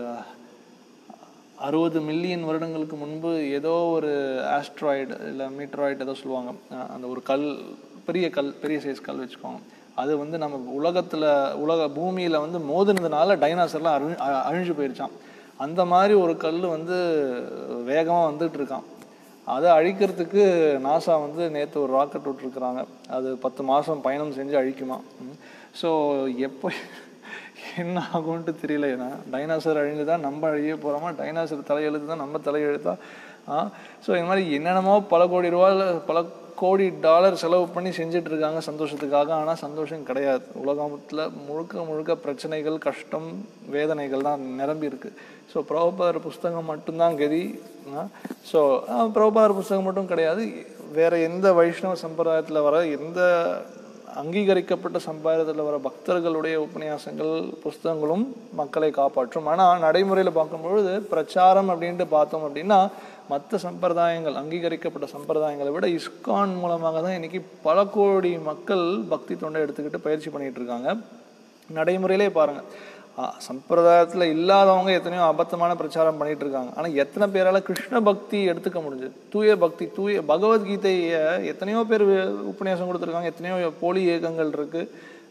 A: அறுபது மில்லியன் வருடங்களுக்கு முன்பு ஏதோ ஒரு ஆஸ்ட்ராய்டு இல்லை மீட்ராய்டு ஏதோ சொல்லுவாங்க அஹ் அந்த ஒரு கல் பெரிய கல் பெரிய சைஸ் கல் வச்சுக்கோங்க அது வந்து நம்ம உலகத்தில் உலக பூமியில் வந்து மோதினதுனால டைனாசர்லாம் அழி அ- அழிஞ்சு போயிருச்சான் அந்த மாதிரி ஒரு கல் வந்து வேகமாக வந்துட்டு இருக்கான் அதை அழிக்கிறதுக்கு நாசா வந்து நேற்று ஒரு ராக்கெட் விட்டுருக்குறாங்க அது பத்து மாதம் பயணம் செஞ்சு அழிக்குமா ஸோ எப்போ என்ன ஆகும்ன்ட்டு தெரியல ஏன்னா டைனாசர் அழிஞ்சுதா நம்ம அழிய போகிறோமா டைனாசர் தலையெழுத்து தான் நம்ம தலையெழுத்தா ஆ ஸோ இந்த மாதிரி என்னென்னமோ பல கோடி ரூபாயில் பல கோடி டாலர் செலவு பண்ணி செஞ்சுட்டு இருக்காங்க சந்தோஷத்துக்காக ஆனால் சந்தோஷம் கிடையாது உலகத்தில் முழுக்க முழுக்க பிரச்சனைகள் கஷ்டம் வேதனைகள் தான் நிரம்பி இருக்கு ஸோ பிரபுபாதர் புஸ்தகம் மட்டும்தான் கதி ஸோ பிரபுபாதர் புஸ்தகம் மட்டும் கிடையாது வேற எந்த வைஷ்ணவ சம்பிரதாயத்தில் வர எந்த அங்கீகரிக்கப்பட்ட சம்பிரதாயத்தில் வர பக்தர்களுடைய உபன்யாசங்கள் புஸ்தகங்களும் மக்களை காப்பாற்றும் ஆனால் நடைமுறையில் பார்க்கும்பொழுது பிரச்சாரம் அப்படின்ட்டு பார்த்தோம் அப்படின்னா மற்ற சம்பிரதாயங்கள் அங்கீகரிக்கப்பட்ட சம்பிரதாயங்களை விட இஸ்கான் மூலமாக தான் இன்னைக்கு பல கோடி மக்கள் பக்தி தொண்டை எடுத்துக்கிட்டு பயிற்சி பண்ணிட்டு இருக்காங்க நடைமுறையிலே பாருங்க ஆ, சம்பிரதாயத்துல இல்லாதவங்க எத்தனையோ அபத்தமான பிரச்சாரம் பண்ணிட்டு இருக்காங்க ஆனா எத்தனை பேரால கிருஷ்ண பக்தி எடுத்துக்க முடிஞ்சது தூய பக்தி தூய பகவத்கீதைய எத்தனையோ பேர் வி- உபன்யாசம் கொடுத்துருக்காங்க எத்தனையோ போலி இயக்கங்கள் இருக்கு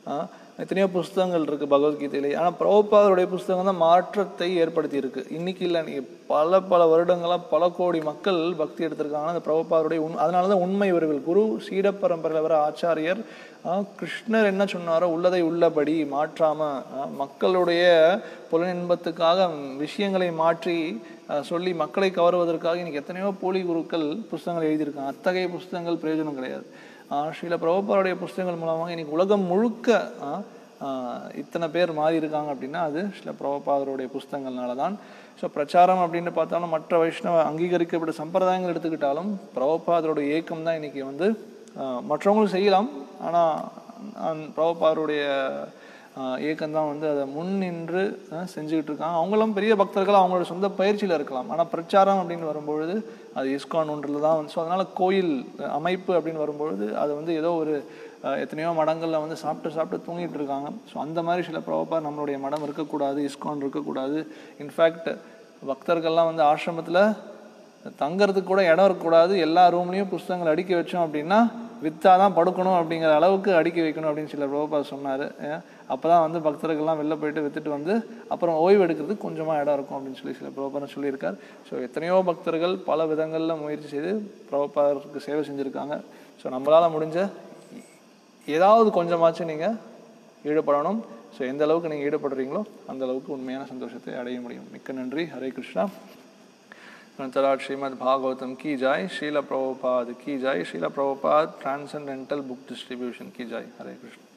A: ஆஹ் எத்தனையோ புஸ்தகங்கள் இருக்குது பகவத்கீதையிலே ஆனால் பிரபுபாதருடைய புஸ்தகம் தான் மாற்றத்தை ஏற்படுத்தி இருக்கு இன்னைக்கு இல்லை நீ பல பல வருடங்களாக பல கோடி மக்கள் பக்தி எடுத்திருக்காங்க அந்த பிரபுபாதருடைய உண் அதனால தான் உண்மை இவர்கள் குரு சீட பரம்பரையில் வர ஆச்சாரியர் ஆஹ் கிருஷ்ணர் என்ன சொன்னாரோ உள்ளதை உள்ளபடி மாற்றாம ஆஹ் மக்களுடைய புலனின்பத்துக்காக விஷயங்களை மாற்றி ஆஹ் சொல்லி மக்களை கவருவதற்காக இன்னைக்கு எத்தனையோ போலி குருக்கள் புஸ்தகங்கள் எழுதியிருக்காங்க அத்தகைய புஸ்தகங்கள் பிரயோஜனம் கிடையாது ஆஹ் ஸ்ரீல பிரபுபாருடைய புஸ்தகங்கள் மூலமாக இன்னைக்கு உலகம் முழுக்க ஆஹ் ஆஹ் இத்தனை பேர் மாறி இருக்காங்க அப்படின்னா அது ஸ்ரீல பிரபுபாதருடைய புஸ்தகங்கள்னால தான் ஸோ பிரச்சாரம் அப்படின்னு பார்த்தாலும் மற்ற வைஷ்ணவ அங்கீகரிக்கப்பட்ட சம்பிரதாயங்கள் எடுத்துக்கிட்டாலும் பிரபுபாதருடைய இயக்கம் தான் இன்னைக்கு வந்து ஆஹ் மற்றவங்களும் செய்யலாம் ஆனால் பிரபுபாதருடைய இயக்கம் தான் வந்து அதை முன் நின்று ஆஹ் செஞ்சுக்கிட்டு இருக்காங்க அவங்களும் பெரிய பக்தர்கள் அவங்களோட சொந்த பயிற்சியில் இருக்கலாம் ஆனால் பிரச்சாரம் அப்படின்னு வரும்பொழுது அது இஸ்கான் ஒன்றில் தான் வந்து ஸோ அதனால் கோயில் அமைப்பு அப்படின்னு வரும்பொழுது அது வந்து ஏதோ ஒரு ஆஹ் எத்தனையோ மடங்களில் வந்து சாப்பிட்டு சாப்பிட்டு தூங்கிட்டு இருக்காங்க ஸோ அந்த மாதிரி சில பிரபா நம்மளுடைய மடம் இருக்கக்கூடாது இஸ்கான் இருக்கக்கூடாது இன்ஃபேக்ட் பக்தர்கள்லாம் வந்து ஆசிரமத்தில் தங்கறதுக்கு கூட இடம் இருக்கக்கூடாது எல்லா ரூம்லேயும் புஸ்தகங்கள் அடுக்கி வச்சோம் அப்படின்னா வித்தா தான் படுக்கணும் அப்படிங்கிற அளவுக்கு அடுக்கி வைக்கணும் அப்படின்னு சில பிரபா சொன்னார் அப்போ தான் வந்து பக்தர்கள்லாம் வெளில போயிட்டு வித்துட்டு வந்து அப்புறம் ஓய்வு எடுக்கிறதுக்கு கொஞ்சமாக இடம் இருக்கும் அப்படின்னு சொல்லி சில பிரபா சொல்லியிருக்கார் ஸோ எத்தனையோ பக்தர்கள் பல விதங்களில் முயற்சி செய்து பிரபுபாதருக்கு சேவை செஞ்சுருக்காங்க ஸோ நம்மளால் முடிஞ்ச ஏதாவது கொஞ்சமாச்சும் நீங்கள் ஈடுபடணும் ஸோ எந்த அளவுக்கு நீங்கள் ஈடுபடுறீங்களோ அந்த அளவுக்கு உண்மையான சந்தோஷத்தை அடைய முடியும் மிக்க நன்றி ஹரே கிருஷ்ணா ग्रंथराज श्रीमद् भागवतम की जाय शीला प्रभुपाद की जाय Srila Prabhupada transcendental book distribution की जाय हरे कृष्ण